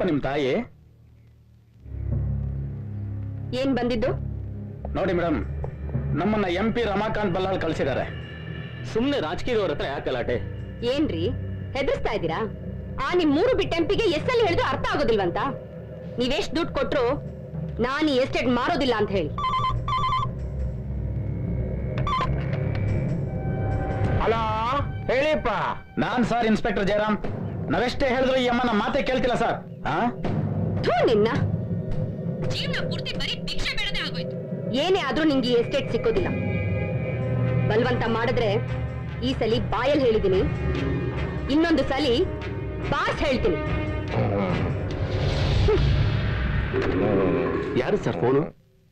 ಯಾರಪ್ಪ ನಿಮ್ ತಾಯಿ ಏನ್ ಬಂದಿದ್ದು ನೋಡಿ ಮೇಡಮ್ ನಮ್ಮನ್ನ ಎಂ ಪಿ ರಮಾಕಾಂತ್ ಬಲ್ಲಾಳ್ ಕಳ್ಸಿದ್ದಾರೆ ಸುಮ್ನೆ ರಾಜಕೀಯದವ್ರ ಹತ್ರ ಯಾಕೆ ಗಲಾಟೆ ಏನ್ರಿ ಹೆದರ್ಸ್ತಾ ಇದ್ದೀರಾ ಆ ನಿಮ್ ಮೂರು ಬಿಟ್ ಎಂಪಿಗೆ ಎಸ್ಸಲ್ಲಿ ಹೇಳಿದ್ರು ಅರ್ಥ ಆಗೋದಿಲ್ವಂತ ನೀವೆಷ್ಟ್ ದುಡ್ಡು ಕೊಟ್ರು ನಾನು ಈ ಎಸ್ಟೇಟ್ ಮಾರೋದಿಲ್ಲ ಅಂತ ಹೇಳಿ ಹಲೋ ಹೇಳಿಪ್ಪ ನಾನ್ ಸರ್ ಇನ್ಸ್ಪೆಕ್ಟರ್ ಜಯರಾಮ್ ನಾವೆಷ್ಟೇ ಹೇಳಿದ್ರು ಈ ಅಮ್ಮನ ಮಾತೆ ಕೇಳ್ತಿಲ್ಲ ಸರ್ ಹಾ ಥೂ ನಿನ್ನ ಜೀವನ ಪೂರ್ತಿ ಬರೀ ಭಿಕ್ಷೆ ಬೇಡದೆ ಆಗೋಯ್ತು ಏನೇ ಆದ್ರೂ ನಿಂಗೆ ಈ ಎಸ್ಟೇಟ್ ಸಿಕ್ಕೋದಿಲ್ಲ ಬಲ್ವಂತ ಮಾಡಿದ್ರೆ ಈ ಸಲಿ ಬಾಯಲ್ಲಿ ಹೇಳಿದೀನಿ ಇನ್ನೊಂದು ಸಲಿ ಬಾಸ್ ಹೇಳ್ತೀನಿ ಯಾರು ಸರ್ ಫೋನು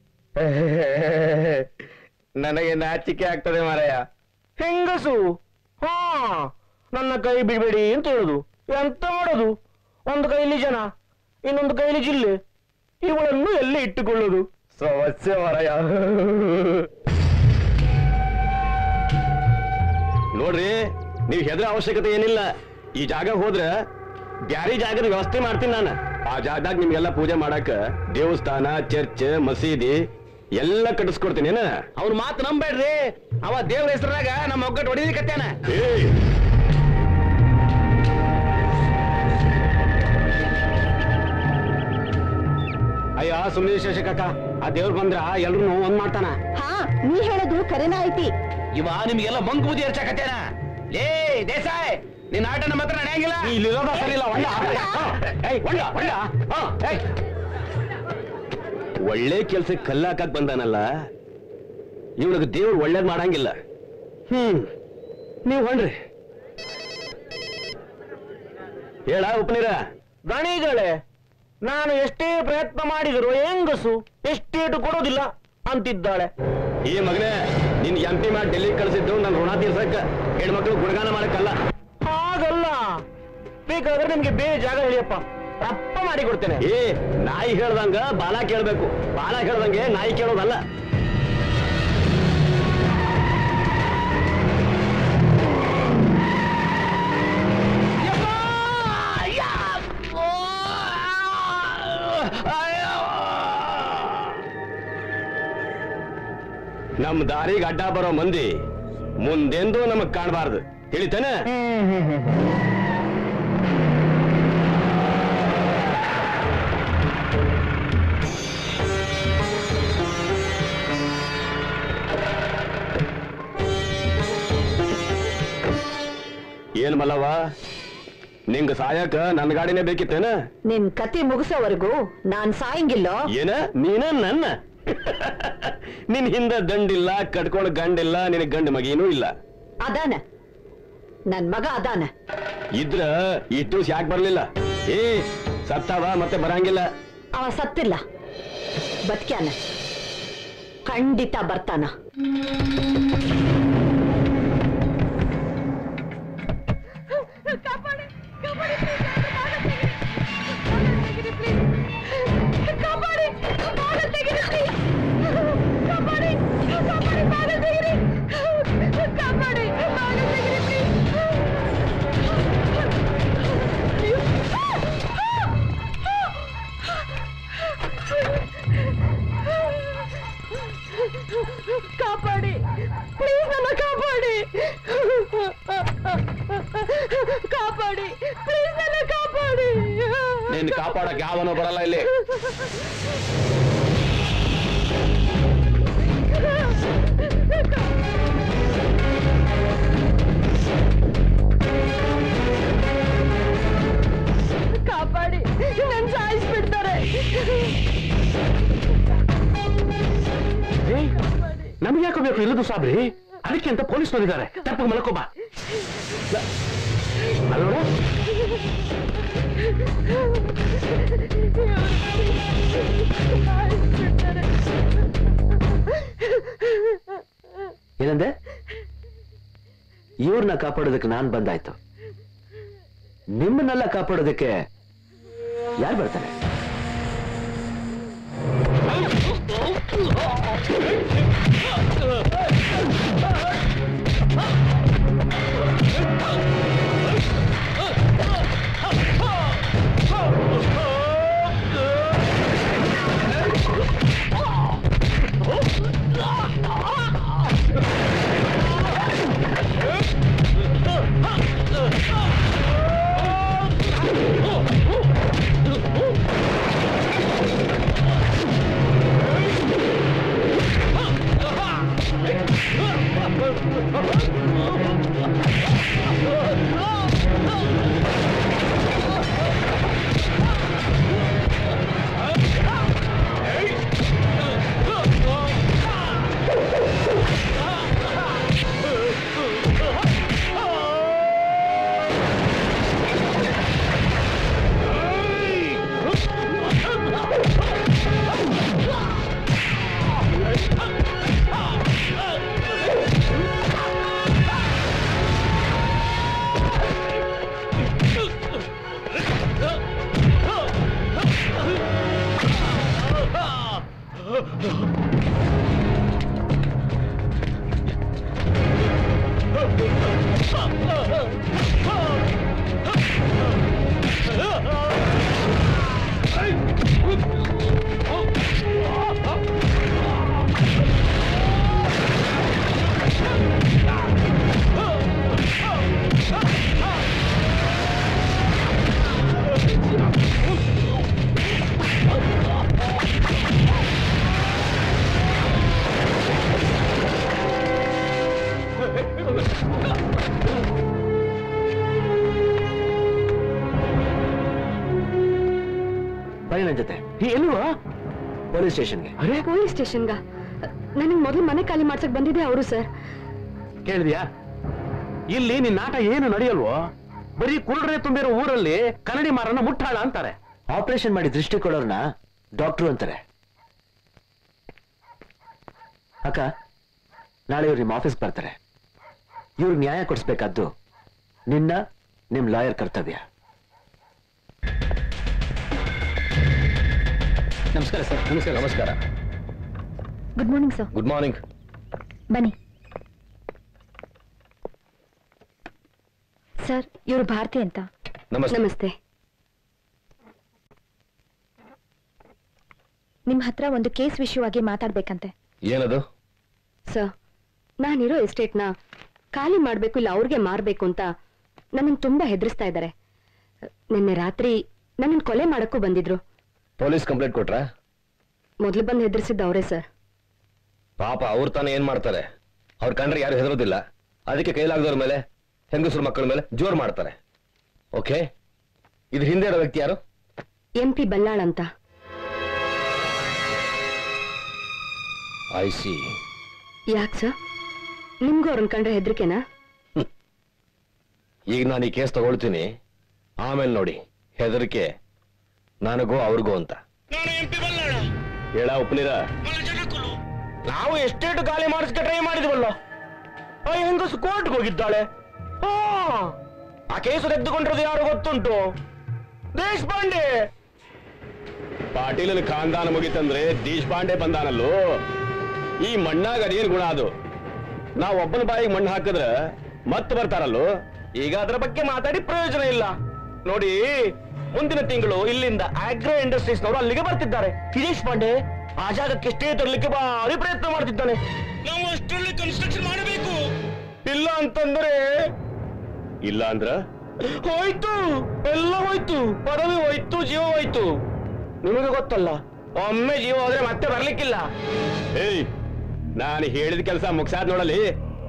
ನನಗೆ ನಾಚಿಕೆ ಆಗ್ತದೆ ಮಾರಾಯ ಹೆಂಗಸು ಹಾ ನನ್ನ ಕೈ ಬಿಡಬೇಡಿ ಅಂತ ಹೇಳುದು ಎಂತ ಮಾಡೋದು ಒಂದು ಕೈಲಿ ಜನ ಇನ್ನೊಂದು ಕೈಲಿ ಜಿಲ್ಲೆ ಇವುಗಳನ್ನು ಎಲ್ಲಿ ಇಟ್ಟುಕೊಳ್ಳೋದು ಸಮಸ್ಯೆ ಮಾರಾಯ ನೋಡ್ರಿ ನೀವ್ ಹೆದ್ರ ಅವಶ್ಯಕತೆ ಏನಿಲ್ಲ ಈ ಜಾಗ ಹೋದ್ರ ಬ್ಯಾರೆ ಜಾಗದ ವ್ಯವಸ್ಥೆ ಮಾಡ್ತೀನಿ ನಾನು ಆ ಜಾಗದಾಗ ನಿಮ್ಗೆಲ್ಲ ಪೂಜೆ ಮಾಡಾಕ ದೇವಸ್ಥಾನ ಚರ್ಚ್ ಮಸೀದಿ ಎಲ್ಲ ಕಟ್ಟಿಸ್ಕೊಡ್ತೀನಿ ಏನ ಅವ್ರ ಮಾತು ನಂಬೇಡ್ರಿ ಅವ ದೇವ್ರ ಹೆಸರಾಗ ನಮ್ಮ ಒಗ್ಗಟ್ಟು ಹೊಡಿಲಿಕತ್ತಾನ ಏಯ್! ಅಯ್ಯ ಸುಮ್ನೆ ಶಶಿಕಕ್ಕ ಆ ದೇವ್ರ ಬಂದ್ರ ಎಲ್ರು ಒಂದ್ ಮಾಡ್ತಾನ ಹಾ ನೀ ಹೇಳೋದು ಕರೆನ ಐತಿ ಇವ ನಿಮ್ಗೆಲ್ಲ ಮಂಕ್ ಬುದ್ಧಿ ಹರ್ಚಕತ್ತೇನ ಲೇ ದೇಸಾಯ್ ನಿನ್ನ ಆಟ ನಮ್ಮ ಹತ್ರ ನಡೆಯಂಗಿಲ್ಲ ನೀ ಇಲ್ಲಿರೋದ ಸರಿ ಇಲ್ಲ ಹೊಂಡ ಹಾ, ಏಯ್, ಹೊಂಡ ಹೊಂಡ ಹಾ, ಏಯ್. ಒಳ್ಳೆ ಕೆಲ್ಸಕ್ಕೆ ಕಲ್ಲಾಕಕ್ ಬಂದಾನಲ್ಲ ಇವನಿಗೆ ದೇವ್ರು ಒಳ್ಳೇದ್ ಮಾಡಂಗಿಲ್ಲ ಹ್ಮ್ ನೀವ್ ಹೊಂಡ್ರಿ ಹೇಳ ಉಪನೀರ ದಣಿಗಳೇ ನಾನು ಎಷ್ಟೇ ಪ್ರಯತ್ನ ಮಾಡಿದರೂ ಹೆಂಗಸು ಎಷ್ಟೇಟು ಕೊಡೋದಿಲ್ಲ ಅಂತಿದ್ದಾಳೆ ಈ ಮಗನೇ ನಿನ್ ಎಂ ಪಿ ಮಾಡಿ ಡೆಲ್ಲಿ ಕಳಿಸಿದ್ದು ನನ್ನ ಋಣ ತೀರ್ಸಕ್ಕ ಹೆಣ್ಮಕ್ಳು ಗುಣಗಾನ ಮಾಡಕ್ಕಲ್ಲ ಹಾಗಲ್ಲ ಬೇಕಾದ್ರೆ ನಿಮ್ಗೆ ಬೇರೆ ಜಾಗ ಹೇಳಿಯಪ್ಪ ರಪ್ಪ ಮಾಡಿ ಕೊಡ್ತೇನೆ ಏ ನಾಯಿ ಹೇಳ್ದಂಗ ಬಾಲ ಕೇಳ್ಬೇಕು ಬಾಲ ಹೇಳ್ದಂಗೆ ನಾಯಿ ಕೇಳೋದಲ್ಲ ನಮ್ ದಾರಿಗೆ ಅಡ್ಡ ಬರೋ ಮಂದಿ ಮುಂದೆಂದೂ ನಮಗ್ ಕಾಣಬಾರ್ದು ತಿಳಿತಾನೆ ಏನ್ ಮಲ್ಲವ್ವ ನಿಂಗ ಸಾಯಕ ನನ್ ಗಾಡಿನೇ ಬೇಕಿತ್ತೇನ ನಿನ್ ಕತೆ ಮುಗಿಸೋವರೆಗೂ ನಾನ್ ಸಾಯಂಗಿಲ್ಲೋ ಏನ ನೀನ ನನ್ನ ನಿನ್ ಹಿಂದ ದಂಡಿಲ್ಲ ಕಟ್ಕೊಂಡ್ ಗಂಡಿಲ್ಲ ನಿನ್ ಗಂಡ ಮಗೇನೂ ಇಲ್ಲ ಅದಾನ ನನ್ ಮಗ ಅದಾನ ಇದ್ರ ಇಷ್ಟು ಯಾಕೆ ಬರ್ಲಿಲ್ಲ ಏ ಸತ್ತಾವ ಮತ್ತೆ ಬರಂಗಿಲ್ಲ ಅವ ಸತ್ತಿಲ್ಲ ಬದುಕ್ಯಾನ ಖಂಡಿತ ಬರ್ತಾನ ಕಾಪಾಡಿ ಪ್ಲೀಸ್ ನನ್ನ ಕಾಪಾಡಿ ಕಾಪಾಡಿ ಪ್ಲೀಸ್ ನನ್ನ ಕಾಪಾಡಿ ನಿನ್ ಕಾಪಾಡಕ್ ಯಾವನೂ ಬರಲ್ಲ ಇಲ್ಲಿ ಕಾಪಾಡಿ ನನ್ ಸಾಯಿಸ್ಬಿಡ್ತಾರೆ ನಮ್ಗೆ ಯಾಕೆ ಬೇಕು ಇಲ್ಲದು ಸಾಬ್ರಿ ಅದಕ್ಕೆ ಅಂತ ಪೊಲೀಸ್ ಬಂದಿದ್ದಾರೆ ತಪ್ಪ ಮಲ್ಕೋಬಾ ಅಲ್ವಡ ಏನಂದೆ ಇವ್ರನ್ನ ಕಾಪಾಡೋದಕ್ಕೆ ನಾನ್ ಬಂದಾಯ್ತು ನಿಮ್ಮನ್ನೆಲ್ಲ ಕಾಪಾಡೋದಕ್ಕೆ ಯಾರು ಬರ್ತಾರೆ Oh! ಬನ್ನಿ ನನ್ನ ಜೊತೆ ಎಲ್ವಾ ಪೊಲೀಸ್ ಸ್ಟೇಷನ್ಗೆ ಪೊಲೀಸ್ ಸ್ಟೇಷನ್ಗ ನನಗೆ ಮೊದಲು ಮನೆ ಖಾಲಿ ಮಾಡ್ಸಕ್ ಬಂದಿದೆ ಅವರು ಸರ್ ಕೇಳಿದ್ಯಾ ಇಲ್ಲಿ ನಿನ್ನ ಆಟ ಏನು ನಡೆಯಲ್ವೋ ಬರೀ ಕುರುಡ್ರೆ ತುಂಬಿರೋ ಊರಲ್ಲಿ ಕನ್ನಡಿ ಮಾರನ್ನ ಮುಟ್ಟಾಳ ಅಂತಾರೆ ಆಪರೇಷನ್ ಮಾಡಿ ದೃಷ್ಟಿ ಕೊಡೋರ್ನ ಡಾಕ್ಟ್ರು ಅಂತಾರೆ ಅಕ್ಕ ನಾಳೆ ಇವ್ರು ನಿಮ್ಮ ಆಫೀಸ್ಗೆ ಬರ್ತಾರೆ ಇವ್ರಿಗೆ ನ್ಯಾಯ ಕೊಡಿಸ್ಬೇಕಾದ್ದು ನಿನ್ನ ನಿಮ್ ಲಾಯರ್ ಕರ್ತವ್ಯ ನಮಸ್ಕಾರ ಸರ್ ನಮಸ್ಕಾರ ನಮಸ್ಕಾರ good morning sir good morning ಬನ್ನಿ ಸರ್ ಇವರು ಭಾರತಿ ಅಂತ ನಮಸ್ತೆ ನಮಸ್ತೆ ನಿಮ್ ಹತ್ರ ಒಂದು ಕೇಸ್ ವಿಷಯವಾಗಿ ಮಾತಾಡ್ಬೇಕಂತೆ ಏನದು ಸರ್ ನಾನಿರೋ ಎಸ್ಟೇಟ್ನ ಖಾಲಿ ಮಾಡಬೇಕು ಇಲ್ಲ ಅವ್ರಿಗೆ ಮಾರಬೇಕು ಅಂತ ನನ್ನನ್ನು ತುಂಬಾ ಹೆದರಿಸ್ತಾ ಇದ್ದಾರೆ ನಿನ್ನೆ ರಾತ್ರಿ ನನ್ನನ್ನು ಕೊಲೆ ಮಾಡಕ್ಕೂ ಬಂದಿದ್ರು ಪೊಲೀಸ್ ಕಂಪ್ಲೇಂಟ್ ಕೊಟ್ರಾ ಮೊದಲು ಬಂದು ಹೆದರಿಸಿದ್ದ ಅವರೇ ಸರ್ ಪಾಪ ಅವ್ರು ತಾನೇ ಏನ್ ಮಾಡ್ತಾರೆ ಅವ್ರ ಕಂಡ್ರೆ ಯಾರು ಹೆದರೋದಿಲ್ಲ ಅದಕ್ಕೆ ಕೈಲಾಗದವ್ರ ಮೇಲೆ ಹೆಂಗಸರು ಮಕ್ಕಳ ಮೇಲೆ ಜೋರ್ ಮಾಡ್ತಾರೆ ಓಕೆ ಇದು ಹಿಂದೆ ಇರೋ ವ್ಯಕ್ತಿ ಯಾರು ಎಂ ಪಿ ಬಲ್ಲಾಳ್ ಅಂತ ಐ ಸಿ ಯಾಕೆ ಸರ್ ನಿಮ್ಗೂ ಅವ್ರನ್ನ ಕಂಡ್ರೆ ಹೆದರಿಕೆನಾ ಈಗ ನಾನು ಈ ಕೇಸ್ ತಗೊಳ್ತೀನಿ ಆಮೇಲೆ ನೋಡಿ ಹೆದರಿಕೆ ನನಗೂ ಅವ್ರಿಗೂ ಅಂತ ಹೇಳ ಉಪ್ಪನೀರ ನಾವು ಎಸ್ಟೇಟ್ ಖಾಲಿ ಮಾಡಿಸ್ಕೆ ಟ್ರೈ ಮಾಡಿದ್ವಲ್ಲ ಆ ಹೆಂಗಸು ಕೋರ್ಟ್ಗೆ ಹೋಗಿದ್ದಾಳೆ ಹಾ ಆ ಕೇಸು ತೆಗೆದುಕೊಂಡಿರೋದು ಯಾರು ಗೊತ್ತುಂಟು ದೇಶಪಾಂಡೆ ಪಾಟೀಲನ ಖಾನ್ದಾನ ಮುಗಿತಂದ್ರೆ ದೇಶಪಾಂಡೆ ಬಂದಾನಲ್ಲೋ ಈ ಮಣ್ಣಾಗ ಅದೇನ್ ಗುಣ ಅದು ನಾವ್ ಒಬ್ಬನ ಬಾಯಿಗೆ ಮಣ್ಣು ಹಾಕಿದ್ರ ಮತ್ತೆ ಬರ್ತಾರಲ್ಲೋ ಈಗ ಅದರ ಬಗ್ಗೆ ಮಾತಾಡಿ ಪ್ರಯೋಜನ ಇಲ್ಲ ನೋಡಿ ಮುಂದಿನ ತಿಂಗಳು ಇಲ್ಲಿಂದ ಆಗ್ರೋ ಇಂಡಸ್ಟ್ರೀಸ್ ನವರು ಅಲ್ಲಿಗೆ ಬರ್ತಿದ್ದಾರೆ ಗಿರೀಶ್ ಪಾಂಡೆ ಆ ಜಾಗಕ್ಕೆ ಸ್ಟೇ ತರಲಿಕ್ಕೆ ಭಾರಿ ಪ್ರಯತ್ನ ಮಾಡ್ತಿದ್ದಾನೆ ನಾವು ಅಷ್ಟರಲ್ಲಿ ಕನ್ಸ್ಟ್ರಕ್ಷನ್ ಮಾಡಬೇಕು ಇಲ್ಲ ಅಂತಂದ್ರೆ ಇಲ್ಲ ಅಂದ್ರ ಹೋಯ್ತು ಎಲ್ಲ ಹೋಯ್ತು ಪದವಿ ಹೋಯ್ತು ಜೀವ ಹೋಯ್ತು ನಿಮಗೆ ಗೊತ್ತಲ್ಲ ಒಮ್ಮೆ ಜೀವ ಹೋದ್ರೆ ಮತ್ತೆ ಬರ್ಲಿಕ್ಕಿಲ್ಲ ಏಯ್ ನಾನು ಹೇಳಿದ ಕೆಲಸ ಮುಗ್ಸಾದ್ ನೋಡಲಿ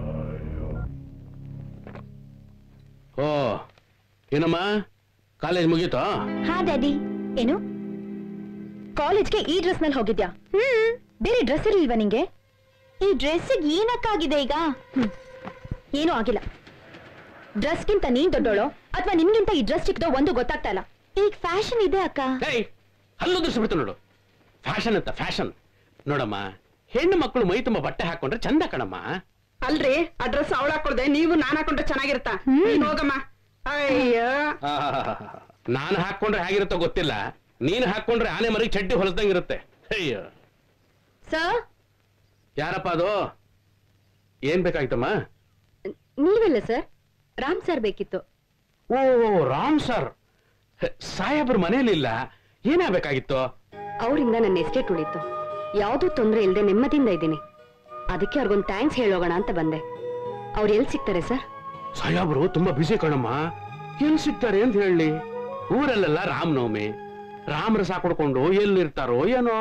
ಓ ಏನಮ್ಮ ಕಾಲೇಜ್ ಮುಗೀತೋ ಹಾ ಡ್ಯಾಡಿ ಏನು ಕಾಲೇಜ್ಗೆ ಈ ಡ್ರೆಸ್ ನಲ್ಲಿ ಹೋಗಿದ್ಯಾ ಹ್ಮ್ ಬೇರೆ ಡ್ರೆಸ್ ಇರ್ಲಿಲ್ವಾ ನಿಂಗೆ ಈ ಡ್ರೆಸ್ ಏನಕ್ಕಾಗಿದೆ ಈಗ ಹ್ಮ್. ಏನೂ ಆಗಿಲ್ಲ ಡ್ರೆಸ್ಗಿಂತ ನೀನ್ ದೊಡ್ಡೋಳು ಅಥವಾ ನಿನ್ಗಿಂತ ಈ ಡ್ರೆಸ್ ಚಿಕ್ಕದೋ ಒಂದು ಗೊತ್ತಾಗ್ತಾ ಇಲ್ಲ ಈಗ ಫ್ಯಾಷನ್ ಇದೆ ಅಕ್ಕ ಏಯ್ ಹಲ್ಲು ದುರ್ಸ್ಬಿಡ್ತು ನೋಡು ಫ್ಯಾಷನ್ ಅಂತ ಫ್ಯಾಷನ್ ನೋಡಮ್ಮ ಹೆಣ್ಣು ಮಕ್ಕಳು ಮೈ ತುಂಬ ಬಟ್ಟೆ ಹಾಕೊಂಡ್ರೆ ಚಂದ ಕಣಮ್ಮ ಅಲ್ರಿ ಅಡ್ರೆಸ್ ಅವಳ ಹಾಕೊಳ್ದೆ ನೀವು ನಾನ್ ಹಾಕೊಂಡ್ರೆ ಚೆನ್ನಾಗಿರುತ್ತಾ ನೀನ್ ಹೋಗಮ್ಮ ಅಯ್ಯ ನಾನು ಹಾಕೊಂಡ್ರೆ ಹೇಗಿರುತ್ತೋ ಗೊತ್ತಿಲ್ಲ ನೀನು ಹಾಕೊಂಡ್ರೆ ಆನೆ ಮರಿಗೆ ಚಡ್ಡಿ ಹೊಲಸ್ದಂಗಿರುತ್ತೆ ಅಯ್ಯೋ ಸರ್ ಯಾರಪ್ಪ ಅದು ಏನ್ ಬೇಕಾಗಿತ್ತಮ್ಮ ನೀವಲ್ಲ ಸರ್ ರಾಮ್ ಸರ್ ಬೇಕಿತ್ತು ಓ ರಾಮ್ ಸರ್ ಸಾಹೇಬ್ರ ಮನೇಲಿಲ್ಲ ಏನಾಗಬೇಕಾಗಿತ್ತು ಅವರಿಂದ ನನ್ನ ಎಸ್ಟೇಟ್ ಉಳಿತು ಯಾವುದೂ ತೊಂದರೆ ಇಲ್ಲದೆ ನೆಮ್ಮದಿಯಿಂದ ಇದ್ದೀನಿ ಅದಕ್ಕೆ ಅವ್ರಿಗೊಂದು ಥ್ಯಾಂಕ್ಸ್ ಹೇಳೋಗೋಣ ಅಂತ ಬಂದೆ ಅವ್ರು ಎಲ್ಲಿ ಸಿಗ್ತಾರೆ ಸರ್ ಸಾಹೇಬ್ರು ತುಂಬಾ ಬಿಸಿ ಕಣಮ್ಮ ಎಲ್ಲಿ ಸಿಗ್ತಾರೆ ಅಂತ ಹೇಳಿ ಊರಲ್ಲೆಲ್ಲ ರಾಮನವಮಿ ರಾಮರ ಸಾಕೊಡ್ಕೊಂಡು ಎಲ್ಲಿರ್ತಾರೋ ಏನೋ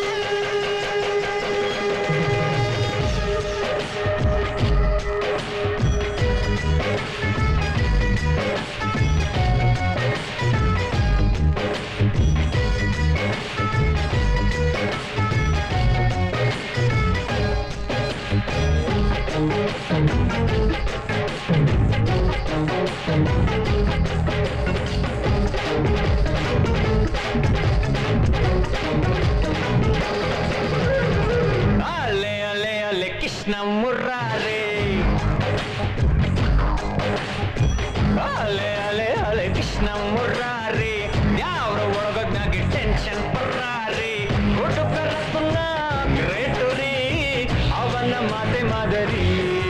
ಅಲೆ ಅಲೆ ಅಲೆ ಕೃಷ್ಣ ಮುರಾರೆ ಅಲೆ ಅಲೆ ಅಲೆ ಕೃಷ್ಣ ಮುರಾರಿ ಯಾವ ಒಳಗದ್ನಾಗೆ ಟೆನ್ಷನ್ ಪರ್ರಾರಿ ಹುಡುಗರ ಗ್ರೇಟು ಅವನ ಮಾತೆ ಮಾದರಿ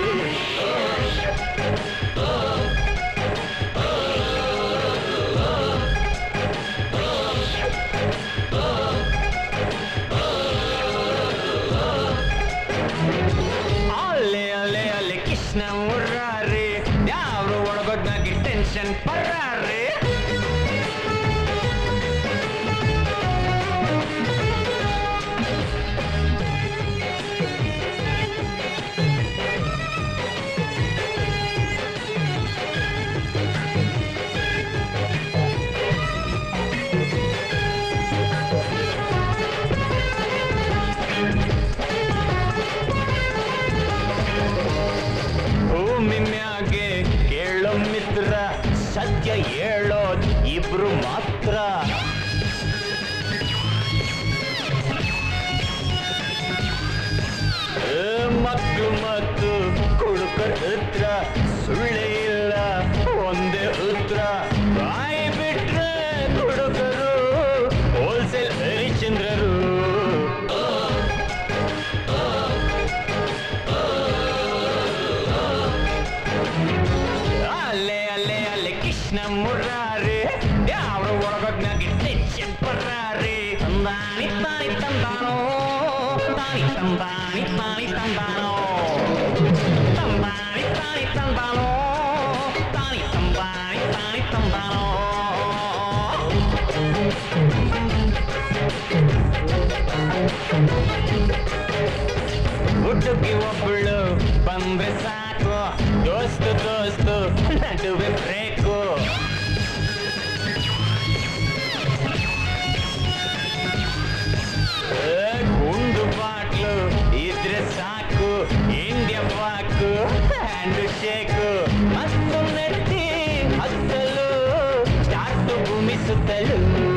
ಅಲ್ಲೇ ಅಲ್ಲೇ ಅಲ್ಲೇ ಕೃಷ್ಣ ಮುರಾರಿ ಯಾರು ಒಳಗೋದ್ನಾಗಿ ಟೆನ್ಷನ್ ಪರ್ರಾರಿ ಭೂಮಿ ಮ್ಯಾಗೆ ಕೇಳೋ ಮಿತ್ರ ಸತ್ಯ ಹೇಳೋದ್ ಇಬ್ರು ಮಾತ್ರ ಏ, ಮಕ್ಳು ಮತ್ತು ಕುಡುಕರ ಹತ್ರ ಸುಳ್ಳೆ ಇಲ್ಲ ಒಂದೇ ಉತ್ತರ ಬಾಯಿ ಬಿಟ್ರೆ ಕುಡುಕರು ಹೋಲ್ಸೇಲ್ ಹರಿಶ್ಚಂದ್ರರು ಅಲ್ಲೇ ಅಲ್ಲೇ ಅಲ್ಲೇ ಕೃಷ್ಣ ಮುರಾರಿ ಯಾವ ಒಳಗೋದ್ನಾಗಿ ಟೆನ್ಷನ್ ಪರ್ರಾರಿ ತಂದಾನಿ ತಾನಿ ತಂದಾನೋ ತಾನಿ ತಂದಾನಿ ತಾನಿ ತಂದಾನೋ ತಂದಾನಿ ತಾನಿ ತಂದಾನೋ ತಾನಿ ತಂದಾನಿ ತಾನಿ ತಂದಾನೋ ಹುಡುಗಿ ಒಬ್ಬಳು ಬಂದ್ರೆ ಸಾಕು ದೋಸ್ತು ದೋಸ್ತು ನಡುವೆ ಬ್ರೇಕು ಏ, ಗುಂಡು ಬಾಟ್ಲು ಇದ್ರೆ ಸಾಕು ಇಂಡಿಯಾ ಪಾಕು ಹ್ಯಾಂಡ್ ಶೇಕು ಮತ್ತು ನೆಟ್ಟಿ ಹತ್ತಲು ಚಾಟು ಭೂಮಿ ಸುತ್ತಲು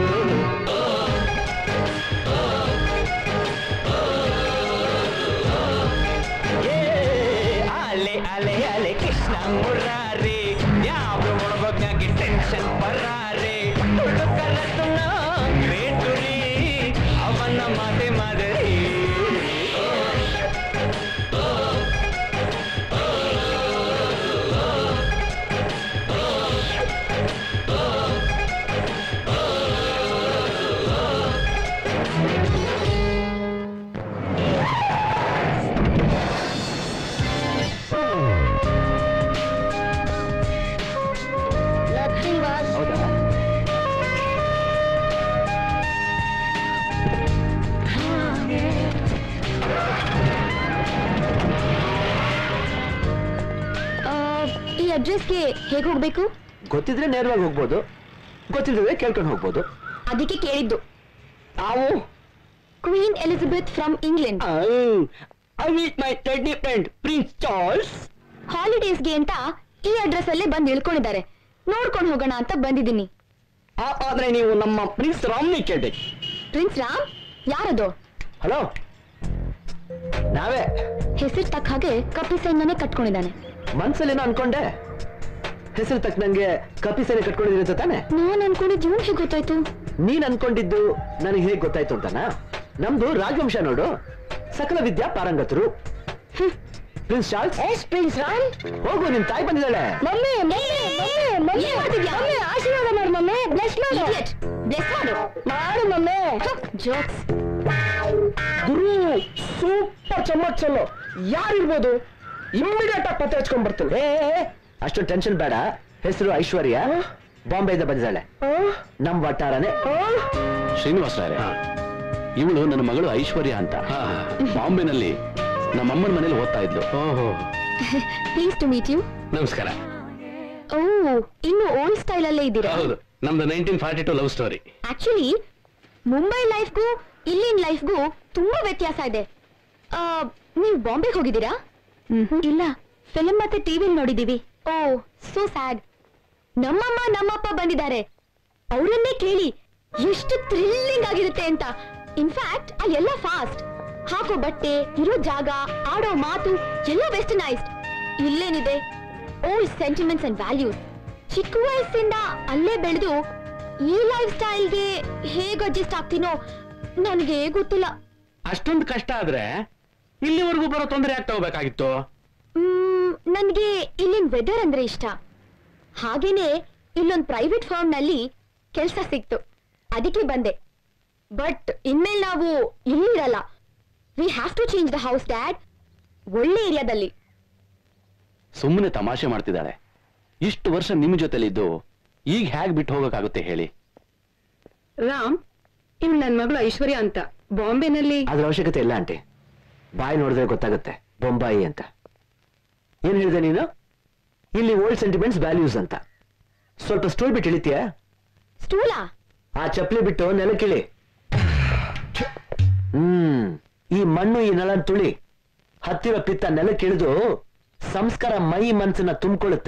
ಏ, ಅಲೆ ಅಲೆ ಅಲೆ ಕೃಷ್ಣ ಮುರಾರಿ ಯಾವ ಒಳಗೋಗ್ನಾಗಿ ಟೆನ್ಷನ್ ಬರಾರಿ ಹುಡುಕಲತನ ಬೇಟುರಿ ಅವನ ಮಾತೆ ಮಾದರಿ ಹೌದಾ ಈ ಅಡ್ರೆಸ್ಗೆ ಹೇಗೆ ಹೋಗ್ಬೇಕು ಗೊತ್ತಿದ್ರೆ ನೇರವಾಗಿ ಹೋಗ್ಬೋದು ಗೊತ್ತಿದ್ರೆ ಕೇಳ್ಕೊಂಡು ಹೋಗ್ಬೋದು ಅದಕ್ಕೆ ಕೇಳಿದ್ದು ನಾವು Queen Elizabeth from England I meet my teddy friend Prince Charles ಹಾಲಿಡೇಸ್ಗೆ ಅಂತ ಈ ಅಡ್ರೆಸ್ ಅಲ್ಲೇ ಬಂದು ಇಳ್ಕೊಂಡಿದ್ದಾರೆ ನೋಡ್ಕೊಂಡು ಹೋಗೋಣ ಅಂತ ಬಂದಿದ್ದೀನಿ ಆದ್ರೆ ನೀವು ನಮ್ಮ ಪ್ರಿನ್ಸ್ ರಾಮ್ನಿ ಕೇಳ್ಬೇಕು ಪ್ರಿನ್ಸ್ ರಾಮ್ ಯಾರದು ಹಲೋ ನಾವೇ ಹೆಸರು ತಕ್ಕ ಹಾಗೆ ಕಪ್ಪಿ ಸೈನ್ಯನೇ ಕಟ್ಕೊಂಡಿದ್ದಾನೆ ಮನ್ಸಲ್ಲೇನೋ ಅನ್ಕೊಂಡೆ ಹೆಸರು ತಕ್ಕನಂಗೆ ಕಪಿ ಸೇನೆ ಕಟ್ಕೊಂಡಿದ್ದೀರಿ ಅಂತ ತಾನೆ ನಾನ್ ಅನ್ಕೊಂಡಿದ್ದು ಇವ್ನ್ ಹೇಗೆ ಗೊತ್ತಾಯ್ತು ನೀನ್ ಅನ್ಕೊಂಡಿದ್ದು ನನಗೆ ಹೇಗೆ ಗೊತ್ತಾಯ್ತು ಅಂತನಾ ನಮ್ದು ರಾಜವಂಶ ನೋಡು ಸಕಲ ವಿದ್ಯಾ ಪಾರಂಗತರು Prince Charles yes Prince Ram ಹೋಗು ನಿಮ್ ತಾಯಿ ಬಂದಿದ್ದಾಳೆ ಮಮ್ಮಿ ಮಮ್ಮಿ ಮಮ್ಮಿ ಮಮ್ಮಿ ಆಶೀರ್ವಾದ ಮಾಡು ಮಮ್ಮಿ ಬ್ಲೆಸ್ ಮಾಡು ಬ್ಲೆಸ್ ಮಾಡು ಮಾಡು ಮಮ್ಮಿ ಜೋಕ್ಸ್ ಗುರು ಸೂಪರ್ ಚಮ್ಮಚ್ಚಲ್ಲು ಯಾರಿರ್ಬೋದು ಇಮ್ಮಿಡಿಯೇಟ್ ಆಗಿ ಪತ್ತೆ ಹಚ್ಕೊಂಡ್ ಬರ್ತೀನಿ ಅಷ್ಟು ಟೆನ್ಷನ್ ಬೇಡ ಹೆಸರು ಐಶ್ವರ್ಯ ಬಾಂಬೆಯಿಂದ ಬಂದಿದ್ದಾಳೆ ನಮ್ ವಟಾರನೆ ಶ್ರೀನಿವಾಸರಾಯರೇ ಇವಳು ನನ್ನ ಮಗಳು ಐಶ್ವರ್ಯ ಅಂತ ಬಾಂಬೆನಲ್ಲಿ ನಮ್ಮಮ್ಮನ ಮನೇಲಿ ಓದ್ತಾ ಇದ್ಲು ಓಹೋ ಪ್ಲೀಸ್ ಟು ಮೀಟ್ ಯು ನಮಸ್ಕಾರ ಓ ಇನ್ನು ಓಲ್ಡ್ ಸ್ಟೈಲ್ ಅಲ್ಲೇ ಇದ್ದೀರಾ ಹೌದು ನಮ್ದು nineteen forty two love story actually Mumbai ಲೈಫ್ಗೂ ಇಲ್ಲಿನ ಲೈಫ್ಗೂ ತುಂಬಾ ವ್ಯತ್ಯಾಸ ಇದೆ ಆ, ನೀವು ಬಾಂಬೆಗೆ ಹೋಗಿದ್ದೀರಾ ಇಲ್ಲ ಫಿಲ್ಮ್ ಮತ್ತೆ ಟಿವಿಲ್ ನೋಡಿದೀವಿ ಓ ಸೋ ಸ್ಯಾಡ್ ನಮ್ಮಮ್ಮ ನಮ್ಮಪ್ಪ ಬಂದಿದ್ದಾರೆ ಅವರನ್ನೇ ಕೇಳಿ ಎಷ್ಟು ಥ್ರಿಲ್ಲಿಂಗ್ ಆಗಿರುತ್ತೆ ಅಂತ ಇನ್ಫ್ಯಾಕ್ಟ್ ಅಲ್ಲೆಲ್ಲ ಫಾಸ್ಟ್ ಹಾಕೋ ಬಟ್ಟೆ ಇರೋ ಜಾಗ ಆಡೋ ಮಾತು ಎಲ್ಲ ವೆಸ್ಟರ್ನೈಸ್ಡ್ ಇಲ್ಲೇನಿದೆ ಓಲ್ಡ್ ಸೆಂಟಿಮೆಂಟ್ಸ್ ಅಂಡ್ ವ್ಯಾಲ್ಯೂಸ್ ಚಿಕ್ಕ ವಯಸ್ಸಿಂದ ಅಲ್ಲೇ ಬೆಳೆದು ಈ ಲೈಫ್ ಇಲ್ಲಿವರೆಗೂ ಬರೋ ತೊಂದರೆ ಆಗ್ತಾ ಹೋಗ್ಬೇಕಾಗಿತ್ತು ನನ್ಗೆ ಇಲ್ಲಿನ ವೆದರ್ ಅಂದ್ರೆ ಇಷ್ಟ ಹಾಗೇನೆ ಇಲ್ಲೊಂದ್ ಪ್ರೈವೇಟ್ ಫಾರ್ಮ್ ನಲ್ಲಿ ಕೆಲ್ಸ ಸಿಕ್ತು ಅದಕ್ಕೆ ಬಂದೆ ಬಟ್ ಇನ್ಮೇಲೆ ನಾವು ಇಲ್ಲಿರಲ್ಲ we have to change the house dad ಒಳ್ಳೆ ಏರಿಯಾದಲ್ಲಿ ಸುಮ್ಮನೆ ತಮಾಷೆ ಮಾಡ್ತಿದ್ದಾಳೆ ಇಷ್ಟು ವರ್ಷ ನಿಮ್ ಜೊತೆಲಿದ್ದು ಈಗ ಹೇಗ್ ಬಿಟ್ಟು ಹೋಗಕ್ಕಾಗುತ್ತೆ ಹೇಳಿ ರಾಮ್ ಇವ್ ನನ್ ಮಗಳು ಐಶ್ವರ್ಯ ಅಂತ ಬಾಂಬೆನಲ್ಲಿ ಅದ್ರ ಅವಶ್ಯಕತೆ ಇಲ್ಲ ಆಂಟಿ ಬಾಯಿ ನೋಡಿದ್ರೆ ಗೊತ್ತಾಗುತ್ತೆ ಬೊಂಬಾಯಿ ಅಂತ ಏನ್ ಹೇಳಿದೆ ನೀನು ಇಲ್ಲಿ ಓಲ್ಡ್ ಸೆಂಟಿಮೆಂಟ್ಸ್ ವ್ಯಾಲ್ಯೂಸ್ ಅಂತ ಸ್ವಲ್ಪ ಸ್ಟೂಲ್ ಬಿಟ್ಟು ಇಳಿತೀಯ ಸ್ಟೂಲಾ ಆ ಚಪ್ಪಲಿ ಬಿಟ್ಟು ನೆಲಕ್ಕಿಳಿ ಹ್ಮ್ ಈ ಮಣ್ಣು ಈ ನೆಲ ತುಳಿ ಹತ್ತಿರ ಪಿತ್ತ ನೆಲಕ್ಕಿಳಿದು ಸಂಸ್ಕಾರ ಮೈ ಮನ್ಸನ್ನ ತುಂಬಿಕೊಳ್ಳುತ್ತೆ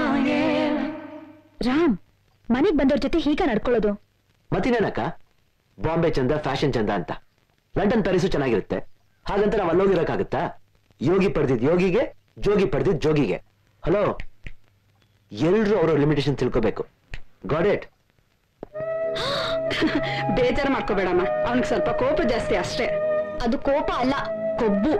ರಾಮ್ ಮನೆಗ್ ಬಂದವ್ರ ಜೊತೆ ಹೀಗ ನಡ್ಕೊಳ್ಳೋದು ಮತ್ತಿನೇನಕ್ಕ ಬಾಂಬೆ ಚಂದ ಫ್ಯಾಷನ್ ಚಂದ ಅಂತ ಲಂಡನ್ ಪ್ಯಾರಿಸು ಚೆನ್ನಾಗಿರುತ್ತೆ ಹಾಗಂತ ನಾವು ಅಲ್ಲೋಗಿರಕ್ಕಾಗತ್ತಾ ಯೋಗಿ ಪಡೆದಿದ್ ಯೋಗಿಗೆ ಜೋಗಿ ಪಡೆದಿದ್ ಜೋಗಿಗೆ ಹಲೋ ಎಲ್ರು ಅವರ ಲಿಮಿಟೇಷನ್ ತಿಳ್ಕೋಬೇಕು ಗಾಡ್ ಇಟ್ ಬೇಜಾರು ಮಾಡ್ಕೋಬೇಡಮ್ಮ ಅವನಿಗೆ ಸ್ವಲ್ಪ ಕೋಪ ಜಾಸ್ತಿ ಅಷ್ಟೇ ಅದು ಕೋಪ ಅಲ್ಲ ಕೊಬ್ಬು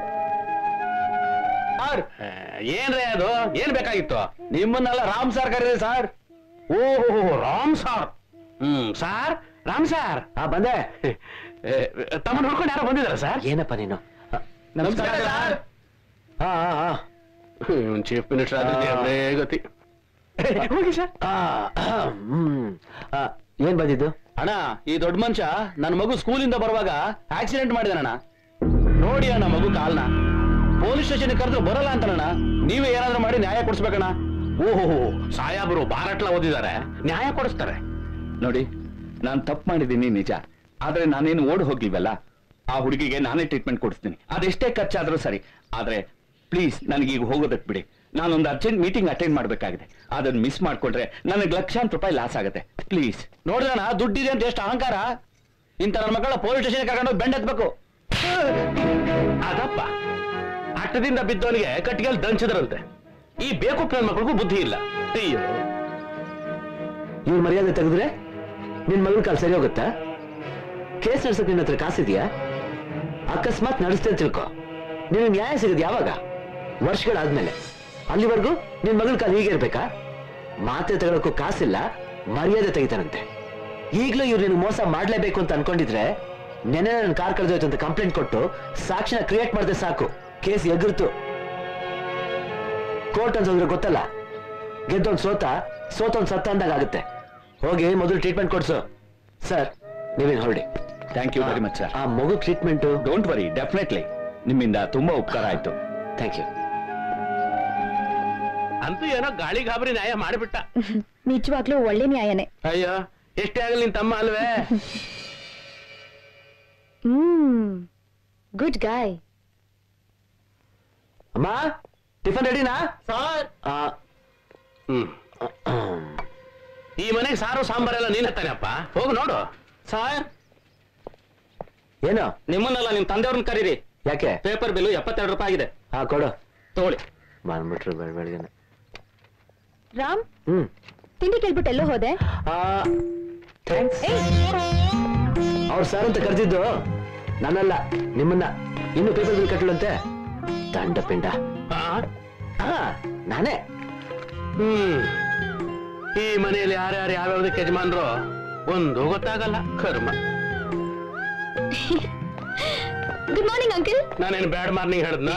ಏನ್ರೇ ಅದು ಏನ್ ಬೇಕಾಗಿತ್ತು ನಿಮ್ಮನ್ನೆಲ್ಲ ರಾಮ್ ಸರ್ ಕರೀರಿ ಸರ್ ಓಹೋ Ram sir hmm sir Ram sir ಆ ಬಂದೆ ತಮ್ಮ ನೋಡ್ಕೊಂಡು ಯಾರೋ ಬಂದಿದಾರ ಸರ್ ಏನಪ್ಪ ನೀನು ನಮಸ್ಕಾರ ಸರ್ ಹಾ ಹಾ ಹಾ ಚೀಫ್ ಮಿನಿಸ್ಟರ್ ಆದ್ರೆ ಅದೇ ಗತಿ ಹೋಗಿ ಸರ್ ಆ, ಹ್ಮ್ ಆ, ಏನ್ ಬಂದಿದ್ದು ಅಣ್ಣ ಈ ದೊಡ್ಡ ಮನುಷ್ಯ ನನ್ನ ಮಗು ಸ್ಕೂಲಿಂದ ಬರುವಾಗ ಆಕ್ಸಿಡೆಂಟ್ ಮಾಡಿದಾನಣ್ಣ ನೋಡಿ ಅಣ್ಣ ಮಗು ಕಾಲ್ನ ಪೊಲೀಸ್ ಸ್ಟೇಷನ್ ಕರೆದ್ರು ಬರಲ್ಲ ಅಂತಣ್ಣ ನೀವೇ ಏನಾದ್ರೂ ಮಾಡಿ ನ್ಯಾಯ ಕೊಡ್ಸ್ಬೇಕಣ್ಣ ಓಹೋ ಸಾಯಾಬರು ಬಾರಟ್ಲ ಓದಿದ್ದಾರೆ ನ್ಯಾಯ ಕೊಡಿಸ್ತಾರೆ ನೋಡಿ ನಾನು ತಪ್ಪು ಮಾಡಿದ್ದೀನಿ ನಿಜ ಆದ್ರೆ ನಾನೇನು ಓಡ್ ಹೋಗ್ಲಿವಲ್ಲ ಆ ಹುಡುಗಿಗೆ ನಾನೇ ಟ್ರೀಟ್ಮೆಂಟ್ ಕೊಡಿಸ್ತೀನಿ ಅದೆಷ್ಟೇ ಖರ್ಚಾದ್ರೂ ಸರಿ ಆದ್ರೆ ಪ್ಲೀಸ್ ನನಗೆ ಈಗ ಹೋಗೋದಕ್ಕೆ ಬಿಡಿ ನಾನೊಂದು ಅರ್ಜೆಂಟ್ ಮೀಟಿಂಗ್ ಅಟೆಂಡ್ ಮಾಡ್ಬೇಕಾಗಿದೆ ಅದನ್ನ ಮಿಸ್ ಮಾಡ್ಕೊಂಡ್ರೆ ನನಗೆ ಲಕ್ಷಾಂತರ ರೂಪಾಯಿ ಲಾಸ್ ಆಗುತ್ತೆ ಪ್ಲೀಸ್ ನೋಡಿದಣ್ಣ ದುಡ್ಡಿದೆ ಅಂತ ಎಷ್ಟು ಅಹಂಕಾರ ಇಂಥ ನನ್ನ ಮಕ್ಕಳ ಪೊಲೀಸ್ ಸ್ಟೇಷನ್ ಕರ್ಕೊಂಡು ಬೆಂಡೆತ್ಬೇಕು ಅದಪ್ಪ ಅಟ್ಟದಿಂದ ಬಿದ್ದವನಿಗೆ ಕಟ್ಟಿಗೆಲ್ ದಂಚಿದ್ರಂತೆ ಈ ಬೇಕು ನನ್ನ ಮಕ್ಕಳಿಗೂ ಬುದ್ಧಿ ಇಲ್ಲ ಅಯ್ಯೋ ಇವ್ರ ಮರ್ಯಾದೆ ತೆಗೆದ್ರೆ ನಿನ್ ಮಗಳ ಕಾಲ್ ಸರಿ ಹೋಗುತ್ತಾ ಕೇಸ್ ನಡ್ಸಕ್ ನಿನ್ನ ಹತ್ರ ಕಾಸಿದ್ಯಾ ಅಕಸ್ಮಾತ್ ನಡೆಸ್ತೇ ತಿಳ್ಕೊ ನಿನ್ ನ್ಯಾಯ ಸಿಗೋದು ಯಾವಾಗ ವರ್ಷಗಳಾದ್ಮೇಲೆ ಅಲ್ಲಿವರೆಗೂ ನಿನ್ ಮಗಳ ಕಾಲ್ ಹೀಗೆ ಇರ್ಬೇಕಾ ಮಾತೆ ತಗೊಳಕ್ಕೂ ಕಾಸಿಲ್ಲ ಮರ್ಯಾದೆ ತೆಗಿತಾರಂತೆ ಈಗ್ಲೂ ಇವ್ರು ನಿನ್ ಮೋಸ ಮಾಡ್ಲೇಬೇಕು ಅಂತ ಅನ್ಕೊಂಡಿದ್ರೆ ನೆನೆ ನನ್ನ ಕಾರ್ ಕಳೆದೋಯ್ತು ಅಂತ ಕಂಪ್ಲೇಂಟ್ ಕೊಟ್ಟು ಸಾಕ್ಷಿನ ಕ್ರಿಯೇಟ್ ಮಾಡಿದ್ರೆ ಸಾಕು ಕೇಸ್ ಎಗರ್ತು ಕೋರ್ಟ್ ಅನ್ಸೋದ್ರೆ ಗೊತ್ತಲ್ಲ ಗೆದ್ದೊಂದ್ ಸೋತ ಸೋತೊಂದ್ ಸತ್ತ ಅಂದಾಗ ಆಗುತ್ತೆ ಹೋಗಿ ಮೊದಲು ಟ್ರೀಟ್ಮೆಂಟ್ ಕೊಡ್ಸು ಸರ್ ನೀವೇನ್ ಹೊರಡಿ thank you very much sir ಆ ಮಗು ಟ್ರೀಟ್ಮೆಂಟ್ ಡೋಂಟ್ ವರಿ ಡೆಫಿನೆಟ್ಲಿ ನಿಮ್ಮಿಂದ ತುಂಬಾ ಉಪಕಾರ ಆಯ್ತು ಥ್ಯಾಂಕ್ ಯು ಅಂತೂ ಏನೋ ಗಾಳಿ ಗಾಬರಿ ನ್ಯಾಯ ಮಾಡಿಬಿಟ್ಟ ನಿಜವಾಗ್ಲೂ ಒಳ್ಳೆ ನ್ಯಾಯನೇ ಅಯ್ಯೋ ಎಷ್ಟೇ ಆಗಲಿ ನಿನ್ ತಮ್ಮ ಅಲ್ವೇ ಹ್ಮ್ ಗುಡ್ ಗಾಯ್ ಅಮ್ಮ ಟಿಫನ್ ರೆಡಿನಾ ಸರ್ ಹ್ಮ್ ಈ ಮನೆಗೆ ಸಾರು ಸಾಂಬಾರೆಲ್ಲ ನೀನ್ ತಾನೆಪ್ಪ ಹೋಗು ನೋಡು ಸರ್ ಏನು ನಿಮ್ಮನ್ನೆಲ್ಲ ನಿಮ್ ತಂದೆಯವ್ರನ್ನ ಕರೀರಿ ಯಾಕೆ ಪೇಪರ್ ಬಿಲ್ಲು ಎಪ್ಪತ್ತೆರಡು ರೂಪಾಯಿ ಆಗಿದೆ ಹಾ ಕೊಡು ತಗೊಳ್ಳಿ ಬಂದ್ಬಿಟ್ರು ಬೆಳ ಬೆಳಗ್ಗೆನೆ ರಾಮ್ ಹ್ಮ್ ತಿಂಡಿ ಕೇಳ್ಬಿಟ್ಟು ಎಲ್ಲೋ ಹೋದೆ ಥ್ಯಾಂಕ್ಸ್ ಏಯ್ ಅವ್ರು ಸರ್ ಅಂತ ಕರೆದಿದ್ದು ನನ್ನಲ್ಲ ನಿಮ್ಮನ್ನ ಇನ್ನು ಪೇಪರ್ ಬಿಲ್ ಕಟ್ಟಲಂತೆ ದಂಡ ಪಿಂಡ ಆ? ಹಾ ನಾನೇ ಹ್ಮ್ ಈ ಮನೆಯಲ್ಲಿ ಯಾರ್ಯಾರು ಯಾವ್ಯಾವ್ದಕ್ಕೆ ಯಜಮಾನ್ರು ಒಂದು ಗೊತ್ತಾಗಲ್ಲ ಕರ್ಮ ಗುಡ್ ಮಾರ್ನಿಂಗ್ ಅಂಕಲ್ ನಾನೇನು ಬ್ಯಾಡ್ ಮಾರ್ನಿಂಗ್ ಹೇಳ್ದ್ನ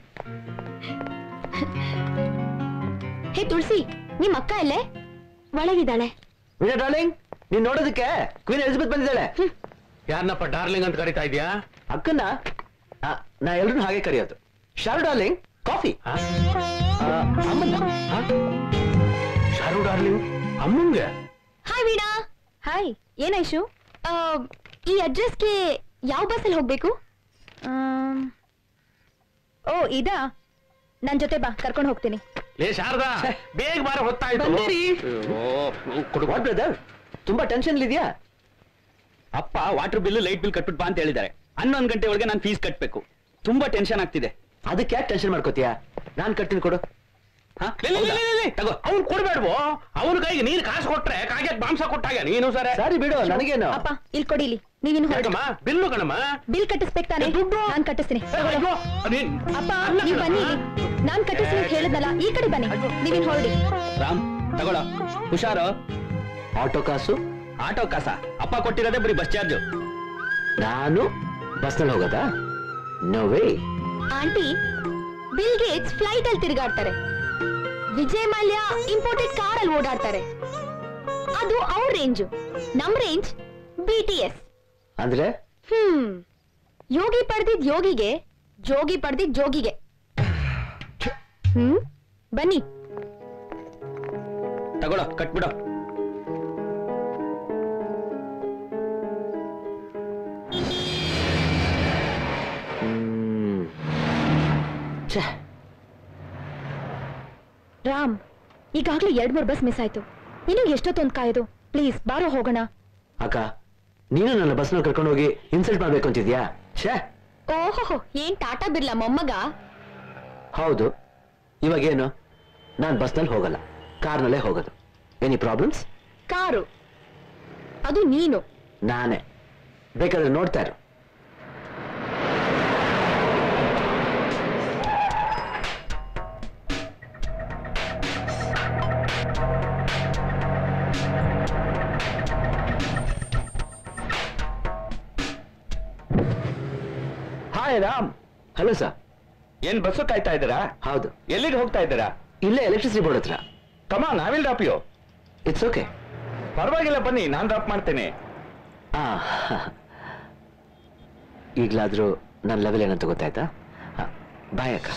ಹೇ ತುಳಸಿ ನಿಮ್ ಅಕ್ಕ ಎಲ್ಲೇ ಒಳಗಿದ್ದಾಳೆ ವಿನಯ ಡಾರ್ಲಿಂಗ್ ನೀನ್ ನೋಡೋದಕ್ಕೆ ಕ್ವೀನ್ ಎಲಿಜಬೆತ್ ಬಂದಿದ್ದಾಳೆ ಯಾರನ್ನಪ್ಪ ಡಾರ್ಲಿಂಗ್ ಅಂತ ಕರಿತಾ ಇದ್ಯಾ ಅಕ್ಕನ್ನ ಆ, ನಾ ಎಲ್ರು ಹಾಗೆ ಕರೆಯೋದು ಶಾರು ಡಾರ್ಲಿಂಗ್ ಕಾಫಿ ಆ? ಅಮ್ಮನ್ನ ಆ? ಶಾರು ಡಾರ್ಲಿಂಗ್ ಅಮ್ಮಂಗೆ ಹಾಯ್ ವೀಣಾ ಹಾಯ್ ಏನೈಶು ಈ ಅಡ್ರೆಸ್ಗೆ ಯಾವ ಬಸ್ಸಲ್ಲಿ ಹೋಗ್ಬೇಕು ಓ ಇದಾ ನನ್ ಜೊತೆ ಬಾ ಕರ್ಕೊಂಡು ಹೋಗ್ತೀನಿ ಲೇ ಶಾರದಾ ಬೇಗ ಬಾರ ಹೊತ್ತಾಯ್ತು ಬಂದಿರಿ. ಅಯ್ಯೋ, ಕೊಡು ವಾಟ್ ಬ್ರದರ್ ತುಂಬಾ ಟೆನ್ಷನ್ ಇದೆಯಾ ಅಪ್ಪ ವಾಟರ್ ಬಿಲ್ ಲೈಟ್ ಬಿಲ್ ಕಟ್ಬಿಟ್ಟು ಬಾ ಅಂತ ಹೇಳಿದ್ದಾರೆ ಹನ್ನೊಂದು ಗಂಟೆ ಒಳಗೆ ನಾನು ಫೀಸ್ ಕಟ್ಟಬೇಕು ತುಂಬಾ ಟೆನ್ಷನ್ ಆಗ್ತಿದೆ ಅದಕ್ಕೆ ಯಾಕೆ ಟೆನ್ಷನ್ ಮಾಡ್ಕೋತೀಯಾ ನಾನ್ ಕಟ್ತೀನಿ ಕೊಡು ಹಾ? ಹೌದಾ? ತಗೋ ಅವ್ನು ಕೊಡ್ಬೇಡ್ವೋ ಅವನ ಕೈಗೆ ನೀನ್ ಕಾಸು ಕೊಟ್ರೆ ಕಾಗೆ ಮಾಂಸ ಕೊಟ್ಟಾಗ ನೀನು ಸರ ಸರಿ ಬಿಡು ನನಗೇನು ಅಪ್ಪ ಇಲ್ಲಿ ಕೊಡಿ ಇಲ್ಲಿ ನೀವಿನ್ ಹೊರಡಿ ಯಾಕಮ್ಮ ಬಿಲ್ಲು ಕಣಮ್ಮ ಬಿಲ್ ಕಟ್ಟಿಸ್ಬೇಕು ತಾನೆ ಏ, ದುಡ್ಡು? ನಾನ್ ಕಟ್ಟಿಸ್ತೀನಿ ಅಯ್ಯೋ, ನೀನ್ ಅಪ್ಪ ಅಲ್ಲ ನೀವ್ ಬನ್ನಿ ಇಲ್ಲಿ ಕಣಮ್ಮ. ನಾನ್ ಕಟ್ಟಿಸ್ತೀನಿ ಅಂತ ಹೇಳಿದ್ನಲ್ಲ ಈ ಕಡೆ ಬನ್ನಿ ನೀವಿನ್ ಹೊರಡಿ ರಾಮ್ ತಗೊಳ ಹುಷಾರು ಆಟೋ ಕಾಸು ಆಟೋ ಕಾಸ ಅಪ್ಪ ಕೊಟ್ಟಿರೋದೇ ಬರೀ ಬಸ್ ಚಾರ್ಜ್ ನಾನು ಬಸ್ನಲ್ಲಿ ಹೋಗೋದಾ no way aunty Bill Gates flight ಅಲ್ಲಿ ತಿರುಗಾಡ್ತಾರೆ ವಿಜಯ್ ಮಲ್ಯ ಇಂಪೋರ್ಟೆಡ್ ಕಾರ್ ಅಲ್ಲಿ ಓಡಾಡ್ತಾರೆ ಅದು ಅವ್ರ ರೇಂಜು ನಮ್ ರೇಂಜ್ ಬಿ ಟಿ ಎಸ್ ಅಂದ್ರೆ ಹ್ಮ್ ಯೋಗಿ ಪಡೆದಿದ್ ಯೋಗಿಗೆ ಜೋಗಿ ಪಡೆದಿದ್ ಜೋಗಿಗೆ ಹ್ಮ್ ಬನ್ನಿ ತಗೊಳ ಕಟ್ಬಿಡ ಹ್ಮ್. ಛೆ, ರಾಮ್ ಈಗಾಗ್ಲೇ ಎರಡ್ ಮೂರ್ ಬಸ್ ಮಿಸ್ ಆಯ್ತು ಇನ್ನು ಎಷ್ಟೊತ್ತೊಂದ್ ಕಾಯೋದು ಪ್ಲೀಸ್ ಬಾರೋ ಹೋಗೋಣ ಅಕ್ಕ ನೀನು ನನ್ನ ಬಸ್ನಲ್ಲಿ ಕರ್ಕೊಂಡು ಹೋಗಿ ಇನ್ಸಲ್ಟ್ ಮಾಡ್ಬೇಕು ಅಂತಿದ್ಯಾ ಛೇ ಓಹೋ ಏನ್ ಟಾಟಾ ಬಿರ್ಲಾ ಮೊಮ್ಮಗ ಹೌದು ಇವಾಗೇನು ನಾನು ಬಸ್ನಲ್ಲಿ ಹೋಗಲ್ಲ ಕಾರ್ನಲ್ಲೇ ಹೋಗೋದು ಎನಿ ಪ್ರಾಬ್ಲಮ್ಸ್ ಕಾರು ಅದು ನೀನು ನಾನೇ ಬೇಕಾದ್ರೆ ನೋಡ್ತಾ ಇರು ಹಾಯ್ ರಾಮ್ ಹಲೋ ಸರ್ ಏನ್ ಬಸ್ಸು ಕಾಯ್ತಾ ಇದ್ದೀರಾ ಹೌದು ಎಲ್ಲಿಗೆ ಹೋಗ್ತಾ ಇದ್ದೀರಾ ಇಲ್ಲೇ ಎಲೆಕ್ಟ್ರಿಸಿಟಿ ಬೋರ್ಡ್ ಹತ್ರ ಕಮಾ ನಾವಿಲ್ ಡ್ರಾಪ್ ಯು ಇಟ್ಸ್ ಓಕೆ ಪರವಾಗಿಲ್ಲ ಬನ್ನಿ ನಾನ್ ಡ್ರಾಪ್ ಮಾಡ್ತೇನೆ ಆ ಈಗಲಾದ್ರೂ ನನ್ನ ಲೆವೆಲ್ ಏನಂತ ಗೊತ್ತಾಯ್ತಾ ಬಾಯ್ ಅಕ್ಕ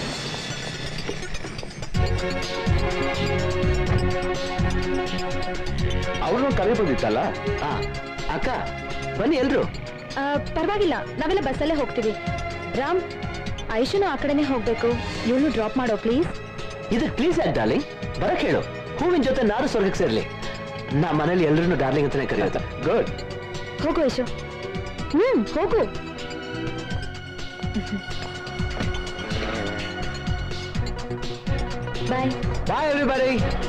ಅವ್ರನ್ನೂ ಕರಿಬೋದಿತ್ತಲ್ಲ ಆ, ಅಕ್ಕ ಬನ್ನಿ ಎಲ್ರು ಆ, ಪರವಾಗಿಲ್ಲ ನಾವೆಲ್ಲ ಬಸ್ಸಲ್ಲೇ ಹೋಗ್ತೀವಿ ರಾಮ್ ಐಶುನು ಆ ಕಡೆನೆ ಹೋಗ್ಬೇಕು ಇವಳು ಡ್ರಾಪ್ ಮಾಡೋ ಪ್ಲೀಸ್ ಇದಕ್ಕೆ ಪ್ಲೀಸ್ ಯಾಕೆ ಡಾರ್ಲಿಂಗ್ ಬರಕ್ ಹೇಳು ಹೂವಿನ ಜೊತೆ ನಾರು ಸ್ವರ್ಗಕ್ಕೆ ಸೇರ್ಲಿ ನಮ್ಮ ಮನೇಲಿ ಎಲ್ಲರನ್ನು ಡಾರ್ಲಿಂಗ್ ಅಂತಾನೆ ಕರೆಯೋದು ಗುಡ್ ಹೋಗು ಐಶು ಹ್ಮ್ ಹೋಗು ಬಾಯ್ ಬಾಯ್ ಎವ್ರಿಬಡಿ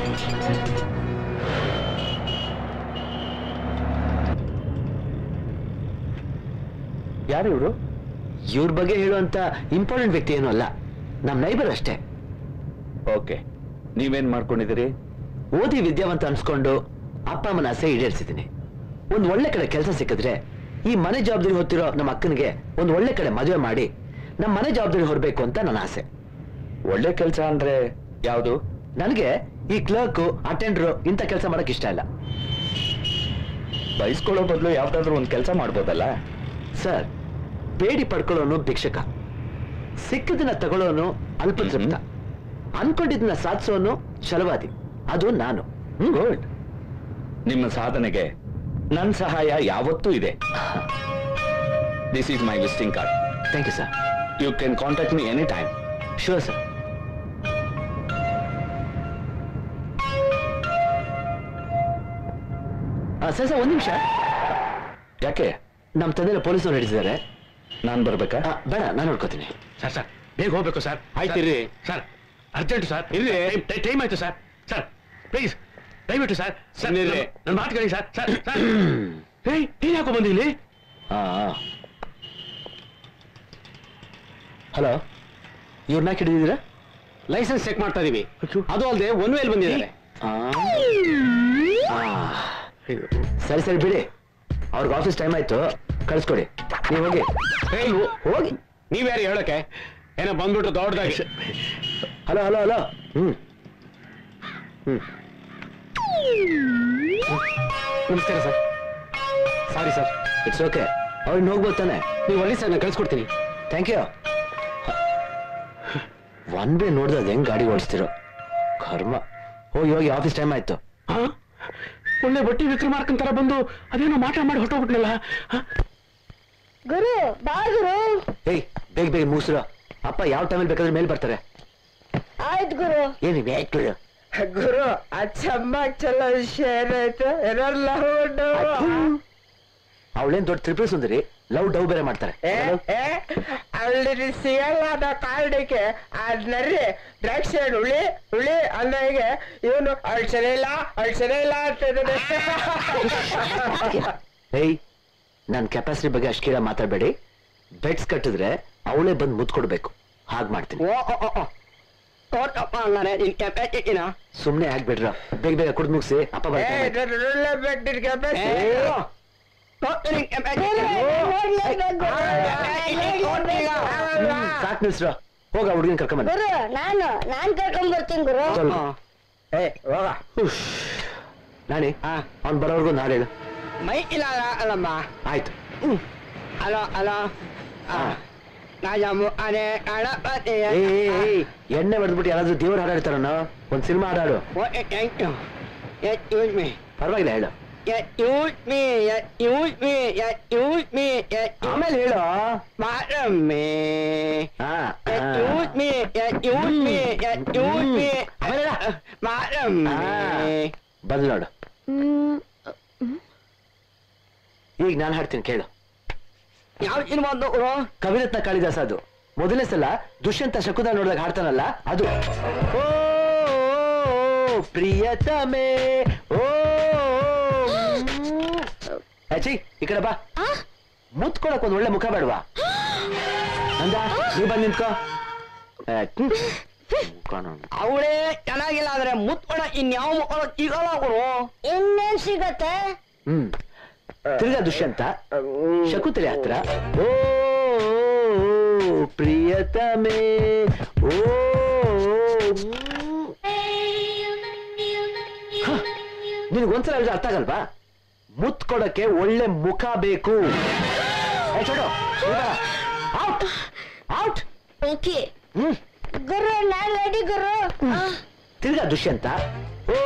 ಯಾರು ಇವರು ಇವ್ರ ಬಗ್ಗೆ ಹೇಳುವಂತ ಇಂಪಾರ್ಟೆಂಟ್ ವ್ಯಕ್ತಿ ಏನೂ ಅಲ್ಲ ನಮ್ಮ ನೈಬರ್ ಅಷ್ಟೇ ಓಕೆ ನೀವೇನ್ ಮಾಡ್ಕೊಂಡಿದ್ದೀರಿ ಓದಿ ವಿದ್ಯಾವಂತ ಅನ್ಸ್ಕೊಂಡು ಅಪ್ಪ ಅಮ್ಮನ ಆಸೆ ಈಡೇರಿಸಿದ್ದೀನಿ ಒಂದ್ ಒಳ್ಳೆ ಕಡೆ ಕೆಲಸ ಸಿಕ್ಕಿದ್ರೆ ಈ ಮನೆ ಜವಾಬ್ದಾರಿ ಹೊತ್ತಿರೋ ನಮ್ಮ ಅಕ್ಕನಿಗೆ ಒಂದ್ ಒಳ್ಳೆ ಕಡೆ ಮದುವೆ ಮಾಡಿ ನಮ್ಮ ಮನೆ ಜವಾಬ್ದಾರಿ ಹೊರಬೇಕು ಅಂತ ನನ್ನ ಆಸೆ ಒಳ್ಳೆ ಕೆಲಸ ಅಂದ್ರೆ ಯಾವುದು ನನಗೆ ಈ ಕ್ಲರ್ಕ್ ಅಟೆಂಡರ್ ಇಂಥ ಕೆಲಸ ಮಾಡಕ್ ಇಷ್ಟ ಇಲ್ಲ ಬಯಸ್ಕೊಳ್ಳೋ ಬದಲು ಯಾವ್ದಾದ್ರು ಒಂದ್ ಕೆಲಸ ಮಾಡ್ಬೋದಲ್ಲ ಸರ್ ಬೇಡಿ ಪಡ್ಕೊಳ್ಳೋನು ಭಿಕ್ಷಕ ಸಿಕ್ಕದನ್ನ ತಗೊಳ್ಳೋನು ಅಲ್ಪತೃಪ್ತ ಅನ್ಕೊಂಡಿದ್ದನ್ನ ಸಾಧಿಸೋನು ಛಲವಾದಿ ಅದು ನಾನು ಗುಡ್ ನಿಮ್ಮ ಸಾಧನೆಗೆ ನನ್ನ ಸಹಾಯ ಯಾವತ್ತೂ ಇದೆ this is my visiting card thank you sir you can contact me any time sure sir sir sir ಒಂದ್ ನಿಮಿಷ ಯಾಕೆ ನಮ್ಮ ತಂದೆ ಪೊಲೀಸ್ನವ್ರು ಹಿಡಿಸಿದ್ದಾರೆ ನಾನ್ ಬರ್ಬೇಕಾ ಆ, ಬೇಡ ನಾನು ನೋಡ್ಕೋತೀನಿ ಸರ್ ಸರ್ ಬೇಗ ಹೋಗ್ಬೇಕು ಸರ್ ಆಯ್ತು, ಇರ್ರಿ. ಸರ್ ಅರ್ಜೆಂಟ್ ಸರ್ ಇರ್ರಿ. ಟೈಮ್ ಆಯ್ತು ಸರ್ ಸರ್ ಪ್ಲೀಸ್ ದಯವಿಟ್ಟು ಸರ್ ಸರ್ ಇನ್ನಿರ್ರಿ. ನನ್ನ ಮಾತು ಕೇಳಿ ಸರ್ ಸರ್ ಸರ್ ಏಯ್ ನೀನ್ ಯಾಕೋ ಬಂದಿ ಇಲ್ಲಿ ಹಲೋ ಇವ್ರನ್ನ ಹಿಡಿದಿದ್ದೀರಾ ಲೈಸೆನ್ಸ್ ಚೆಕ್ ಮಾಡ್ತಾ ಇದೀವಿ ಅದು ಅಲ್ಲದೆ ಒನ್ ವೇಲ್ ಬಂದಿದ್ದಾರೆ ಆ. ಆ. ಸರಿ ಸರಿ ಬಿಡಿ ಅವ್ರಿಗೆ ಆಫೀಸ್ ಟೈಮ್ ಆಯ್ತು ಕಳ್ಸ್ಕೊಡಿ ನೀವು ಹೋಗಿ ಏಯ್, ಹೋಗಿ ನೀವ್ಯಾರು ಹೇಳಕ್ಕೆ ಏನೋ ಬಂದ್ಬಿಟ್ರು ದೊಡ್ಡದಾಗಿ hello hello hello hmm hmm ನಮಸ್ಕಾರ sir sorry sir it's okay ಅವ್ರಿಗೆ ಹೋಗ್ಬೋದು ತಾನೆ ನೀವು ಒಳ್ಳೆ ಸರ್ ನಾನು ಕಳ್ಸ್ಕೊಡ್ತೀನಿ ಥ್ಯಾಂಕ್ ಯು ಒನ್ ವೇ ನೋಡ್ದೆ ಅದು ಹೆಂಗ್ ಗಾಡಿ ಓಡಿಸ್ತಿರೋ ಕರ್ಮ ಹೋಗಿ ಹೋಗಿ ಆಫೀಸ್ ಟೈಮ್ ಆಯ್ತು ಹಾ ಒಳ್ಳೆ ಬಟ್ಟಿ ವಿಕ್ರಮಾರ್ಕನ್ ತರ ಬಂದು ಅದೇನೋ ಮಾಟ ಮಾಡಿ ಹೊಟ್ಟೋಗ್ಬಿಟ್ನಲ್ಲ ಹಾ? ಗುರು ಬಾ ಗುರು ಏಯ್ ಬೇಗ ಬೇಗ ಮುಗಿಸ್ರು ಅಪ್ಪ ಯಾವ ಟೈಮಲ್ಲಿ ಬೇಕಾದ್ರೆ ಮೇಲೆ ಬರ್ತಾರೆ ಆಯ್ತು ಗುರು ಏನು ಬೇಕು ಗುರು ಆ ಚಮ್ಮ ಚಲೋ ವಿಷಯ ಏನಾಯ್ತು ಏನಾರು ಲವ್ ಅವಳೇನ್ ದೊಡ್ಡ ತ್ರಿಪುರ ಸುಂದರಿ ಲವ್ ಡವ್ ಬೇರೆ ಮಾಡ್ತಾರೆ ಅಲ್ಲಿ ಸಿಗಲ್ಲಾದ ಕಾರಣಕ್ಕೆ ಅದ್ನರ್ರಿ ದ್ರಾಕ್ಷಿ ಹಣ್ಣು ಹುಳಿ ಹುಳಿ ಅಂದಾಗೆ ಇವನು ಅವಳು ಸರಿ ಇಲ್ಲ ಅವಳು ಸರಿ ಇಲ್ಲ ಅಂತ ಏಯ್ ನನ್ ಕೆಪಾಸಿಟಿ ಬಗ್ಗೆ ಅಷ್ಟ್ ಮಾತಾಡ್ಬೇಡಿ ಬೆಡ್ಸ್ ಕಟ್ಟಿದ್ರೆ ಅವಳೇ ಬಂದು ಮುತ್ ಕೊಡ್ಬೇಕು ಹಾಗ್ ಮಾಡ್ತೀನಿ ಓ ಓ ಓ, ಓ ತೋಟಪ್ಪ ಅಣ್ಣಾರೆ ನಿನ್ ಕೆಪಾಸಿಟಿನ ಸುಮ್ನೆ ಆಗ್ಬಿಡ್ರ ಬೇಗ ಬೇಗ ಕುಡ್ದು ಮುಗಿಸಿ ಅಪ್ಪ ಏ ಬರ್ತಾರೆ ಒಳ್ಳೆ ಬೆಟ್ಟಿನ ಕೆಪಾಸಿಟಿ ಸಾಕ್ ನಿಲ್ಸ್ರ ಹೋಗ ಹುಡುಗಿನ ಕರ್ಕೊಂಬಂದ ಗುರು ನಾನು ನಾನ್ ಕರ್ಕೊಂಡ್ ಬರ್ತೀನಿ ಗುರು ಏ ಹೋಗ ನಾಣಿ ಅವ್ನ್ ಬರೋವರೆಗೂ ನಾಳೆ ಹೇಳು ಮೈ ಇಲ್ಲ ಅಲ್ಲಮ್ಮ ಆಯ್ತು ಅಲೋ ಅಲೋ ನಾಜಾಮು ಅರೆ ಗಣಪತಿ ಏ ಏ, ಏ, ಎಣ್ಣೆ ಹೊಡೆದ್ಬಿಟ್ಟು ಯಾರಾದ್ರೂ ದೇವ್ರ ಹಾಡಾಡ್ತಾರಣ್ಣ ಒಂದ್ cinema ಹಾಡಾಡು thank you at use me ಪರವಾಗಿಲ್ಲ ಹೇಳು ಎಟ್ ಯೂಸ್ ಮೀ ಎಟ್ ಯೂಸ್ ಮೀ ಎಟ್ ಯೂಸ್ ಮೀ ಎಟ್ ಆಮೇಲೆ ಹೇಳು ಮಾರಮ್ಮೆ ಹಾ ಎಟ್ ಯೂಸ್ ಮೀ ಎಟ್ ಯೂಸ್ ಮೀ ಎಟ್ ಯೂಸ್ ಮೀ ಆಮೇಲೆ ಹೇಳು. ಮಾರಮ್ಮೆ ಬದಲು ನೋಡು ಈಗ ನಾನು ಹಾಡ್ತೀನಿ ಕೇಳು ಯಾವ ಸಿನಿಮಾ ಗುರು ಕವಿರತ್ನ ಕಾಳಿದಾಸ ಅದು ಮೊದಲನೇ ಸಲ ದುಷ್ಯಂತ ಶಕುನ ನೋಡಿದಾಗ ಹಾಡ್ತಾನಲ್ಲ ಅದು ಓ ಪ್ರಿಯತಮೆ ಓ ಅಚ್ಚಿ ಈ ಕಡೆ ಬಾ ಮುತ್ ಕೊಡಕ್ ಒಂದ್ ಒಳ್ಳೆ ಮುಖ ಬೇಡವಾ ಅಂದ ನೀ ಬಂದ್ ನಿಂತ್ಕೋ ಏ, ಹ್ಮ್. ಮುಖ ನೋಡು. ಅವಳೇ ಚೆನ್ನಾಗಿಲ್ಲ ಅಂದ್ರೆ ಮುತ್ಕೊಳ ಇನ್ಯಾವ ಮುಖ ಸಿಗಲ್ಲ ಗುರು ಇನ್ನೇನ್ ಸಿಗತ್ತೆ ಹ್ಮ್ ತಿರ್ಗಾ ದುಷ್ಯಂತ ಶಕುಂತಲೆ ಹತ್ರ ಓ ಪ್ರಿಯತಮೆ ಓ ನಿನಗೊಂದ್ಸಲ ಹೇಳಿದ್ರೆ ಅರ್ಥ ಆಗಲ್ವಾ ಮುತ್ ಕೊಡಕ್ಕೆ ಒಳ್ಳೆ ಮುಖ ಬೇಕು ಏ, ಚೋಟು, ಈಗ ಔಟ್ ಔಟ್ ಓಕೆ ಹ್ಮ್ ಗುರು ನಾನ್ ರೆಡಿ ಗುರು ತಿರ್ಗಾ ದುಷ್ಯಂತ ಓ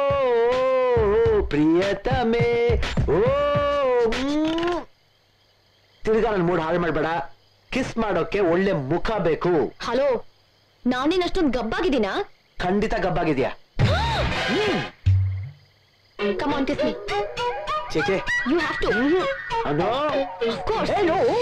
ಪ್ರಿಯತಮೆ ಓ ಮ್. ತಿರ್ಗಾ ನನ್ ಮೂಡ್ ಹಾಳು ಮಾಡ್ಬೇಡ ಕಿಸ್ ಮಾಡೋಕೆ ಒಳ್ಳೆ ಮುಖ ಬೇಕು ಹಲೋ ನಾನೇನ್ ಅಷ್ಟೊಂದು ಗಬ್ಬಾಗಿದ್ದೀನಾ ಖಂಡಿತ ಗಬ್ಬಾಗಿದ್ಯಾ ಕಮ್ ಆನ್ ಕಿಸ್ ಮೀ ಚೇಚೆ ಯು ಹ್ಯಾವ್ ಟು ಅನೋ ಆಫ್ ಕೋರ್ಸ್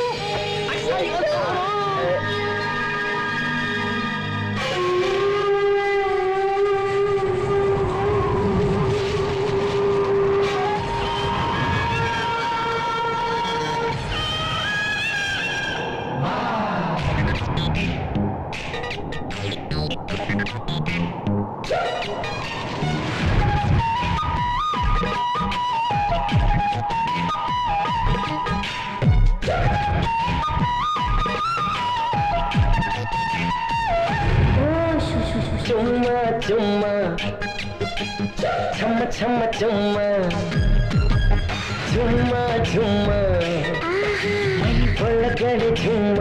ಚುಮ್ಮ ಚುಮ್ಮ ಚಮ್ಮ ಚಮ್ಮ ಚುಮ್ಮ ಚುಮ್ಮ ಚುಮ್ಮ ಮೈ ಒಳಗಡೆ ಚುಮ್ಮ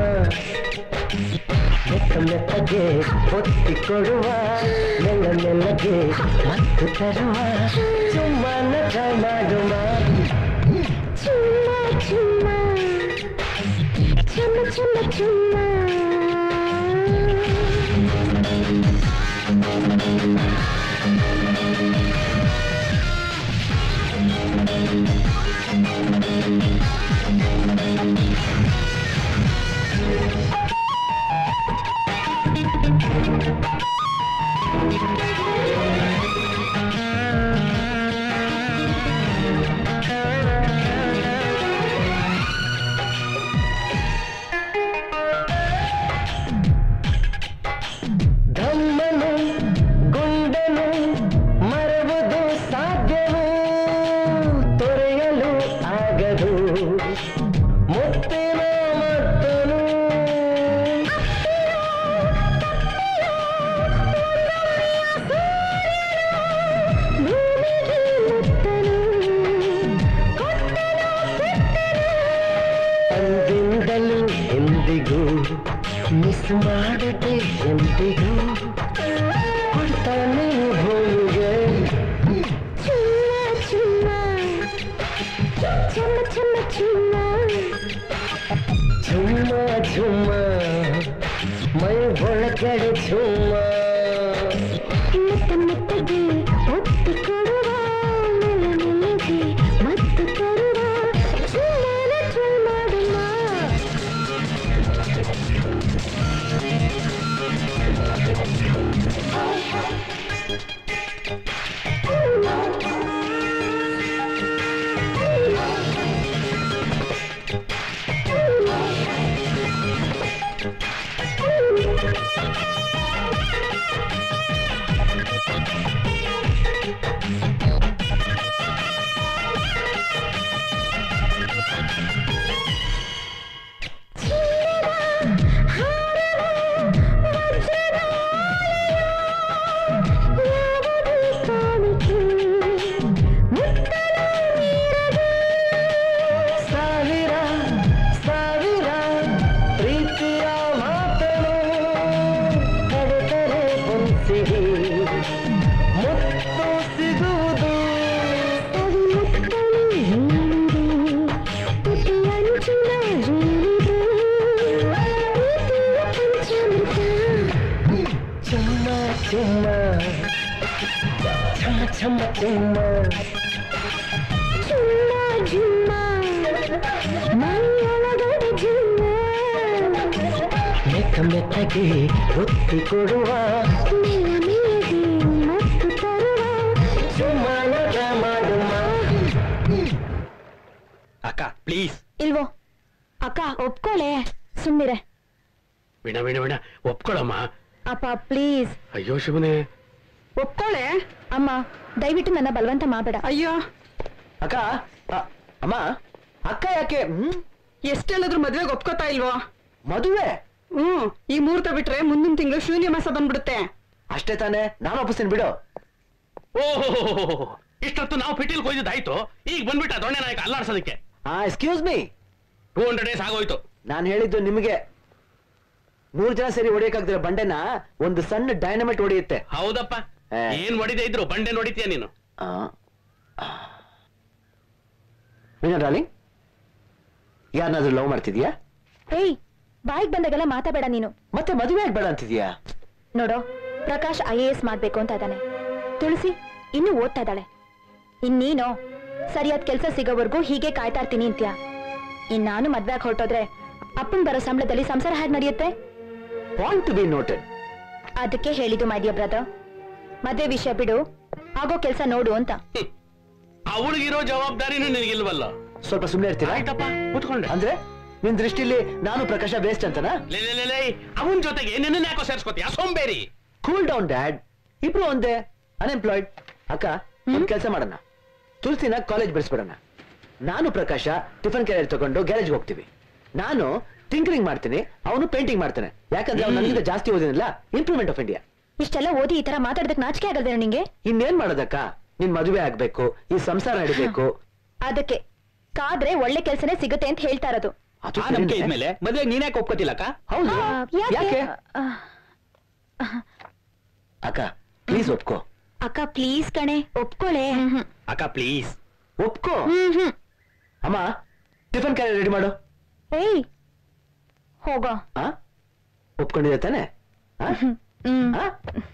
ಮೆತ್ತ ಮೆತ್ತಗೆ ಒತ್ತಿ ಕೊಡುವ ನೆಲ ನೆಲಗೆ ಮತ್ತು ತರುವ ಚುಮ್ಮನ ಟ್ರೈ ಮಾಡುವ ಚುಮ್ಮ ಚುಮ್ಮ ಚುಮ್ಮ ಚುಮ್ಮ ಚುಮ್ಮ ಧಮ್ಮನು ಗುಂಡನು ಮರವುದು ಸಾಧ್ಯವೋ ತೊರೆಯಲು ಆಗದು ಮುತ್ತಿನ ಮತ್ತನು ಭೂಮಿಗೆ ಮುತ್ತನು ಕೊಟ್ಟನು ಅಂದಿಂದಲೂ ಎಂದಿಗೂ ಮಿಸ್ ಮಾಡದೆ ಎಂದಿಗೂ ಕೊಡ್ತಾನೆ ಭೂಮಿಗೆ ಚುಮ್ಮ ಚುಮ್ಮ ಚುಮ್ಮ ಚುಮ್ಮ ಚುಮ್ಮ ಝುಮ್ಮ ಝುಮ್ಮ ಮೈ ಒಳಗಡೆ ಝುಮ್ಮ ಮೆತ್ತ ಮೆತ್ತಗೆ ಒತ್ತಿ ಕೊಡುವ ನೆಲ ನೆಲಗೆ ಮತ್ತು ತರುವ ಚುಮ್ಮನ ಸಾವಿರ ಸಾವಿರ ಪ್ರೀತಿಯ ಮಾತನು ಪಡೆದರೆ ಹೊಂಸಿರಿ ಮುತ್ತು ಸಿಗುವುದು ಚಮ್ಮ ಚಮ್ಮ ಚಮ್ಮ ಚಮ್ಮ ಚಮ್ಮ ಮೆತ್ತ ಮೆತ್ತಗೆ ಒತ್ತಿ ಕೊಡುವ ಸುಮ್ಮನದ ಮಾಡುವ ಅಕ್ಕ ಪ್ಲೀಸ್ ಇಲ್ವೋ ಅಕ್ಕ ಒಪ್ಕೊಳ್ಳೆ ಸುಮ್ಮಿರೆ ವೀಣ ವೀಣ ವೀಣ ಒಪ್ಕೊಳಮ್ಮ ಅಪ್ಪ ಪ್ಲೀಸ್ ಅಯ್ಯೋ ಶಿವನೇ ಒಪ್ಕೊಳ್ಳೆ ಅಮ್ಮ ದಯವಿಟ್ಟು ನನ್ನ ಬಲವಂತ ಮಾಡಬೇಡ ಅಯ್ಯೋ ಅಕ್ಕ ಅ- ಅಮ್ಮ ಅಕ್ಕ ಯಾಕೆ ಹ್ಮ್ ಎಷ್ಟ್ ಹೇಳಿದ್ರು ಮದ್ವೆಗೆ ಒಪ್ಕೋತಾ ಇಲ್ವೋ ಮದುವೆ ಹ್ಮ್ ಈ ಮುಹೂರ್ತ ಬಿಟ್ರೆ ಮುಂದಿನ ತಿಂಗಳು ಶೂನ್ಯ ಮಾಸ ಬಂದ್ಬಿಡುತ್ತೆ ಅಷ್ಟೇ ತಾನೇ ನಾನು ಒಪ್ಪಿಸ್ತೀನಿ ಬಿಡು ಓಹೋ ಇಷ್ಟೊತ್ತು ನಾವು ಪಿಟೀಲ್ ಕೊಯ್ದಿದ್ದಾಯ್ತು ಈಗ ಬಂದ್ಬಿಟ್ಟ ದೊಣ್ಣೆ ನಾಯಕ ಅಲ್ಲಾಡ್ಸೋದಕ್ಕೆ ಆ excuse me two hundred days ಆಗೋಯ್ತು ನಾನು ಹೇಳಿದ್ದು ನಿಮಗೆ ನೂರು ಜನ ಸೇರಿ ಹೊಡಿಯಕ್ಕಾಗ್ದಿರ ಬಂಡೆನ ಒಂದು ಸಣ್ಣ ಡೈನಮೈಟ್ ಹೊಡೆಯುತ್ತೆ ಹೌದಪ್ಪ ಏ. ಏನ್ ಹೊಡಿದೇ ಇದ್ರು ಬಂಡೆ ನೋಡಿತೀಯ ನೀನು ಡಾರ್ಲಿಂಗ್ ಯಾರನ್ನಾದ್ರೂ ಲವ್ ಮಾಡ್ತಿದ್ಯಾ ಏಯ್ ಬಾಯಿಗೆ ಬಂದಾಗೆಲ್ಲ ಮಾತಾಬೇಡ ನೀನು ಮತ್ತೆ ಮದುವೆ ಆಗ್ಬೇಡ ಅಂತಿದ್ಯಾ ನೋಡೋ ಪ್ರಕಾಶ್ ಐ ಎ ಎಸ್ ಮಾಡ್ಬೇಕು ಅಂತ ಇದ್ದಾನೆ ತುಳಸಿ ಇನ್ನೂ ಓದ್ತಾ ಇದ್ದಾಳೆ ಇನ್ನೀನು ಸರಿಯಾದ ಕೆಲಸ ಸಿಗೋವರೆಗೂ ಹೀಗೆ ಕಾಯ್ತಾ ಇರ್ತೀನಿ ಅಂತ್ಯ ಇನ್ ನಾನು ಮದ್ವೆಗ್ ಹೊರಟೋದ್ರೆ ಅಪ್ಪನ್ ಬರೋ ಸಂಬಳದಲ್ಲಿ ಸಂಸಾರ ಹೇಗೆ ನಡೆಯುತ್ತೆ ಪಾಯಿಂಟ್ ಟು ಬಿ ನೋಟೆಡ್ ಅದಕ್ಕೆ ಹೇಳಿದ್ದು ಮೈಡಿಯ ಬ್ರದರ್ ಮದ್ವೆ ವಿಷಯ ಬಿಡು ಆಗೋ ಕೆಲಸ ನೋಡು ಅಂತ ಅವಳಿಗಿರೋ ಜವಾಬ್ದಾರಿನೂ ನಿನಗಿಲ್ವಲ್ಲ ಸ್ವಲ್ಪ ಸುಮ್ಮನೆ ಇರ್ತೀರಾ ಆಯ್ತಪ್ಪ ಕೂತ್ಕೊಂಡೆ ಅಂದ್ರೆ ನಿನ್ ದೃಷ್ಟಿಲಿ ನಾನು ಪ್ರಕಾಶ ವೇಸ್ಟ್ ಅಂತನಾ ಲೇ ಲೇ, ಲೇ, ಲೇ ಅವನ್ ಜೊತೆಗೆ ನಿನ್ನ ಯಾಕೋ ಸೇರ್ಸ್ಕೊತೀಯ ಸೋಂಬೇರಿ ಕೂಲ್ ಡೌನ್ ಡ್ಯಾಡ್ ಇಬ್ರು ಒಂದೇ ಅನ್ಎಂಪ್ಲಾಯ್ಡ್ ಅಕ್ಕ ಒಂದ್ ಕೆಲಸ ಮಾಡೋಣ ತುಳಸಿನ ಕಾಲೇಜ್ ಬಿಡಿಸ್ಬಿಡೋಣ ನಾನು ಪ್ರಕಾಶ ಟಿಫನ್ ಕ್ಯಾರಿಯರ್ ತಗೊಂಡು ಗ್ಯಾರೇಜ್ ಹೋಗ್ತೀವಿ ನಾನು ಥಿಂಕರಿಂಗ್ ಮಾಡ್ತೀನಿ ಅವನು ಪೇಂಟಿಂಗ್ ಮಾಡ್ತಾನೆ ಯಾಕಂದ್ರೆ ಅವ್ನು ನನಗಿಂತ ಜಾಸ್ತಿ ಓದಿನಿಲ್ಲ ಇಂಪ್ರೂವ್ಮೆಂಟ್ ಆಫ್ ಇಂಡಿಯಾ ಇಷ್ಟೆಲ್ಲ ಓದಿ ಈ ತರ ಮಾತಾಡೋದಕ್ಕೆ ನಾಚಿಕೆ ಆಗಲ್ದೇನೋ ನಿಂಗೆ ಇನ್ನೇನ್ ಮಾಡೋದಕ್ಕ ನಿನ್ ಮದುವೆ ಆಗ್ಬೇಕು ಈ ಸಂಸಾರ ನಡಿಬೇಕು ಅದಕ್ಕೆ ಕಾದ್ರೆ ಒಳ್ಳೆ ಕೆಲ್ಸನೇ ಸಿಗುತ್ತೆ ಅಂತ ಹೇಳ್ತಾ ಇರೋದು ಅದು ಆ ನಂಬಿಕೆ ಸರಿನೇ. ಇದ್ಮೇಲೆ ಮದ್ವೆಗೆ ನೀನ್ಯಾಕೆ ಒಪ್ಕೋತಿಲ್ಲಕ್ಕ ಹೌದು ಆ, ಯಾಕೆ ಆ, ಅಕ್ಕ ಪ್ಲೀಸ್ ಒಪ್ಕೋ ಅಕ್ಕ ಪ್ಲೀಸ್ ಕಣೆ ಒಪ್ಕೊಳೆ ಅಕ್ಕ ಪ್ಲೀಸ್ ಒಪ್ಕೋ ಹ್ಮ್ ಹ್ಮ್ ಅಮ್ಮ ಟಿಫನ್ ಕ್ಯಾರಿಯರ್ ರೆಡಿ ಮಾಡು ಏಯ್ ಹೋಗೋ ಆ ಒಪ್ಕೊಂಡಿದೆ ತಾನೆ ಆ? ಹ್ಮ್ ಆ?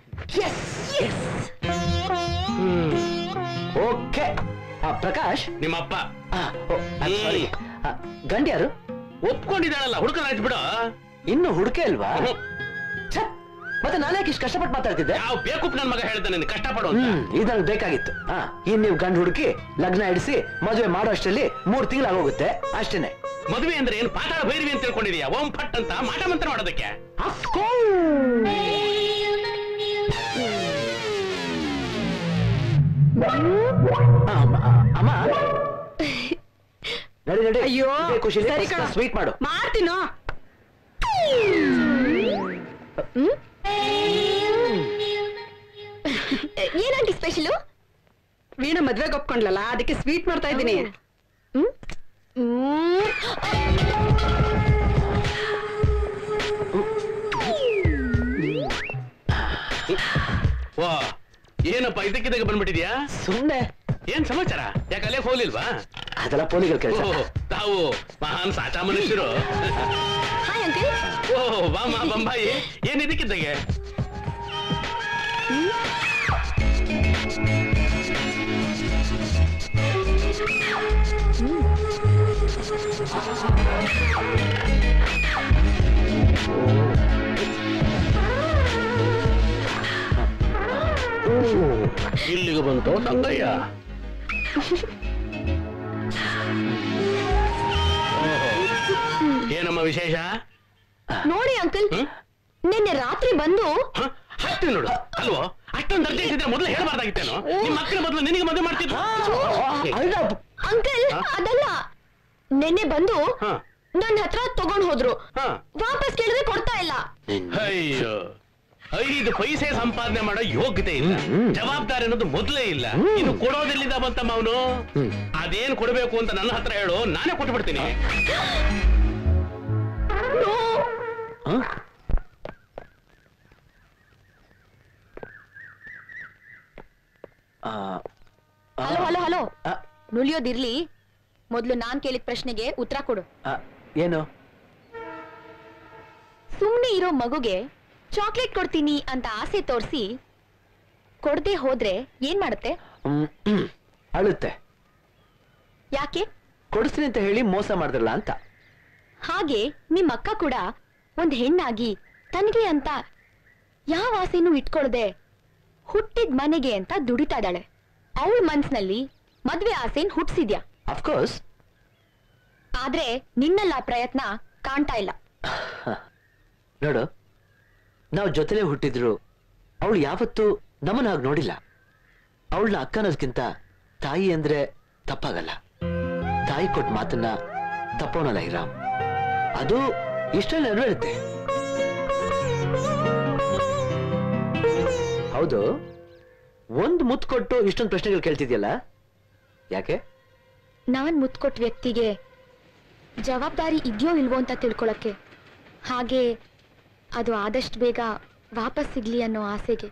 ಓಕೆ ಆ, ಪ್ರಕಾಶ್ ನಿಮ್ಮಪ್ಪ ಆ, ಓ, I'm sorry. ಆ, ಗಂಡ ಯಾರು ಒಪ್ಕೊಂಡಿದ್ದಾಳಲ್ಲ ಹುಡುಕನಾಯ್ತು ಬಿಡು ಇನ್ನು ಹುಡುಕೆ ಅಲ್ವಾ ಛೆ, ಮತ್ತೆ ನಾನು ಯಾಕೆ ಇಷ್ಟು ಕಷ್ಟಪಟ್ಟು ಮಾತಾಡ್ತಿದ್ದೆ ಯಾವ ಬೇಕುಪ್ ನನ್ ಮಗ ಹೇಳ್ದ ನಿನ್ ಕಷ್ಟಪಡು ಅಂತ ಹ್ಮ್ ಇದು ನನಗೆ ಬೇಕಾಗಿತ್ತು ಹಾ ಇನ್ ನೀವು ಗಂಡು ಹುಡುಕಿ ಲಗ್ನ ಇಡಿಸಿ ಮದುವೆ ಮಾಡೋ ಅಷ್ಟರಲ್ಲಿ ಮೂರ್ ತಿಂಗಳು ಆಗೋಗುತ್ತೆ ಅಷ್ಟೇನೆ ಮದುವೆ ಅಂದ್ರೆ ಏನ್ ಪಾತಾಳ ಭೈರವಿ ಅಂತ ತಿಳ್ಕೊಂಡಿದ್ಯಾ ಓಂ ಫಟ್ ಅಂತ ಮಾಟ ಮಂತ್ರ ಮಾಡೋದಕ್ಕೆ ಆ, ಅಮ್ಮ ಆ, ಅಮ್ಮ ನಡಿ ನಡಿ ಅಯ್ಯೋ ಇದೇ ಖುಷಿಲಿ ಸರಿ ಕಣ ಸ್ವೀಟ್ ಮಾಡು ಮಾಡ್ತೀನೋ ಏನಂಟಿ ಸ್ಪೆಷಲು ವೀಣ ಮದ್ವೆಗೆ ಒಪ್ಕೊಂಡ್ಲಲ್ಲ ಅದಕ್ಕೆ ಸ್ವೀಟ್ ಮಾಡ್ತಾ ಇದ್ದೀನಿ ವಾ ಏನಪ್ಪ ಇದಕ್ಕಿದಾಗ ಬಂದ್ಬಿಟ್ಟಿದ್ಯಾ ಸುಮ್ನೆ ಏನ್ ಸಮಾಚಾರ ಯಾಕೆ ಅಲ್ಲೇ ಹೋಗ್ಲಿಲ್ವಾ ಅದೆಲ್ಲ ಪೋಲಿಗಳ ಕೆಲಸ ಓ ತಾವು ಮಹಾನ್ ಸಾಚಾ ಮನುಷ್ಯರು ಹಾಯ್ ಅಂಕಲ್ ಓ ಬಾಮ ಬಂಬಾಯಿ ಏನ್ ಇದಕ್ಕಿದ್ದಾಗೆ ಇಲ್ಲಿಗೆ ಬಂತು ಸಂಗಯ್ಯ ಓಹೋ. ಏನಮ್ಮ ವಿಶೇಷ ನೋಡಿ ಅಂಕಲ್ ಹ್ಮ್? ನಿನ್ನೆ ರಾತ್ರಿ ಬಂದು ಹ? ಹತ್ತಿ ನೋಡು ಅಲ್ವೋ ಅಷ್ಟೊಂದು ಅರ್ಜೆಂಟ್ ಇದ್ರೆ ಮೊದಲು ಹೇಳಬಾರ್ದಾಗಿತ್ತೇನೋ ನಿಮ್ಮ ಮಕ್ಕಳ ಮೊದಲು ನಿನಗೆ ಮದುವೆ ಮಾಡ್ತಿದ್ರು ಅಲ್ಲ ಅಂಕಲ್ ಅದಲ್ಲ ನಿನ್ನೆ ಬಂದು ಹ ನನ್ನ ಹತ್ರ ತಗೊಂಡ್ ಹೋದ್ರು ಹ ವಾಪಸ್ ಕೇಳಿದ್ರೆ ಕೊಡ್ತಾ ಇಲ್ಲ ಅಯ್ಯೋ ಐದು ಪೈಸೆ ಸಂಪಾದನೆ ಮಾಡೋ ಯೋಗ್ಯತೆ ಇಲ್ಲ ಜವಾಬ್ದಾರಿ ಅನ್ನೋದು ಮೊದಲೇ ಇಲ್ಲ ಇದು ಕೊಡೋದಿಲ್ಲಿಂದ ಬಂತಮ್ಮ ಅವನು ಅದೇನ್ ಕೊಡ್ಬೇಕು ಅಂತ ನನ್ನ ಹತ್ರ ಹೇಳು ನಾನೇ ಕೊಟ್ಬಿಡ್ತೀನಿ ಹ? ಆ, ಆ, ಹಲೋ ಹಲೋ ಹಲೋ ಆ, ನುಲಿಯೋದಿರ್ಲಿ ಮೊದ್ಲು ನಾನ್ ಕೇಳಿದ ಪ್ರಶ್ನೆಗೆ ಉತ್ತರ ಕೊಡು ಆ, ಏನು ಸುಮ್ನೆ ಇರೋ ಮಗುಗೆ ಚಾಕ್ಲೇಟ್ ಕೊಡ್ತೀನಿ ಅಂತ ಆಸೆ ತೋರಿಸಿ ಕೊಡದೆ ಹೋದ್ರೆ ಏನ್ ಮಾಡುತ್ತೆ ಹ್ಮ್, ಹ್ಮ್. ಅಳುತ್ತೆ ಯಾಕೆ ಕೊಡಿಸ್ತೀನಿ ಅಂತ ಹೇಳಿ ಮೋಸ ಮಾಡಿದ್ರಲ್ಲ ಅಂತ ಹಾಗೆ ನಿಮ್ ಅಕ್ಕ ಕೂಡ ಒಂದ್ ಹೆಣ್ಣಾಗಿ ತನಗೆ ಅಂತ ಯಾವ ಆಸೆನೂ ಇಟ್ಕೊಳ್ದೆ ಹುಟ್ಟಿದ್ ಮನೆಗೆ ಅಂತ ದುಡಿತಾ ಇದ್ದಾಳೆ ಅವಳ ಮನ್ಸ್ನಲ್ಲಿ ಮದ್ವೆ ಆಸೆನ್ ಹುಟ್ಸಿದ್ಯಾ ಅಫ್ಕೋರ್ಸ್ ಆದ್ರೆ ನಿನ್ನಲ್ಲ ಆ ಪ್ರಯತ್ನ ಕಾಣ್ತಾ ಇಲ್ಲ ನೋಡು ನಾವು ಜೊತೆಲೇ ಹುಟ್ಟಿದ್ರು ಅವಳು ಯಾವತ್ತೂ ನಮ್ಮನ್ನ ಹಾಗೆ ನೋಡಿಲ್ಲ ಅವಳನ್ನ ಅಕ್ಕ ಅನ್ನೋದ್ಕಿಂತ ತಾಯಿ ಅಂದ್ರೆ ತಪ್ಪಾಗಲ್ಲ ತಾಯಿ ಕೊಟ್ಟ ಮಾತನ್ನ ತಪ್ಪೋನಲ್ಲ ಹಿರಾಮ್ ಅದು ಇಷ್ಟರಲ್ಲಿ ನೆರವೇರುತ್ತೆ ಹೌದು ಒಂದ್ ಮುತ್ತು ಕೊಟ್ಟು ಇಷ್ಟೊಂದು ಪ್ರಶ್ನೆಗಳು ಕೇಳ್ತಿದ್ಯಲ್ಲ ಯಾಕೆ ನಾನ್ ಮುತ್ಕೊಟ್ ವ್ಯಕ್ತಿಗೆ ಜವಾಬ್ದಾರಿ ಇದೆಯೋ ಇಲ್ವೋ ಅಂತ ತಿಳ್ಕೊಳಕ್ಕೆ ಹಾಗೆ ಅದು ಆದಷ್ಟು ಬೇಗ ವಾಪಸ್ ಸಿಗ್ಲಿ ಅನ್ನೋ ಆಸೆಗೆ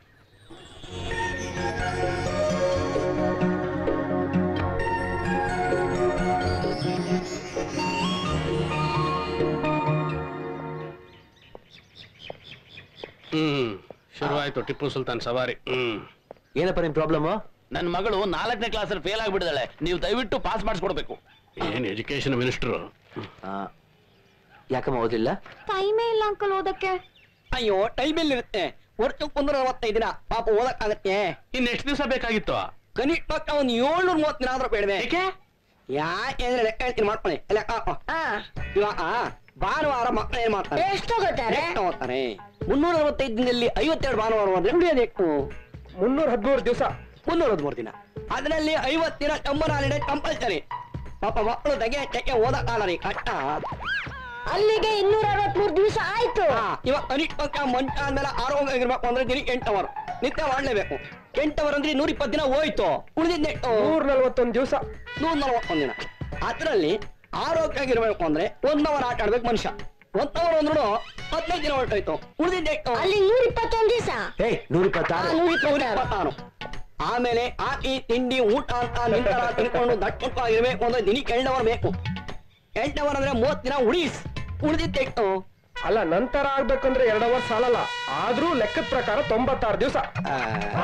ಹ್ಮ್ ಶುರುವಾಯ್ತು ಟಿಪ್ಪು ಸುಲ್ತಾನ್ ಸವಾರಿ ಹ್ಮ್ ಏನಪ್ಪ ನಿಮ್ ಪ್ರಾಬ್ಲಮ್ ನನ್ನ ಮಗಳು ನಾಲ್ಕನೇ ಕ್ಲಾಸಲ್ಲಿ ಫೇಲ್ ಆಗ್ಬಿಟ್ಟಿದ್ದಾಳೆ ನೀವು ದಯವಿಟ್ಟು ಪಾಸ್ ಮಾಡಿಸ್ಕೊಡ್ಬೇಕು ಏನ್ ಎಜುಕೇಶನ್ ಮಿನಿಸ್ಟರ್ ಯಾಕಮ್ಮ ಓದಿಲ್ಲ ಟೈಮೇ ಇಲ್ಲ ಅಂಕಲ್ ಓದಕ್ಕೆ ಅಯ್ಯೋ ಟೈಮ್ ಇರುತ್ತೆ ವರ್ಷಕ್ಕೆ ಮುನ್ನೂರ ಅರವತ್ತೈದು ದಿನ ಪಾಪ ಓದಕ್ಕಾಗತ್ತೆ ಇನ್ ಎಷ್ಟು ದಿವಸ ಬೇಕಾಗಿತ್ತು ಕನಿಷ್ಠ ಪಕ್ಷ ಒಂದ್ ಏಳ್ನೂರ ಮೂವತ್ತು ದಿನ ಆದ್ರೂ ಬೇಡವೆ ಏಕೆ ಯಾಕೆಂದ್ರೆ ಲೆಕ್ಕ ಹೇಳ್ತೀನಿ ಮಾಡ್ಕೊಳ್ಳಿ ಲೆಕ್ಕ ಹಾಕೋ. ಇವಾಗ ಭಾನುವಾರ ಮಕ್ಕಳು ಏನ್ ಮಾಡ್ತಾರೆ ಎಷ್ಟು ತಗೋತಾರೆ ಎಷ್ಟು ತಗೋತಾರೆ ಮುನ್ನೂರ ಅರವತ್ತೈದು ದಿನದಲ್ಲಿ ಐವತ್ತೆರಡು ಭಾನುವಾರ ಹೋದ್ರೆ ಉಳಿಯೋದೆಷ್ಟು ಮುನ್ನೂರ ಹದಿಮೂರು ದಿವಸ ಮುನ್ನೂರ ಹದಿಮೂರು ದಿನ ಅದರಲ್ಲಿ ಐವತ್ತು ದಿನ ಕಂಬನ ಹಾಲಿಡೇ ಕಂಪಲ್ಸರಿ ಪಾಪ ಮಕ್ಕಳು ತೆಗೆ ತೆಗೆ ಓದಕ್ಕಾಗಲ್ಲ ರೀ ಕಷ್ಟ ಅಲ್ಲಿಗೆ ಇನ್ನೂರ ಅರವತ್ಮೂರು ದಿವಸ ಆಯ್ತು ಹಾ, ಇವಾಗ ಕನಿಷ್ಠ ಪಕ್ಷ ಮಂಚ ಆದ್ಮೇಲೆ ಆರೋಗ್ಯ ಇರ್ಬೇಕು ಅಂದ್ರೆ ದಿನ ಎಂಟು ಅವರ್ ನಿತ್ಯ ಮಾಡ್ಲೇಬೇಕು ಎಂಟು ಅವರ್ ಅಂದ್ರೆ ನೂರ ಇಪ್ಪತ್ತು ದಿನ ಹೋಯ್ತು ಉಳಿದಿದ್ದ ನೂರ ನಲ್ವತ್ತೊಂದು ದಿವಸ ನೂರ ನಲ್ವತ್ತೊಂದು ದಿನ ಅದರಲ್ಲಿ ಆರೋಗ್ಯವಾಗಿರ್ಬೇಕು ಅಂದ್ರೆ ಒಂದ್ ಅವರ್ ಆಟ ಆಡ್ಬೇಕು ಮನುಷ್ಯ ಒಂದ್ ಅವರ್ ಅಂದ್ರೂ ಹದಿನೈದು ದಿನ ಹೊರಟೋಯ್ತು ಉಳಿದಿದ್ದ ಅಲ್ಲಿ ನೂರ ಇಪ್ಪತ್ತೊಂದು ದಿವಸ ಹೇ ನೂರ ಇಪ್ಪತ್ತಾರು ಇಪ್ಪತ್ತಾರು ಆಮೇಲೆ ಆಕಿ ತಿಂಡಿ ಊಟ ಅಂತ ನಿಂತರ ತಿನ್ಕೊಂಡು ದಟ್ಟವಾಗಿರ್ಬೇಕು ಅಂದ್ರೆ ದಿನಕ್ಕೆ ಎಂಟು ಅವರ್ ಬೇಕು ಎಂಟು ಅವರ್ ಅಂದ್ರೆ ಮೂವತ್ತು ದಿನ ಉಳಿಸ್ ಉಳಿದಿದ್ದೆಟ್ಟು ಅಲ್ಲ ನಂತರ ಆಗ್ಬೇಕಂದ್ರೆ ಎರಡು ಅವರ್ ಸಾಲಲ್ಲ ಆದ್ರೂ ಲೆಕ್ಕದ ಪ್ರಕಾರ ತೊಂಬತ್ತಾರು ದಿವಸ ಆ,